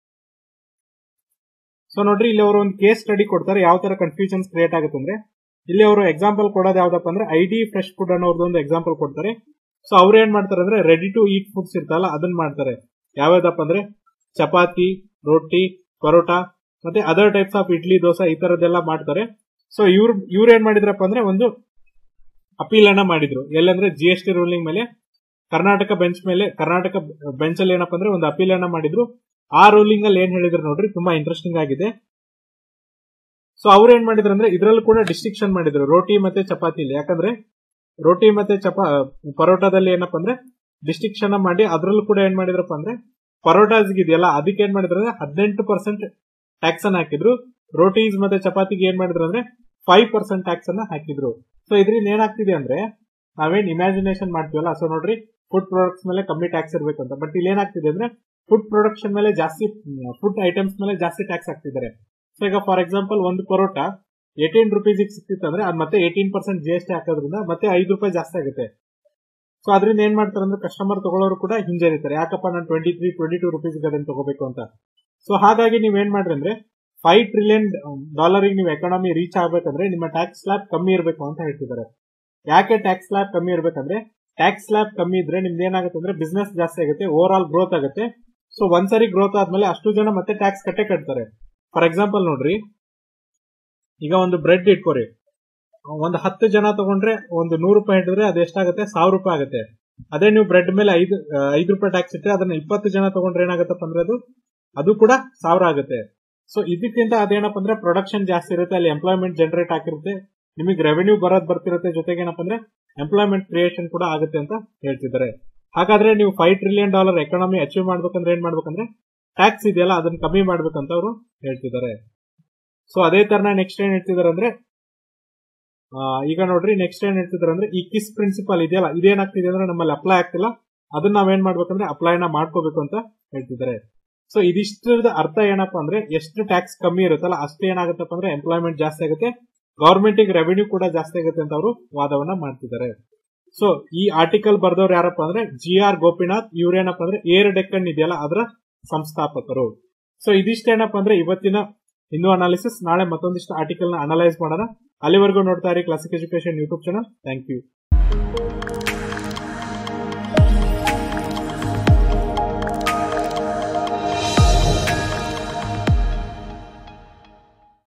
[SPEAKER 1] ಸೊ ನೋಡ್ರಿ ಇಲ್ಲಿ ಅವರು ಒಂದು ಕೇಸ್ ಸ್ಟಡಿ ಕೊಡ್ತಾರೆ ಯಾವ ತರ ಕನ್ಫ್ಯೂಷನ್ಸ್ ಕ್ರಿಯೇಟ್ ಆಗುತ್ತೆ ಅಂದ್ರೆ ಇಲ್ಲಿ ಅವರು ಎಕ್ಸಾಂಪಲ್ ಕೊಡೋದು ಯಾವ್ದಪ್ಪ ಅಂದ್ರೆ ಐ ಡಿ ಫ್ರೆಶ್ ಫುಡ್ ಅನ್ನೋರ್ದು ಒಂದು ಎಕ್ಸಾಂಪಲ್ ಕೊಡ್ತಾರೆ ಸೊ ಅವ್ರು ಏನ್ ಮಾಡ್ತಾರೆ ಅಂದ್ರೆ ರೆಡಿ ಟು ಈಟ್ ಫುಡ್ಸ್ ಇರ್ತಲ್ಲ ಅದನ್ನ ಮಾಡ್ತಾರೆ ಯಾವ್ಯಾವ್ದಪ್ಪ ಅಂದ್ರೆ ಚಪಾತಿ ರೊಟ್ಟಿ ಪರೋಟ ಮತ್ತೆ other types of idli dosa ಈ ತರದ್ದೆಲ್ಲ ಮಾಡ್ತಾರೆ ಸೊ ಇವ್ರು ಇವ್ರು ಏನ್ ಮಾಡಿದ್ರಪ್ಪ ಅಂದ್ರೆ ಒಂದು ಅಪೀಲ್ ಅನ್ನ ಮಾಡಿದ್ರು ಎಲ್ಲಂದ್ರೆ ಜಿ ಎಸ್ ಟಿ ರೂಲಿಂಗ್ ಮೇಲೆ ಕರ್ನಾಟಕ ಬೆಂಚ್ ಮೇಲೆ ಕರ್ನಾಟಕ ಬೆಂಚ್ ಅಲ್ಲಿ ಏನಪ್ಪಾ ಅಂದ್ರೆ ಒಂದು ಅಪೀಲ್ ಅನ್ನ ಮಾಡಿದ್ರು ಆ ರೂಲಿಂಗ್ ಅಲ್ಲಿ ಏನ್ ಹೇಳಿದ್ರು ನೋಡ್ರಿ ತುಂಬಾ ಇಂಟ್ರೆಸ್ಟಿಂಗ್ ಆಗಿದೆ ಸೊ ಅವ್ರು ಏನ್ ಮಾಡಿದ್ರು ಅಂದ್ರೆ ಇದ್ರಲ್ಲೂ ಕೂಡ ಡಿಸ್ಟಿಂಕ್ಷನ್ ಮಾಡಿದ್ರು ರೋಟಿ ಮತ್ತೆ ಚಪಾತಿಲಿ ಯಾಕಂದ್ರೆ ರೋಟಿ ಮತ್ತೆ ಚಪಾ ಪರೋಟಾದಲ್ಲಿ ಏನಪ್ಪಾ ಅಂದ್ರೆ ಡಿಸ್ಟಿಂಕ್ಷನ್ ಮಾಡಿ ಅದ್ರಲ್ಲೂ ಕೂಡ ಏನ್ ಮಾಡಿದ್ರಪ್ಪ ಅಂದ್ರೆ ಪರೋಟಾಸ್ ಇದೆಯಲ್ಲ ಅದಕ್ಕೆ ಏನ್ ಮಾಡಿದ್ರು ಅಂದ್ರೆ ಹದಿನೆಂಟು ಪರ್ಸೆಂಟ್ ಟ್ಯಾಕ್ಸ್ ಅನ್ನ ಹಾಕಿದ್ರು ರೋಟೀಸ್ ಮತ್ತೆ ಚಪಾತಿಗೆ ಏನ್ ಮಾಡಿದ್ರು ಅಂದ್ರೆ ಫೈವ್ ಪರ್ಸೆಂಟ್ ಟ್ಯಾಕ್ಸ್ ಅನ್ನ ಹಾಕಿದ್ರು ಸೊ ಇದರಿಂದ ಏನಾಗ್ತಿದೆ ಅಂದ್ರೆ ನಾವೇನ್ ಇಮ್ಯಾಜಿನೇಷನ್ ಮಾಡ್ತೀವಲ್ಲ ಸೊ ನೋಡ್ರಿ ಫುಡ್ ಪ್ರಾಡಕ್ಟ್ಸ್ ಮೇಲೆ ಕಮ್ಮಿ ಟ್ಯಾಕ್ಸ್ ಇರಬೇಕು ಅಂತ ಬಟ್ ಇಲ್ಲಿ ಏನಾಗ್ತಿದೆ ಅಂದ್ರೆ ಫುಡ್ ಪ್ರೊಡಕ್ಷನ್ ಮೇಲೆ ಜಾಸ್ತಿ ಫುಡ್ ಐಟಮ್ಸ್ ಮೇಲೆ ಜಾಸ್ತಿ ಟ್ಯಾಕ್ಸ್ ಹಾಕ್ತಿದ್ದಾರೆ ಸೊ ಈಗ ಫಾರ್ ಎಕ್ಸಾಂಪಲ್ ಒಂದು ಪರೋಟ ಏಟೀನ್ ರುಪೀಸ್ ಸಿಕ್ತಿತ್ತು ಅಂದ್ರೆ ಅದ್ ಮತ್ತೆ eighteen percent G S T ಹಾಕೋದ್ರಿಂದ ಮತ್ತೆ ಐದು ರೂಪಾಯಿ ಜಾಸ್ತಿ ಆಗುತ್ತೆ ಸೊ ಅದರಿಂದ ಏನ್ ಮಾಡ್ತಾರೆ ಅಂದ್ರೆ ಕಸ್ಟಮರ್ ತಗೊಳ್ಳೋರು ಕೂಡ ಹಿಂಜರಿತಾರೆ ಯಾಕಪ್ಪ ನಾನು twenty three twenty two rupees ಅದನ್ನ ತಗೋಬೇಕು ಅಂತ ಸೊ ಹಾಗಾಗಿ ನೀವ್ ಏನ್ ಮಾಡ್ರಿ ಅಂದ್ರೆ ಫೈವ್ ಟ್ರಿಲಿಯನ್ ಡಾಲರ್ ನೀವು ಎಕಾನಮಿ ರೀಚ್ ಆಗ್ಬೇಕಂದ್ರೆ ನಿಮ್ಮ ಟ್ಯಾಕ್ಸ್ ಸ್ಲಾಬ್ ಕಮ್ಮಿ ಇರಬೇಕು ಅಂತ ಹೇಳ್ತಿದ್ದಾರೆ ಯಾಕೆ ಟ್ಯಾಕ್ಸ್ ಸ್ಲಾಬ್ ಕಮ್ಮಿ ಇರ್ಬೇಕಂದ್ರೆ ಟ್ಯಾಕ್ಸ್ ಸ್ಲಾಬ್ ಕಮ್ಮಿ ಇದ್ರೆ ನಿಮ್ದು ಏನಾಗುತ್ತೆ ಅಂದ್ರೆ ಬಿಸ್ನೆಸ್ ಜಾಸ್ತಿ ಆಗುತ್ತೆ ಓವರ್ ಆಲ್ ಗ್ರೋತ್ ಆಗುತ್ತೆ ಸೊ ಒಂದ್ಸರಿ ಗ್ರೋತ್ ಆದ್ಮೇಲೆ ಅಷ್ಟು ಜನ ಮತ್ತೆ ಟ್ಯಾಕ್ಸ್ ಕಟ್ಟೆ ಕಟ್ತಾರೆ ಫಾರ್ ಎಕ್ಸಾಂಪಲ್ ನೋಡ್ರಿ ಈಗ ಒಂದು ಬ್ರೆಡ್ ಇಟ್ಕೋರಿ ಒಂದು ಹತ್ತು ಜನ ತಗೊಂಡ್ರೆ ಒಂದು ನೂರು ರೂಪಾಯಿ ಇಟ್ಟಿದ್ರೆ ಅದು ಎಷ್ಟಾಗುತ್ತೆ ಸಾವಿರ ರೂಪಾಯಿ ಆಗುತ್ತೆ ಅದೇ ನೀವು ಬ್ರೆಡ್ ಮೇಲೆ ಐದು ಐದು ರೂಪಾಯಿ ಟ್ಯಾಕ್ಸ್ ಇಟ್ಟರೆ ಅದನ್ನ ಇಪ್ಪತ್ತು ಜನ ತಗೊಂಡ್ರೆ ಏನಾಗುತ್ತಪ್ಪ ಅಂದ್ರೆ ಅದು ಅದು ಕೂಡ ಸಾವಿರ ಆಗುತ್ತೆ ಸೊ ಇದಕ್ಕಿಂತ ಅದೇನಪ್ಪ ಅಂದ್ರೆ ಪ್ರೊಡಕ್ಷನ್ ಜಾಸ್ತಿ ಇರುತ್ತೆ ಅಲ್ಲಿ ಎಂಪ್ಲಾಯ್ಮೆಂಟ್ ಜನರೇಟ್ ಆಗಿರುತ್ತೆ ನಿಮಗೆ ರೆವೆನ್ಯೂ ಬರೋದ್ ಬರ್ತಿರುತ್ತೆ ಜೊತೆಗೆ ಏನಪ್ಪ ಅಂದ್ರೆ ಎಂಪ್ಲಾಯ್ಮೆಂಟ್ ಕ್ರಿಯೇಷನ್ ಕೂಡ ಆಗುತ್ತೆ ಅಂತ ಹೇಳ್ತಿದ್ದಾರೆ ಹಾಗಾದ್ರೆ ನೀವು five trillion dollar economy achieve ಮಾಡ್ಬೇಕಂದ್ರೆ ಏನ್ ಮಾಡ್ಬೇಕಂದ್ರೆ ಟ್ಯಾಕ್ಸ್ ಇದೆಯಲ್ಲ ಅದನ್ನ ಕಮ್ಮಿ ಮಾಡ್ಬೇಕಂತ ಅವರು ಹೇಳ್ತಿದ್ದಾರೆ ಸೊ ಅದೇ ತರನ ನೆಕ್ಸ್ಟ್ ಏನ್ ಹೇಳ್ತಿದಾರೆ ಅಂದ್ರೆ ಆ, ಈಗ ನೋಡ್ರಿ ನೆಕ್ಸ್ಟ್ ಏನ್ ಹೇಳ್ತಿದಾರೆ ಅಂದ್ರೆ ಈ ಕಿಸ್ ಪ್ರಿನ್ಸಿಪಲ್ ಇದೆಯಲ್ಲ ಇದೇನಾಗ್ತಿದೆ ಅಂದ್ರೆ ನಮ್ಮಲ್ಲಿ ಅಪ್ಲೈ ಆಗ್ತಿಲ್ಲ ಅದನ್ನ ನಾವೇನ್ ಮಾಡ್ಬೇಕಂದ್ರೆ ಅಪ್ಲೈನ ಮಾಡ್ಕೋಬೇಕು ಅಂತ ಹೇಳ್ತಿದ್ದಾರೆ ಸೊ ಇದಿಷ್ಟರದ ಅರ್ಥ ಏನಪ್ಪಾ ಅಂದ್ರೆ ಎಷ್ಟು ಟ್ಯಾಕ್ಸ್ ಕಮ್ಮಿ ಇರುತ್ತಲ್ಲ ಅಷ್ಟೇ ಏನಾಗುತ್ತಪ್ಪ ಅಂದ್ರೆ ಎಂಪ್ಲಾಯ್ಮೆಂಟ್ ಜಾಸ್ತಿ ಆಗುತ್ತೆ ಗವರ್ಮೆಂಟ್ ರೆವೆನ್ಯೂ ಕೂಡ ಜಾಸ್ತಿ ಆಗುತ್ತೆ ಅಂತ ಅವರು ವಾದವನ್ನ ಮಾಡ್ತಿದ್ದಾರೆ ಸೊ ಈ ಆರ್ಟಿಕಲ್ ಬರ್ದವ್ರು ಯಾರಪ್ಪ ಅಂದ್ರೆ ಜಿ ಆರ್ ಗೋಪಿನಾಥ್ ಇವ್ರೇನಪ್ಪ ಅಂದ್ರೆ ಏರ್ ಡೆಕ್ಕನ್ ಇದೆಯಲ್ಲ ಅದರ ಸಂಸ್ಥಾಪಕರು ಸೊ ಇದಿಷ್ಟೇನಪ್ಪ ಅಂದ್ರೆ ಇವತ್ತಿನ ಹಿಂದೂ ಅನಾಲಿಸಿಸ್ ನಾಳೆ ಮತ್ತೊಂದಿಷ್ಟು ಆರ್ಟಿಕಲ್ ನ ಅನಲೈಸ್ ಮಾಡೋಣ ಅಲ್ಲಿವರೆಗೂ ನೋಡ್ತಾ ಇರಿ classic education YouTube channel thank you